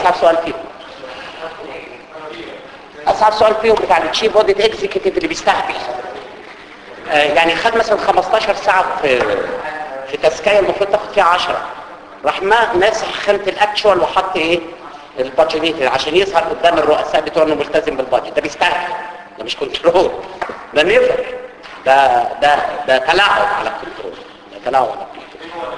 اصعب سؤال فيهم اصعب سؤال فيهم بتاع التشيف اوديت اكزيكتيف اللي بيستهبل آه يعني خد مثلا 15 ساعه في في تزكيه المفروض تاخد فيها 10 راح ما ماسح خانه الاكشوال وحط ايه البادجت عشان يظهر قدام الرؤساء بتوع انه ملتزم بالبادجت ده بيستهبل ده مش كنترول ده نيفر ده ده ده تلاعب على الكنترول ده تلاعب على الكنترول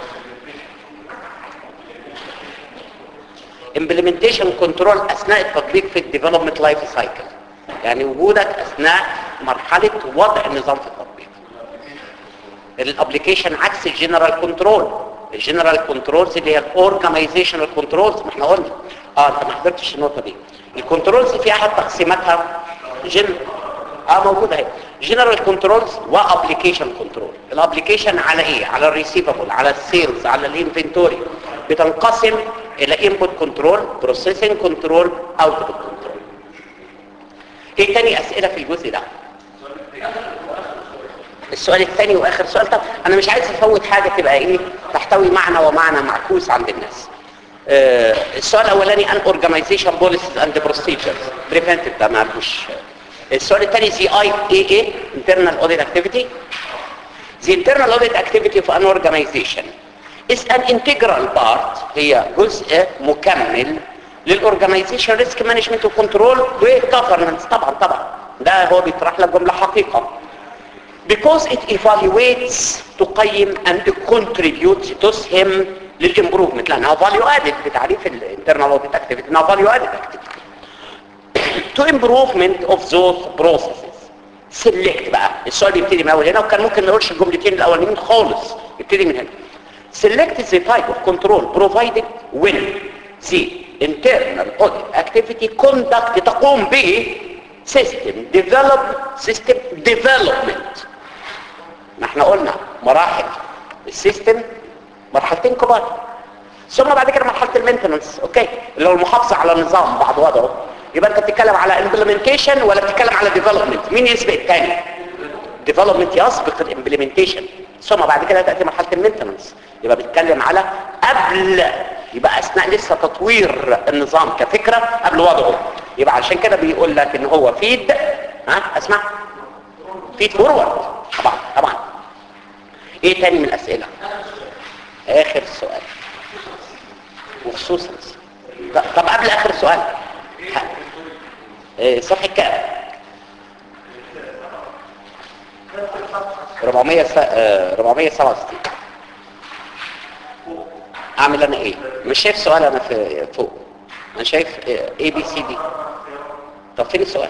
implementation كنترول اثناء التطبيق في الديفلوبمنت لايف سايكل يعني وجودك اثناء مرحله وضع النظام في التطبيق الابلكيشن عكس الجنرال كنترول الجنرال كنترولز اللي هي الاورجنايزيشنال كنترولز ما احنا قلنا اه انت ما حضرتش النقطه دي الكنترولز في احد تقسيماتها جن اه موجوده اهي جنرال كنترولز وابلكيشن كنترول الابلكيشن على ايه على الريسيفبل على السيلز على الانفنتوري بتنقسم الى انبوت كنترول بروسيسنج كنترول اوتبوت كنترول ايه تاني اسئله في الجزء ده السؤال الثاني واخر سؤال طب انا مش عايز افوت حاجه تبقى ايه تحتوي معنى ومعنى معكوس عند الناس آه السؤال الاولاني ان اورجانيزيشن بوليسيز اند بروسيجرز بريفنتيف ده ما فيهوش السؤال الثاني زي اي اي اي internal audit activity the internal audit activity of an organization is an integral part هي جزء مكمل للاورجانيزيشن ريسك مانجمنت وكنترول وجفرنس طبعا طبعا ده هو بيطرح لك جمله حقيقه because it evaluates تقيم and contributes تسهم للامبروفمنت لانها فاليو ادد بتعريف الانترنال اوديت اكتيفيتي انها فاليو ادد اكتيفيتي to improvement of those processes select بقى السؤال بيبتدي من اول هنا وكان ممكن ما نقولش الجملتين الاولانيين خالص يبتدي من هنا select the type of control provided when the internal audit activity conduct تقوم ب system develop system development ما احنا قلنا مراحل السيستم مرحلتين كبار ثم بعد كده مرحله المينتنس اوكي اللي هو المحافظه على النظام بعد وضعه يبقى انت بتتكلم على implementation ولا بتتكلم على development مين يسبق الثاني development يسبق الامبلمنتيشن ثم بعد كده تاتي مرحله المينتنس يبقى بتتكلم على قبل يبقى اثناء لسه تطوير النظام كفكره قبل وضعه يبقى عشان كده بيقول لك ان هو فيد ها اسمع فيد فورورد طبعا طبعا ايه تاني من الاسئله اخر سؤال وخصوصا طب قبل اخر سؤال ايه صفحه كام 400 س... آه 467 اعمل انا ايه مش شايف سؤال انا في فوق انا شايف اي بي سي دي طب فين السؤال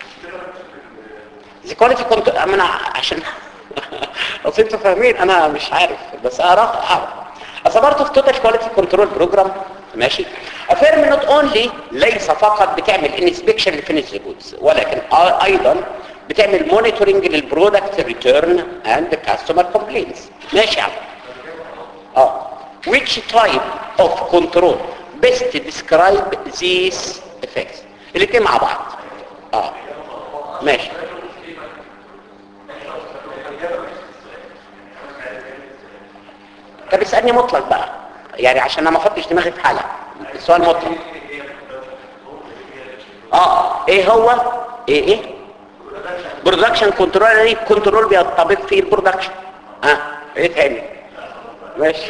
دي كواليتي كنت انا عشان اصل انتوا فاهمين انا مش عارف بس اعرف اعرف اصبرت في توتال كواليتي كنترول بروجرام ماشي افيرم نوت اونلي ليس فقط بتعمل انسبكشن للفينيش جودز ولكن ايضا بتعمل مونيتورنج للبرودكت ريتيرن اند كاستمر كومبلينز ماشي يا عم اه which type of control best describe these effects الاثنين مع بعض اه ماشي طب اسالني مطلق بقى يعني عشان انا ما احطش دماغي في حاله السؤال مطلق اه ايه هو ايه ايه برودكشن كنترول يعني كنترول بيطبق فيه البرودكشن اه ايه تاني ماشي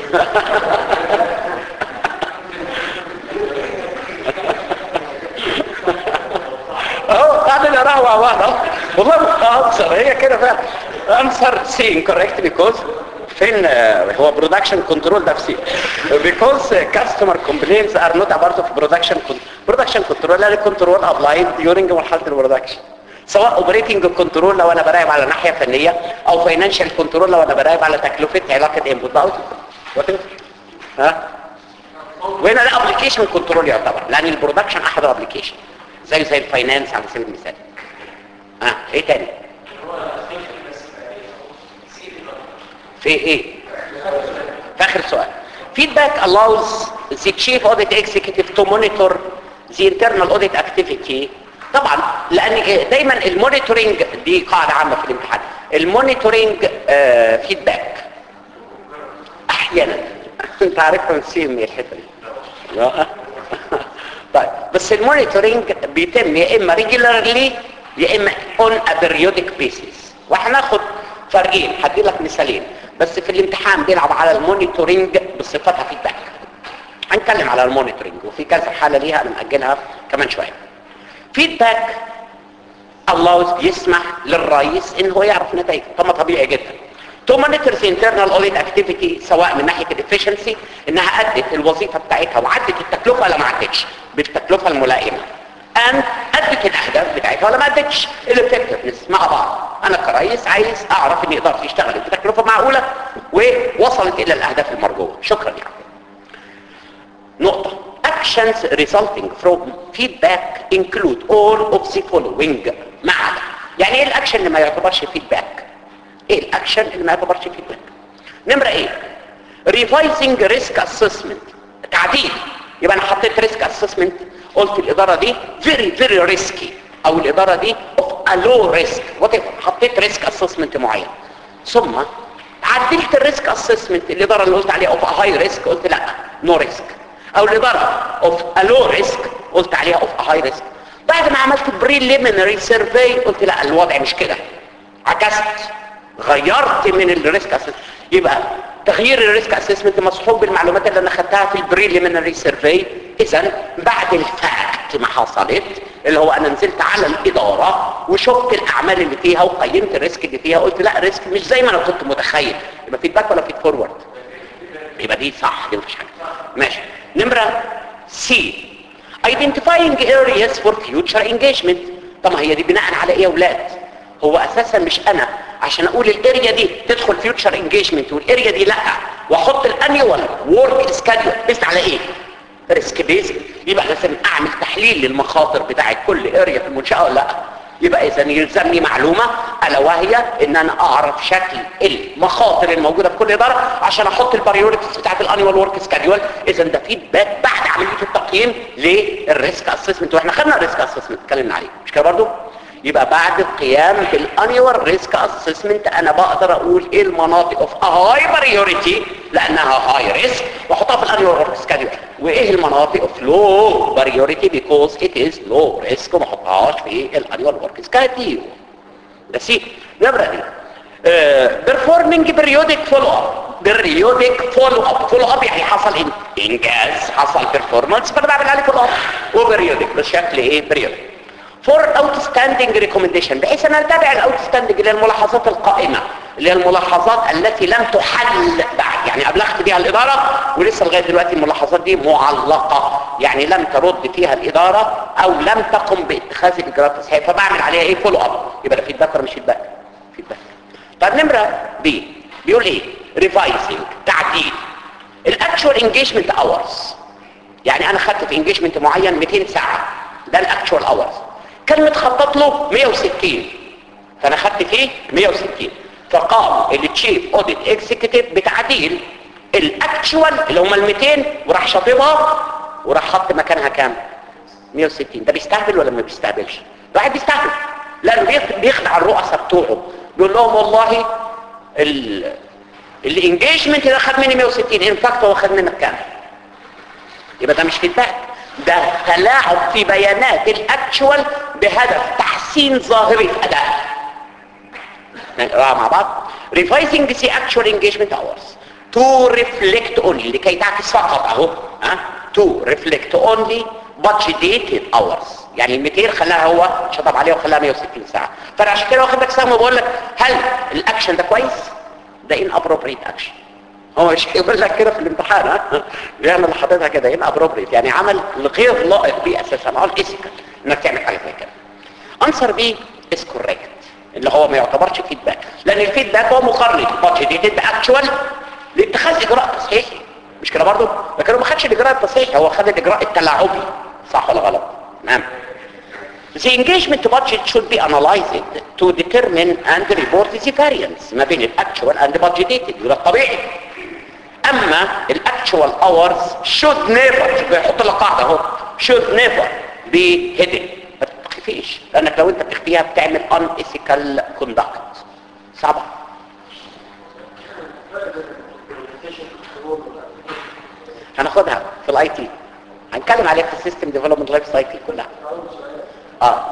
اهو قاعدين نقراها مع بعض اهو والله بتهزر هي كده فعلا انسر سي انكوريكت بيكوز فين هو برودكشن كنترول ده في سي because customer complaints are not a part of production production control لا كنترول applied during مرحله البرودكشن سواء اوبريتنج كنترول لو انا براقب على ناحيه فنيه او فاينانشال كنترول لو انا براقب على تكلفه علاقه انبوت اوت ها وهنا ده ابلكيشن كنترول يعتبر لان البرودكشن احد ابلكيشن زي زي الفاينانس على سبيل المثال ها ايه تاني في ايه في اخر سؤال feedback allows the chief audit executive to monitor the internal audit activity طبعا لان دايما المونيتورنج دي قاعده عامه في الامتحان المونيتورنج فيدباك احيانا انت عارفها من سي ام الحته دي بس المونيتورنج بيتم يا اما ريجولارلي يا اما اون ا بيريودك بيسيس وهناخد فرقين هدي لك مثالين بس في الامتحان بيلعب على المونيتورنج بصفتها فيدباك هنتكلم على المونيتورنج وفي كذا حاله ليها انا ماجلها كمان شويه فيدباك الله بيسمح للرئيس ان هو يعرف نتائجه طب ما طبيعي جدا تو مونيتورز انترنال اوديت اكتيفيتي سواء من ناحيه الافشنسي انها ادت الوظيفه بتاعتها وعدت التكلفه ولا ما عدتش بالتكلفه الملائمه ان ادت الاهداف بتاعتها ولا ما ادتش الافكتفنس مع بعض انا كرئيس عايز اعرف ان ادارتي اشتغلت بتكلفه معقوله ووصلت الى الاهداف المرجوه شكرا يعني نقطه actions resulting from feedback include all of the following ما عدا يعني ايه الاكشن اللي ما يعتبرش فيدباك ايه الاكشن اللي ما يعتبرش فيدباك نمره ايه revising risk assessment تعديل يبقى انا حطيت risk assessment قلت الاداره دي very very risky او الاداره دي of a low risk whatever حطيت risk assessment معين ثم عدلت الريسك اسسمنت الاداره اللي قلت عليها اوف هاي ريسك قلت لا نو ريسك او الاداره اوف لو ريسك قلت عليها اوف هاي ريسك بعد ما عملت بريليمينري سيرفي قلت لا الوضع مش كده عكست غيرت من الريسك اسسمنت يبقى تغيير الريسك اسسمنت مصحوب بالمعلومات اللي انا خدتها في البريليمينري سيرفي اذا بعد الفاكت ما حصلت اللي هو انا نزلت على الاداره وشفت الاعمال اللي فيها وقيمت الريسك اللي فيها قلت لا ريسك مش زي ما انا كنت متخيل يبقى فيدباك ولا فيد فورورد يبقى دي صح دي مفيش حاجه ماشي نمره سي identifying areas for future engagement طب ما هي دي بناء على ايه يا اولاد هو اساسا مش انا عشان اقول الاريا دي تدخل فيوتشر انجيجمنت والاريا دي لا واحط الانيوال وورك سكادول بيست على ايه ريسك بيست يبقى لازم اعمل تحليل للمخاطر بتاعت كل اريا في المنشاه ولا لا يبقى اذا يلزمني معلومه الا وهي ان انا اعرف شكل المخاطر الموجوده في كل اداره عشان احط البريورتيز بتاعت الانيوال ورك سكادول اذا ده فيدباك بعد عمليه التقييم للريسك اسسمنت واحنا خدنا الريسك اسسمنت اتكلمنا عليه مش كده برضه يبقى بعد القيام بالانيوال ريسك اسسمنت انا بقدر اقول ايه المناطق اوف هاي بريوريتي لانها هاي ريسك واحطها في الانيوال ورك سكادول وايه المناطق اوف لو بريوريتي بيكوز ات از لو ريسك وما احطهاش في الانيوال ورك سكادول ده سي نمره دي بيرفورمينج بريودك فولو اب بريودك فولو اب فولو اب يعني حصل انجاز حصل بيرفورمانس فانا بعمل عليه فولو اب وبريودك بشكل ايه بريودك فور اوتستاندينج ريكومنديشن بحيث ان اتابع الاوتستاندينج اللي هي الملاحظات القائمه اللي هي الملاحظات التي لم تحل بعد يعني ابلغت بها الاداره ولسه لغايه دلوقتي الملاحظات دي معلقه يعني لم ترد فيها الاداره او لم تقم باتخاذ الاجراءات الصحيحه فبعمل عليها ايه فولو اب يبقى ده فيدباك ولا مش فيدباك فيدباك طب نمره بي بيقول ايه ريفايزنج تعديل الاكشوال انجيجمنت اورز يعني انا خدت في انجيجمنت معين 200 ساعه ده الاكشوال اورز كان متخطط له 160 فانا خدت فيه 160 فقام التشيف اوديت اكزيكتيف بتعديل الاكشوال اللي هم ال 200 وراح شاطبها وراح حط مكانها كام 160 ده بيستهبل ولا ما بيستهبلش ده واحد بيستهبل لانه بيخدع الرؤساء بتوعه بيقول لهم والله ال الانجيجمنت ده خد مني 160 ان فاكت هو خد منك كام يبقى ده مش فيدباك ده تلاعب في بيانات الاكشوال بهدف تحسين ظاهري في اداء نقراها مع بعض revising the actual engagement hours to reflect only لكي تعكس فقط اهو ها to reflect only budgeted hours يعني ال 200 خلاها هو شطب عليها وخلاها 160 ساعه فانا عشان كده واخد لك سهم وبقول لك هل الاكشن ده كويس ده ان ابروبريت اكشن هو مش هيقول لك كده في الامتحان ها بيعمل لحضرتك كده ان ابروبريت يعني عمل غير لائق بيه اساسا عمل ايثيكال انك تعمل حاجه زي كده انسر بي از كوريكت اللي هو ما يعتبرش فيدباك لان الفيدباك هو مقارنه بادجيتد باكشوال لاتخاذ اجراء تصحيحي مش كده برضه لكن هو ما خدش الاجراء التصحيحي هو خد الاجراء التلاعبي صح ولا غلط تمام The engagement budget should be analyzed to determine and report the variance ما بين الاكشوال and budgeted وده الطبيعي اما الاكشوال اورز should never بيحط لك قاعده اهو should never be hidden ما تخفيش لانك لو انت بتخفيها بتعمل unethical conduct صعبه هناخدها في الاي تي هنتكلم عليها في السيستم ديفلوبمنت لايف سايكل كلها اه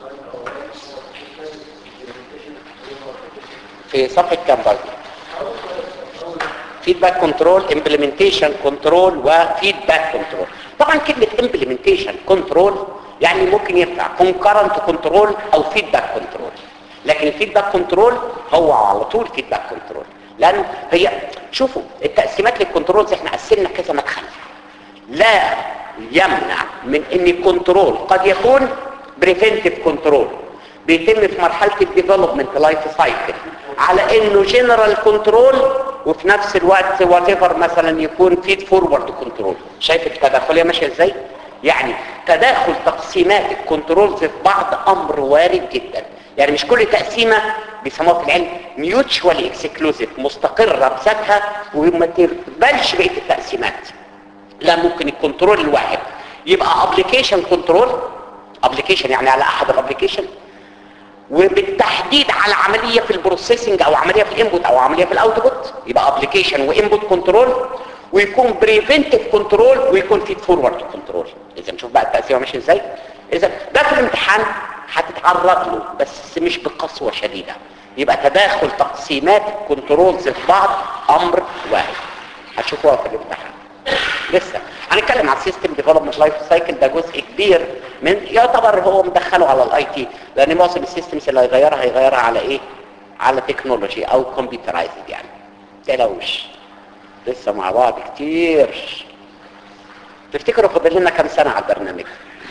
في صفحه كام برضه فيدباك كنترول امبلمنتيشن كنترول وفيدباك كنترول طبعا كلمه امبلمنتيشن كنترول يعني ممكن ينفع كونكرنت كنترول او فيدباك كنترول لكن الفيدباك كنترول هو على طول فيدباك كنترول لان هي شوفوا التقسيمات للكنترولز احنا قسمنا كذا مدخل لا يمنع من ان الكنترول قد يكون بريفنتيف كنترول بيتم في مرحله الديفلوبمنت لايف سايكل على انه جنرال كنترول وفي نفس الوقت وات مثلا يكون فيد فورورد كنترول شايف التداخليه ماشيه ازاي يعني تداخل تقسيمات الكنترولز في بعض امر وارد جدا يعني مش كل تقسيمه بيسموها في العلم ميوتشوالي اكسكلوزيف مستقره بذاتها وما تقبلش بقيه التقسيمات لا ممكن الكنترول الواحد يبقى ابلكيشن كنترول ابلكيشن يعني على احد الابلكيشن وبالتحديد على عمليه في البروسيسنج او عمليه في الانبوت او عمليه في الاوتبوت يبقى ابلكيشن وانبوت كنترول ويكون بريفنتيف كنترول ويكون فيد فورورد كنترول اذا نشوف بقى التقسيمه ماشيه ازاي اذا ده في الامتحان هتتعرض له بس مش بقسوه شديده يبقى تداخل تقسيمات الكنترولز في بعض امر واحد هتشوفوها في الامتحان لسه هنتكلم على السيستم ديفلوبمنت لايف سايكل ده جزء كبير من يعتبر هو مدخله على الاي تي لان معظم السيستمز اللي هيغيرها هيغيرها على ايه على تكنولوجي او كمبيوترايزد يعني تلاوش لسه مع بعض كتير تفتكروا فاضل لنا كام سنه على البرنامج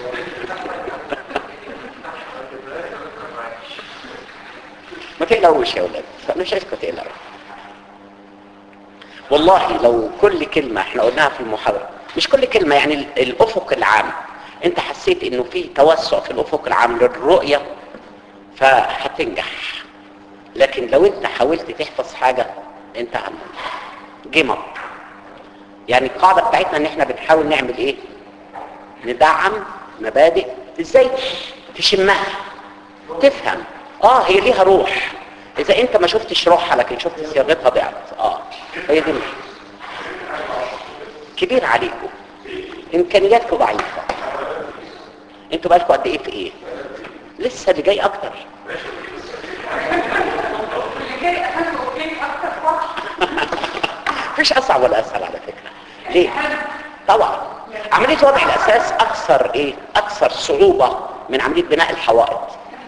ما تقلقوش يا ولاد انا مش عايزكم تقلقوا والله لو كل كلمة احنا قلناها في المحاضرة مش كل كلمة يعني الافق العام انت حسيت انه في توسع في الافق العام للرؤية فهتنجح لكن لو انت حاولت تحفظ حاجة انت عم جيم اب يعني القاعدة بتاعتنا ان احنا بنحاول نعمل ايه ندعم مبادئ ازاي تشمها تفهم اه هي ليها روح اذا انت ما شفتش روحها لكن شفت صياغتها ضعت اه هي دي كبير عليكم امكانياتكم ضعيفه انتوا بقالكم قد ايه في ايه لسه اللي جاي اكتر مفيش اصعب ولا اسهل على فكره ليه طبعا عمليه وضع الاساس اكثر ايه اكثر صعوبه من عمليه بناء الحوائط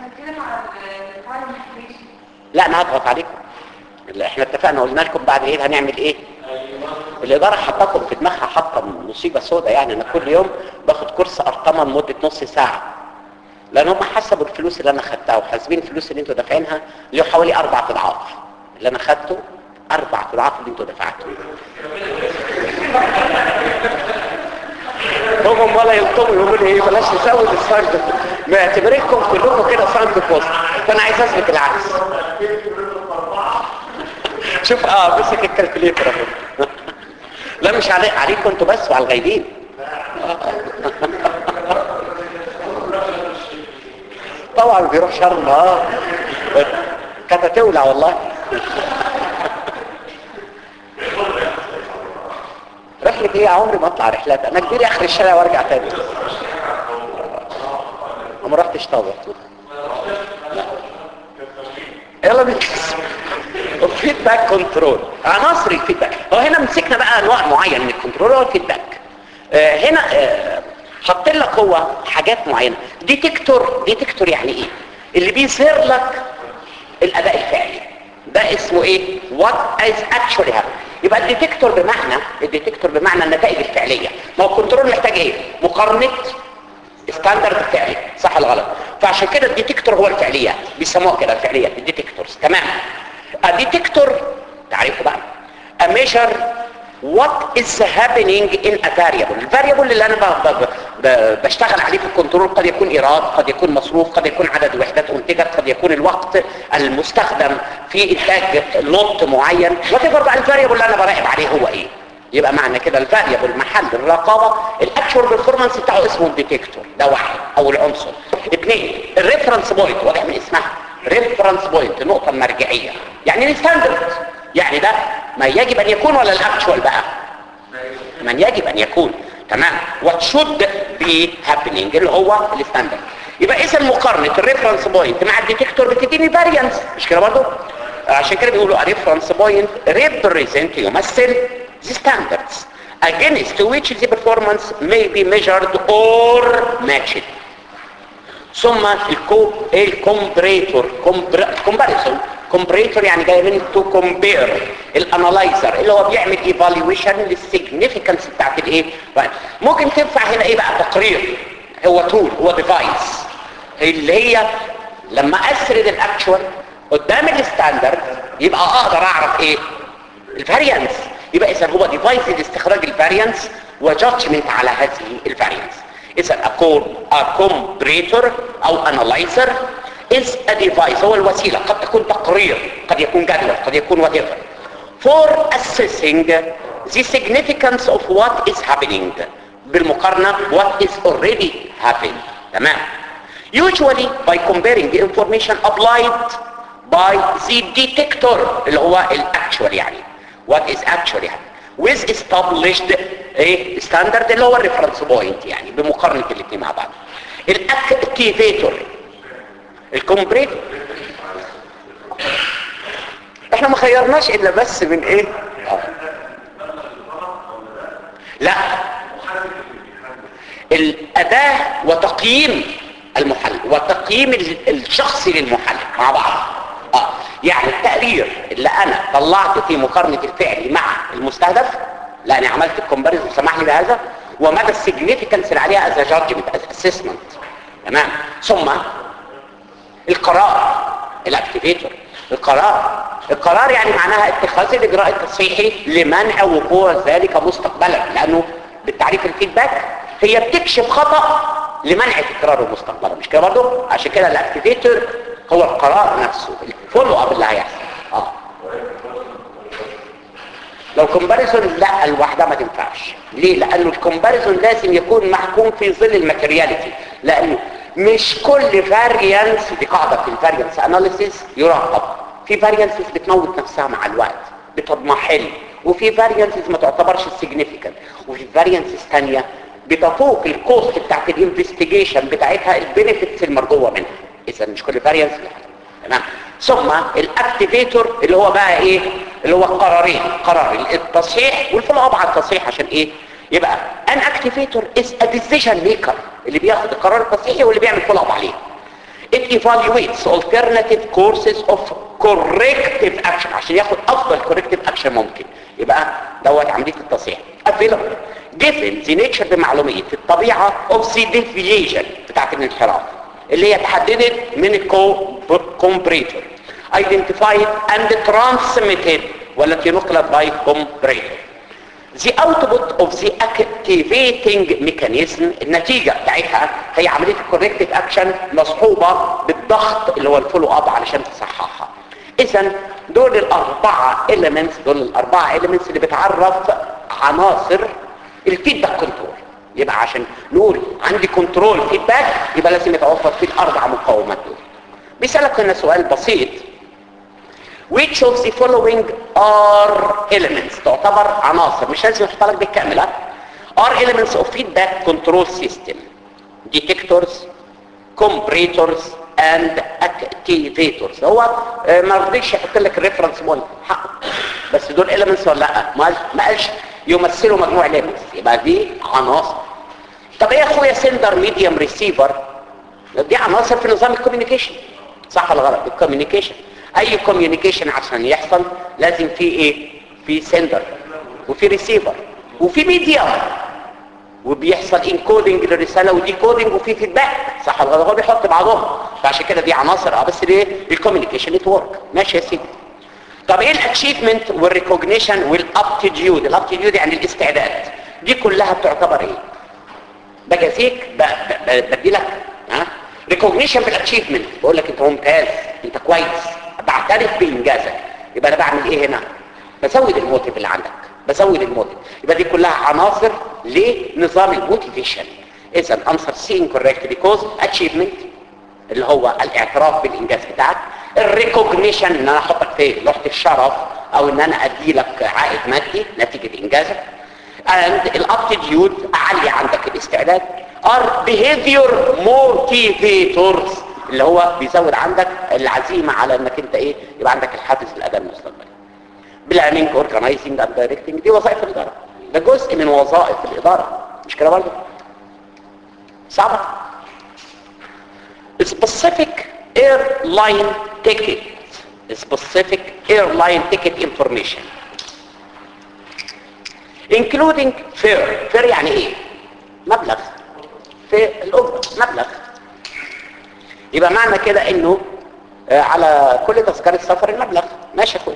لا انا هضغط عليكم اللي احنا اتفقنا قلنا لكم بعد ايه هنعمل ايه الاداره حطاكم في دماغها حاطه مصيبه سوداء يعني انا كل يوم باخد كورس ارقام لمده نص ساعه لان هم حسبوا الفلوس اللي انا خدتها وحاسبين الفلوس اللي انتوا دافعينها اللي هو حوالي اربع اضعاف اللي انا خدته اربع اضعاف اللي انتوا دفعتوه هم ولا يلطموا يقولوا ايه بلاش نزود الساند معتبرينكم كلكم كده ساند بوست فانا عايز اثبت العكس شوف اه مسك الكالكوليتر اهو لا مش علي عليكم انتوا بس وعلى الغايبين طبعا بيروح شرم اه كانت هتولع والله رحلة ايه عمري ما اطلع رحلات انا كبير اخر الشارع وارجع تاني وما رحتش طابة يلا نكس الفيدباك كنترول عناصر الفيدباك هو هنا مسكنا بقى انواع معين من الكنترول هو الفيدباك آه هنا آه حط لك هو حاجات معينه ديتكتور ديتكتور يعني ايه اللي بيظهر لك الاداء الفعلي ده اسمه ايه what is actually happening يبقى الديتكتور بمعنى الديتكتور بمعنى النتائج الفعليه ما هو الكنترول محتاج ايه مقارنه ستاندرد فعلي صح ولا غلط فعشان كده الديتكتور هو الفعليات بيسموها كده الفعليات الديتكتورز تمام الديتكتور تعرفوا بقى a measure what is happening in a variable الفاريبل اللي انا ب- ب- ب- بشتغل عليه في الكنترول قد يكون ايراد قد يكون مصروف قد يكون عدد وحدات انتجت قد يكون الوقت المستخدم في انتاج لوت معين وتفر بقى الفاريبل اللي انا براقب عليه هو ايه يبقى معنى كده الفاريبل محل الرقابه الاكشوال بيرفورمانس بتاعه اسمه الديتكتور ده واحد او العنصر اثنين الريفرنس بوينت واضح من اسمها ريفرنس بوينت نقطه مرجعيه يعني الستاندرد يعني ده ما يجب ان يكون ولا الاكشوال بقى من يجب ان يكون تمام what should be happening اللي هو الستاندرد يبقى اذا مقارنه الريفرنس بوينت مع الديتكتور بتديني فاريانس مش كده برضه عشان كده بيقولوا الريفرنس بوينت represent يمثل the standards against which the performance may be measured or matched ثم الكو الكومبريتور كومباريسون كومبريتور يعني جاي من تو كومبير الانالايزر اللي هو بيعمل ايفالويشن للسيجنيفيكانس بتاعت الايه ممكن تنفع هنا ايه بقى تقرير هو تول هو ديفايس اللي هي لما اسرد الاكشوال قدام الستاندرد يبقى اقدر اعرف ايه الفاريانس يبقى اذا هو ديفايس لاستخراج الفاريانس وجادجمنت على هذه الفاريانس اذا كومبريتور او انالايزر is a device هو الوسيله قد تكون تقرير قد يكون جدول قد يكون whatever for assessing the significance of what is happening بالمقارنه what is already happened تمام usually by comparing the information applied by the detector اللي هو الاكشوال يعني what is actually happening with established ايه standard اللي هو الريفرنس بوينت يعني بمقارنه الاثنين مع بعض الاكتيفيتور الكومبريتور احنا ما خيرناش الا بس من ايه آه. لا الاداه وتقييم المحل وتقييم الشخص للمحل مع بعض اه يعني التقرير اللي انا طلعته في مقارنه الفعل مع المستهدف لاني عملت الكومباريزون سمح لي بهذا ومدى السيجنيفيكانس اللي عليها از جادجمنت از اسسمنت تمام ثم القرار الاكتيفيتور القرار القرار يعني معناها اتخاذ الاجراء التصحيحي لمنع وقوع ذلك مستقبلا لانه بالتعريف الفيدباك هي بتكشف خطا لمنع تكراره مستقبلا مش كده برضه عشان كده الاكتيفيتور هو القرار نفسه الفولو اب اللي هيحصل اه لو كومباريزون لا الواحده ما تنفعش ليه لانه الكومباريزون لازم يكون محكوم في ظل الماتيرياليتي لانه مش كل فاريانس دي قاعده في الفاريانس اناليسيس يراقب في فاريانسز بتموت نفسها مع الوقت بتضمحل وفي فاريانسز ما تعتبرش سيجنيفيكانت وفي فاريانسز ثانيه بتفوق الكوست بتاعت الانفستيجيشن بتاعتها البينيفيتس المرجوه منها اذا مش كل فاريانس تمام ثم الاكتيفيتور اللي هو بقى ايه اللي هو القرارين قرار التصحيح والفولو اب على التصحيح عشان ايه يبقى ان اكتيفيتور از ا ديسيجن ميكر اللي بياخد القرار التصحيحي واللي بيعمل فولو اب عليه it evaluates alternative courses of corrective action عشان ياخد افضل corrective action ممكن يبقى دوت عمليه التصحيح available given the nature بمعلوميه الطبيعه of the deviation بتاعت الانحراف اللي هي اتحددت من الكومبريتور identified and transmitted والتي نقلت by comparator the output of the activating mechanism النتيجة بتاعتها هي عملية الكوركتيف اكشن مصحوبة بالضغط اللي هو الفولو اب علشان تصححها اذا دول الاربعة elements دول الاربعة elements اللي بتعرف عناصر الفيدباك كنترول يبقى عشان نقول عندي كنترول فيدباك يبقى لازم يتوفر فيه الاربع مقاومات دول بيسألك هنا سؤال بسيط which of the following are elements تعتبر عناصر مش لازم يحط لك بالكاملة are elements of feedback control system detectors comparators and activators هو ما رضيش يحط لك الريفرنس بوينت حقه بس دول elements ولا لا ما قالش يمثلوا مجموع elements يبقى دي عناصر طب ايه يا اخويا سندر ميديوم ريسيفر دي عناصر في نظام الكوميونيكيشن صح ولا غلط الكوميونيكيشن اي كوميونيكيشن عشان يحصل لازم في ايه في سندر وفي ريسيفر وفي ميديوم وبيحصل انكودنج للرساله وديكودنج وفي فيدباك صح ولا غلط هو بيحط بعضهم فعشان كده دي عناصر اه بس ليه الكوميونيكيشن نتورك ماشي يا سيدي طب ايه الاتشيفمنت والريكوجنيشن والابتيتيود الابتيتيود يعني الاستعداد دي كلها بتعتبر ايه بجازيك بدي لك ها ريكوجنيشن بالاتشيفمنت بقول لك انت ممتاز انت كويس بعترف بانجازك يبقى انا بعمل ايه هنا بزود الموتيف اللي عندك بزود الموتيف يبقى دي كلها عناصر لنظام الموتيفيشن اذا انسر سي انكوريكت بيكوز اتشيفمنت اللي هو الاعتراف بالانجاز بتاعك الريكوجنيشن ان انا احطك في لوحه الشرف او ان انا ادي لك عائد مادي نتيجه انجازك and الابتيتيود اعلي عندك الاستعداد are behavior motivators اللي هو بيزود عندك العزيمة على انك انت ايه يبقى عندك الحافز الاداء المستقبلي بلاننج اورجنايزنج اند دايركتنج دي وظائف الاداره ده جزء من وظائف الاداره مش كده برضه صعبه specific airline ticket specific airline ticket information including fare fare يعني ايه مبلغ في الاجره مبلغ يبقى معنى كده انه آه، على كل تذكره سفر المبلغ ماشي يا اخويا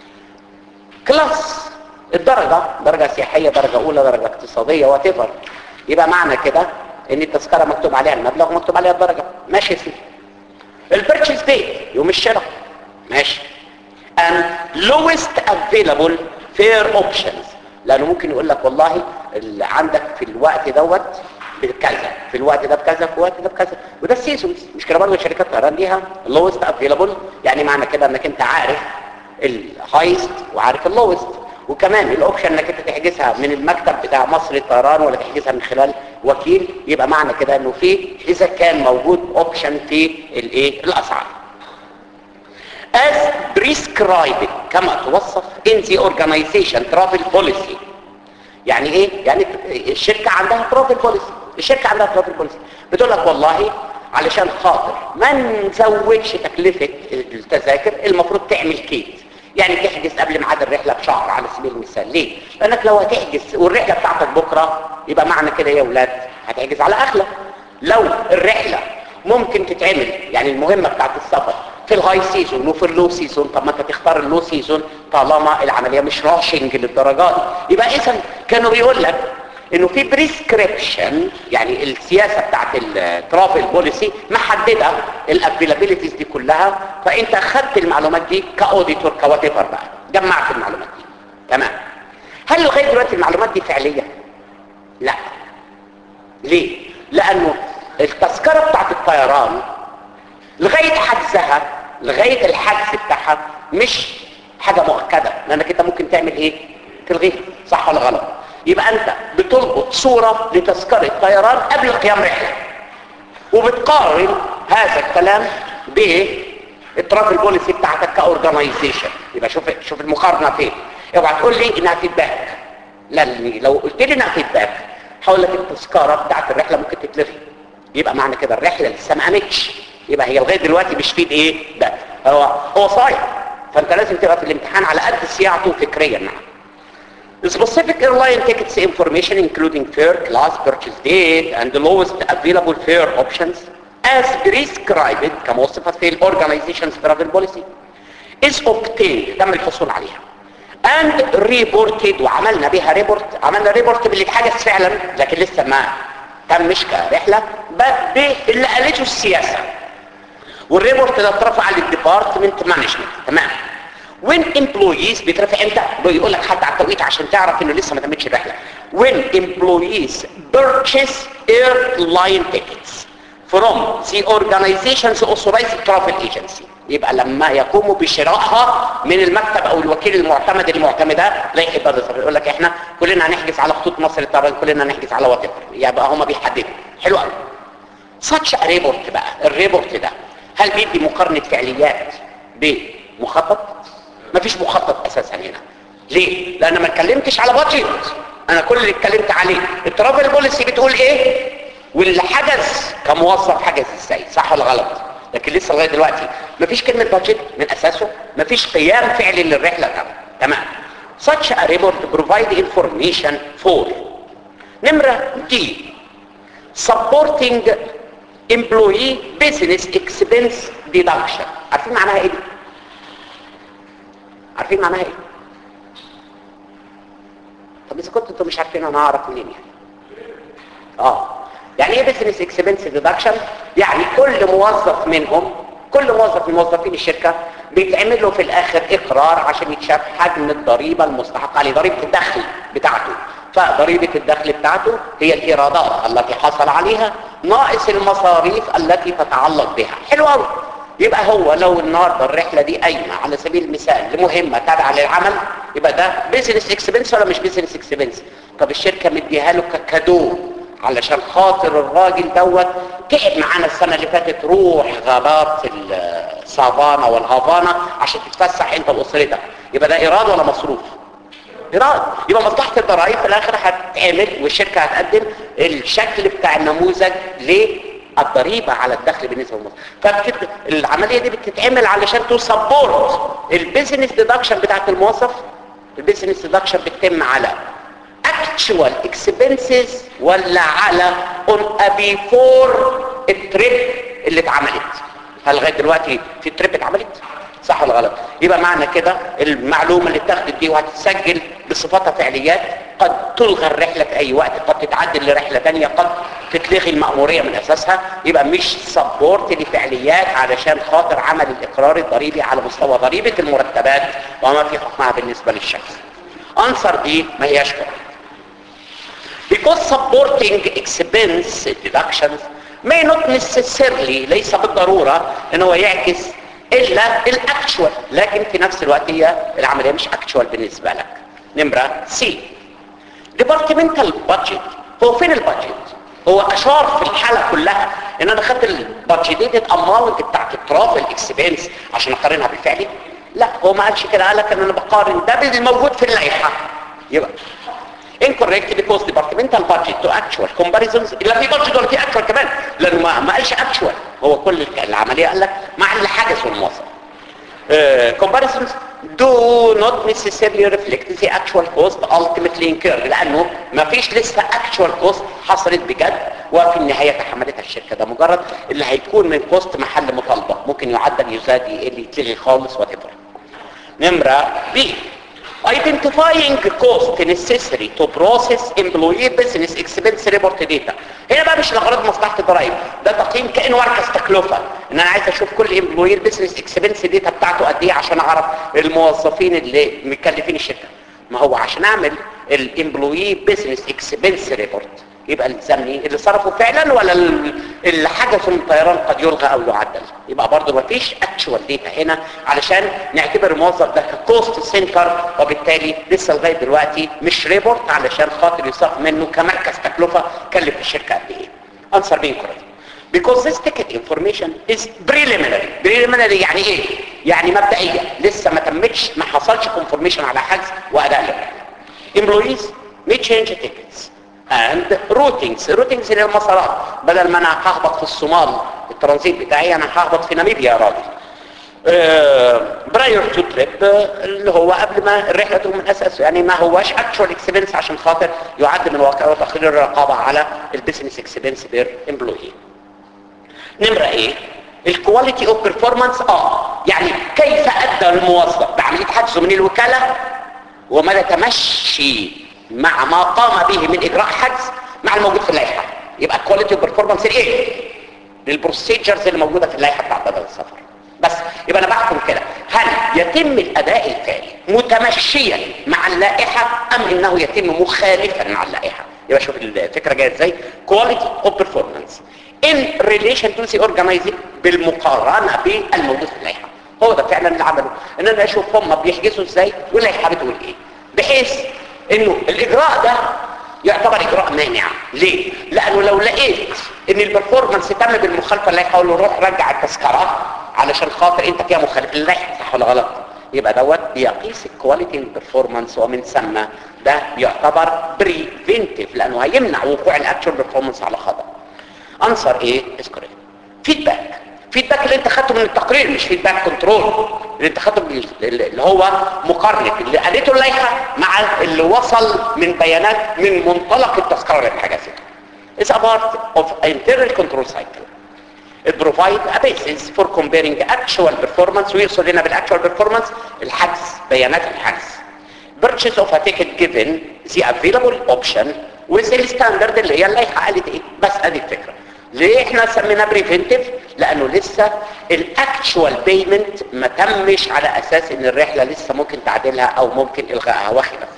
كلاس الدرجة درجة سياحية درجة أولى درجة اقتصادية واتيفر يبقى معنى كده إن التذكرة مكتوب عليها المبلغ ومكتوب عليها الدرجة ماشي يا سيدي البيرتشيز ديت يوم الشراء ماشي and lowest available fair options لأنه ممكن يقول لك والله اللي عندك في الوقت دوت بكذا في الوقت ده بكذا في الوقت ده بكذا وده السيزونز مش كده برضه شركات طيران ليها lowest available يعني معنى كده انك انت عارف الهايست وعارف اللوست وكمان الاوبشن انك انت تحجزها من المكتب بتاع مصر الطيران ولا تحجزها من خلال وكيل يبقى معنى كده انه في اذا كان موجود اوبشن في الايه الاسعار as prescribed كما توصف in the organization travel policy يعني ايه يعني الشركه عندها ترافل بوليسي الشركه عندها ترافل بوليسي بتقول لك والله علشان خاطر ما نزودش تكلفه التذاكر المفروض تعمل كيت يعني تحجز قبل ميعاد الرحله بشهر على سبيل المثال ليه لانك لو هتحجز والرحله بتاعتك بكره يبقى معنى كده يا اولاد هتحجز على اغلى لو الرحله ممكن تتعمل يعني المهمه بتاعت السفر في الهاي سيزون وفي اللو سيزون طب ما انت تختار اللو سيزون طالما العمليه مش راشنج للدرجات يبقى اذا كانوا بيقول لك انه في بريسكريبشن يعني السياسه بتاعت الترافل بوليسي محدده الافيلابيلتيز دي كلها فانت اخدت المعلومات دي كاوديتور كوات ايفر بقى جمعت المعلومات دي تمام هل لغايه دلوقتي المعلومات دي فعليه لا ليه لانه التذكره بتاعت الطيران لغايه حجزها لغايه الحجز بتاعها مش حاجه مؤكده لانك انت ممكن تعمل ايه تلغيها صح ولا غلط يبقى انت بتلقط صوره لتذكره طيران قبل قيام رحله وبتقارن هذا الكلام بالترافل بوليسي بتاعتك كاورجنايزيشن يبقى شوف شوف المقارنه فين اوعى تقول لي انها فيدباك لا لو قلت لي انها فيدباك هقول لك التذكره بتاعت الرحله ممكن تتلغي يبقى معنى كده الرحله لسه ما قامتش يبقى هي لغايه دلوقتي مش فيد ايه ده هو هو صايع فانت لازم تبقى في الامتحان على قد صياعته فكريا معاه Specific airline tickets information including fare, class, purchase date, and the lowest available fare options as prescribed كما وصفت في organization's travel policy is obtained تم الحصول عليها and reported وعملنا بها ريبورت عملنا ريبورت باللي اتحجز فعلا لكن لسه ما تمش كرحلة باللي قالته السياسة والريبورت ده اترفع للديبارتمنت مانجمنت تمام وين امبلويز بيترفع امتى بيقول لك حتى على التوقيت عشان تعرف انه لسه ما تمتش الرحله وين امبلويز purchase airline tickets from the organization's authorized travel agency يبقى لما يقوموا بشرائها من المكتب او الوكيل المعتمد المعتمده لا يحب هذا يقول لك احنا كلنا هنحجز على خطوط مصر الطيران كلنا هنحجز على وات يبقى هم بيحددوا حلو قوي ساتش ريبورت بقى الريبورت ده هل بيدي مقارنه فعليات بمخطط مفيش مخطط اساسا هنا ليه لان ما اتكلمتش على بادجت انا كل اللي اتكلمت عليه الترافل بوليسي بتقول ايه واللي حجز كموظف حجز ازاي صح ولا غلط لكن لسه لغايه دلوقتي مفيش كلمه بادجت من اساسه مفيش قيام فعلي للرحله ده تمام such a report provide information for نمره دي supporting employee business expense deduction عارفين معناها ايه دي عارفين معناها ايه طب اذا كنتوا انتوا مش عارفين انا هعرف منين يعني اه يعني ايه بزنس اكسبنس ديدكشن يعني كل موظف منهم كل موظف من موظفين الشركه بيتعمل له في الاخر اقرار عشان يتشاف حجم الضريبه المستحقه عليه ضريبه الدخل بتاعته فضريبه الدخل بتاعته هي الايرادات التي حصل عليها ناقص المصاريف التي تتعلق بها حلو قوي يبقى هو لو النهارده الرحله دي قايمه على سبيل المثال لمهمه تابعه للعمل يبقى ده بيزنس اكسبنس ولا مش بيزنس اكسبنس طب الشركه مديها له ككادو علشان خاطر الراجل دوت تعب معانا السنه اللي فاتت روح غابات السافانا والهافانا عشان تتفسح انت واسرتك يبقى ده ايراد ولا مصروف ايراد يبقى مصلحه الضرائب في الاخر هتتعمل والشركه هتقدم الشكل بتاع النموذج للضريبه على الدخل بالنسبه للمصرف فبكده العمليه دي بتتعمل علشان تسبورت البيزنس ديدكشن بتاعت الموظف البيزنس ديدكشن بتتم على actual expenses ولا على on a before التريب اللي اتعملت هل لغايه دلوقتي في تريب اتعملت صح ولا غلط يبقى معنى كده المعلومه اللي اتاخدت دي وهتتسجل بصفتها فعليات قد تلغى الرحله في اي وقت قد تتعدل لرحله ثانيه قد تتلغي المأمورية من اساسها يبقى مش سبورت لفعليات علشان خاطر عمل الاقرار الضريبي على مستوى ضريبه المرتبات وما في حكمها بالنسبه للشخص انصر دي ما هياش كده because supporting expense deductions may not necessarily ليس بالضرورة ان هو يعكس الا الاكتشوال لكن في نفس الوقت هي العملية مش اكتشوال بالنسبة لك نمرة سي departmental budget هو فين البادجت هو اشار في الحالة كلها ان انا خدت البادجيتد اماونت بتاعت الترافل اكسبنس عشان اقارنها بالفعلي لا هو ما قالش كده قال لك ان انا بقارن ده بالموجود في اللائحة يبقى incorrect because departmental budget to actual comparisons لا في budget ولا في actual كمان لانه ما, ما قالش actual هو كل العمليه قال لك مع اللي حدث والموظف uh, comparisons do not necessarily reflect the actual cost ultimately incurred لانه ما فيش لسه actual cost حصلت بجد وفي النهايه تحملتها الشركه ده مجرد اللي هيكون من كوست محل مطالبه ممكن يعدل يزاد يقل يتلغي خالص whatever نمره B identifying cost necessary to process employee business expense report data هنا بقى مش لغرض مصلحه الضرائب ده تقييم كانه مركز تكلفه ان انا عايز اشوف كل امبلوي البيزنس اكسبنس داتا بتاعته قد ايه عشان اعرف الموظفين اللي مكلفين الشركه ما هو عشان اعمل الامبلوي بيزنس اكسبنس ريبورت يبقى الزمني اللي صرفه فعلا ولا اللي حدث من الطيران قد يلغى او يعدل يبقى برضه ما فيش اكشوال داتا هنا علشان نعتبر الموظف ده ككوست سنتر وبالتالي لسه لغايه دلوقتي مش ريبورت علشان خاطر يصرف منه كمركز تكلفه كلف الشركه قد ايه انسر بين كوريكت because this ticket information is preliminary preliminary يعني ايه يعني مبدئيا لسه ما تمتش ما حصلش confirmation على حجز واداء للرحله employees may change tickets and routings routings اللي المسارات بدل ما انا ههبط في الصومال الترانزيت بتاعي انا ههبط في ناميبيا يا راجل براير تو تريب اللي هو قبل ما الرحله تقوم من اساسه يعني ما هواش اكشوال اكسبنس عشان خاطر يعد من واقع وتقرير الرقابه على البيزنس اكسبنس بير امبلوي نمره ايه الكواليتي اوف بيرفورمانس اه يعني كيف ادى الموظف بعمليه حجزه من الوكاله ومدى تمشي مع ما قام به من اجراء حجز مع الموجود في اللائحه يبقى كواليتي اوف بيرفورمانس الايه للبروسيجرز اللي موجوده في اللائحه بتاع بدل السفر بس يبقى انا بحكم كده هل يتم الاداء الفعلي متمشيا مع اللائحه ام انه يتم مخالفا مع اللائحه يبقى شوف الفكره جايه ازاي كواليتي اوف بيرفورمانس in relation to the organizing بالمقارنه بالموجود في اللائحه هو ده فعلا اللي عمله ان انا اشوف هم بيحجزوا ازاي واللائحه بتقول ايه بحيث انه الاجراء ده يعتبر اجراء مانع ليه لانه لو لقيت ان البرفورمانس تم بالمخالفه اللي هيقول له روح رجع التذكره علشان خاطر انت فيها مخالف اللائحه صح ولا غلط يبقى دوت بيقيس الكواليتي البرفورمانس ومن ثم ده يعتبر بريفنتيف لانه هيمنع وقوع الاكشن برفورمانس على خطا انصر ايه اذكر فيدباك فيدباك اللي انت خدته من التقرير مش فيدباك كنترول اللي انت خدته من اللي هو مقارنه اللي قالته اللائحه مع اللي وصل من بيانات من منطلق التذكره اللي اتحجزت is a part of internal control cycle it provide a basis for comparing actual performance ويقصد هنا بالاكtual performance الحجز بيانات الحجز purchase of a ticket given the available option with the standard اللي هي اللائحه قالت ايه بس ادي الفكره ليه احنا سميناه بريفنتيف لانه لسه الاكتشوال بيمنت ما تمش على اساس ان الرحله لسه ممكن تعديلها او ممكن الغائها وخلاف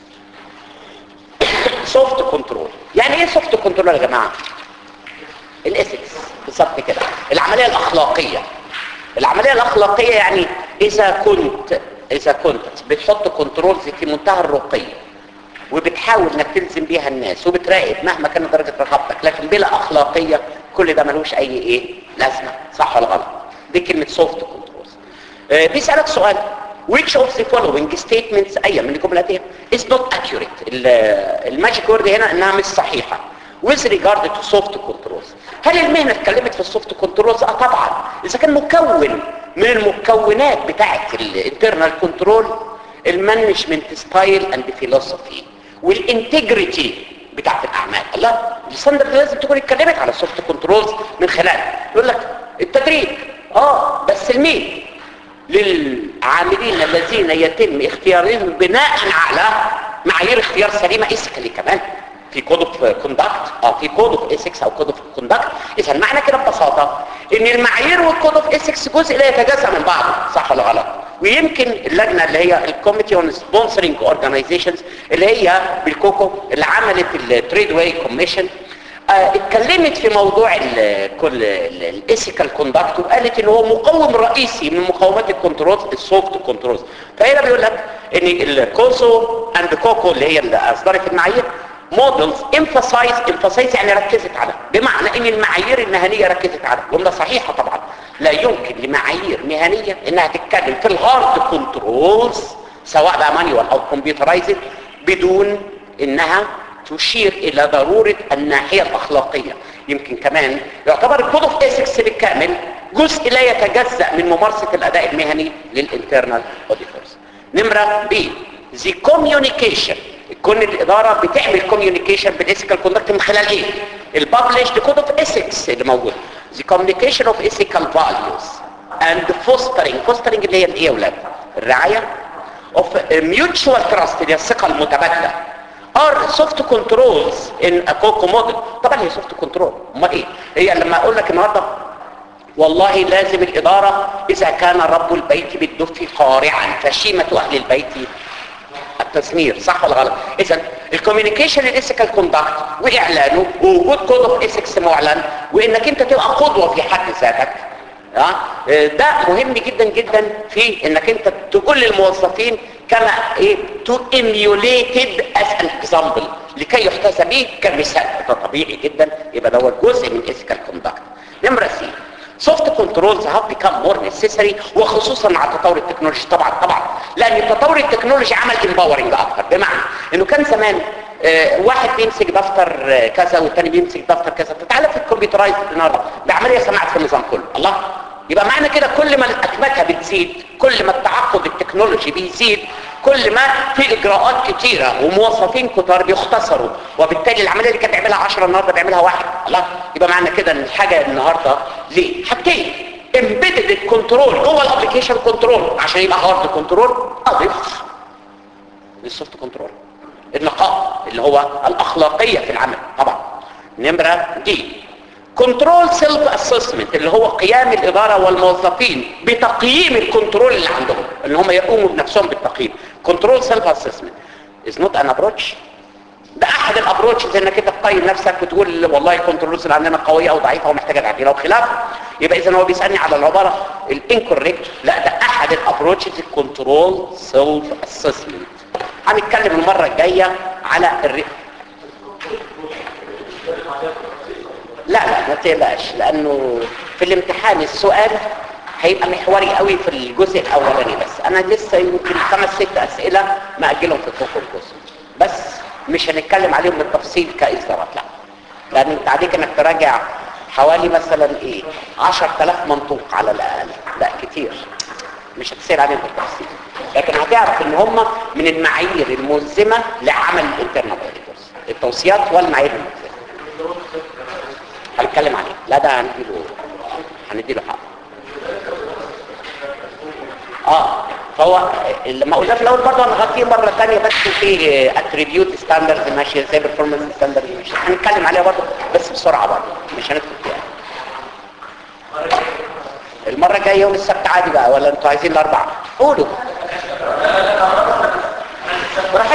سوفت كنترول يعني ايه سوفت كنترول يا جماعه الاثكس بالظبط كده العمليه الاخلاقيه العمليه الاخلاقيه يعني اذا كنت اذا كنت بتحط كنترولز في منتهى الرقي وبتحاول انك تلزم بيها الناس وبتراقب مهما كانت درجه رقابتك لكن بلا اخلاقيه كل ده ملوش اي ايه لازمه صح ولا غلط دي كلمه سوفت كنترولز آه بيسالك سؤال which of the following statements اي من الجمله دي is not accurate الماجيك وورد هنا انها مش صحيحه with regard to soft controls هل المهنه اتكلمت في السوفت كنترولز اه طبعا اذا كان مكون من المكونات بتاعه الانترنال كنترول المانجمنت ستايل اند فيلوسفي والانتجريتي بتاعه الاعمال الله الستاندرد لازم تكون اتكلمت على السوفت كنترولز من خلال يقول لك التدريب اه بس لمين للعاملين الذين يتم اختيارهم بناء على معايير اختيار سليمه اسكالي كمان في كود اوف كوندكت اه في كود اوف اسكس او كود اوف كوندكت اذا معنى كده ببساطه ان المعايير والكود اوف اسكس جزء لا يتجزا من بعضه صح ولا غلط ويمكن اللجنه اللي هي الكوميتي اون سبونسرنج اورجانيزيشنز اللي هي بالكوكو اللي عملت التريد واي كوميشن اتكلمت في موضوع كل الايثيكال كوندكت وقالت ان هو مقوم رئيسي من مقومات الكنترولز السوفت كنترولز فهنا بيقول لك ان الكوسو اند كوكو اللي هي اللي اصدرت المعايير مودلز emphasize emphasize يعني ركزت على بمعنى ان المعايير المهنيه ركزت على جمله صحيحه طبعا لا يمكن لمعايير مهنيه انها تتكلم في الهارد كنترولز سواء بقى مانيوال او كمبيوترايزد بدون انها تشير الى ضرورة الناحية الاخلاقية يمكن كمان يعتبر الكود اوف ايثكس بالكامل جزء لا يتجزأ من ممارسة الاداء المهني للانترنال اوديتورز نمرة بي the communication كون الاداره بتعمل كوميونيكيشن بالايثيكال كوندكت من خلال ايه الببلشد كود اوف ايثكس اللي موجود the communication of ethical values and fostering fostering اللي هي الايه يا اولاد الرعايه of mutual trust اللي هي الثقه المتبادله are soft controls in a COCO model طبعا هي soft control امال ايه هي لما اقول لك النهارده والله لازم الاداره اذا كان رب البيت بالدف قارعا فشيمه اهل البيت التسمير صح ولا غلط اذا الكوميونيكيشن الايثيكال كوندكت واعلانه ووجود كود اوف ايثكس معلن وانك انت تبقى قدوه في حد ذاتك ده مهم جدا جدا في انك انت تقول للموظفين كما ايه تو emulated as an example لكي يحتذى به كمثال ده طبيعي جدا يبقى ده جزء من ethical conduct نمرة سي سوفت كنترولز هاف بيكام مور نيسيسري وخصوصا مع تطور التكنولوجي طبعا طبعا لان التطور التكنولوجي عمل امباورنج اكتر بمعنى انه كان زمان آه واحد بيمسك دفتر آه كذا والتاني بيمسك دفتر كذا تعالى في الكمبيوترايز النهارده بعمليه سمعت في النظام كله الله يبقى معنى كده كل ما الاتمته بتزيد كل ما التعقد التكنولوجي بيزيد كل ما في اجراءات كتيره وموظفين كتار بيختصروا وبالتالي العمليه اللي كانت تعملها 10 النهارده بيعملها واحد الله يبقى معنى كده ان الحاجه النهارده ليه حاجتين امبيدد كنترول جوه الابلكيشن كنترول عشان يبقى هارد كنترول اضف للسوفت كنترول النقاء اللي هو الاخلاقيه في العمل طبعا نمره دي كنترول سيلف اسسمنت اللي هو قيام الاداره والموظفين بتقييم الكنترول اللي عندهم اللي هم يقوموا بنفسهم بالتقييم كنترول سيلف اسسمنت از نوت ان ابروتش ده احد الابروتشز انك انت تقيم نفسك وتقول والله الكنترولز اللي عندنا قويه او ضعيفه ومحتاجه تعديل او خلافه يبقى اذا هو بيسالني على العباره الانكوريكت لا ده احد الابروتشز الكنترول سيلف اسسمنت هنتكلم المره الجايه على الري... لا لا ما تقلقش لانه في الامتحان السؤال هيبقى محوري قوي في الجزء الاولاني بس انا لسه يمكن خمس ست اسئله ماجلهم في الكوكو الجزء بس مش هنتكلم عليهم بالتفصيل كاصدارات لا لان انت عليك انك تراجع حوالي مثلا ايه 10000 منطوق على الاقل لا كتير مش هتسال عليهم بالتفصيل لكن هتعرف ان هم من المعايير الملزمه لعمل الانترنت اوديتورز التوصيات والمعايير الملزمه هنتكلم عليه لا ده هنديله هنديله حق اه فهو لما قلنا في الاول برضه هنغطيه مره ثانيه بس في اتريبيوت ستاندرد ماشيه زي performance ستاندرد ماشيه هنتكلم عليها برضه بس بسرعه برضه مش هندخل فيها المره الجايه يوم السبت عادي بقى ولا انتوا عايزين الاربعاء قولوا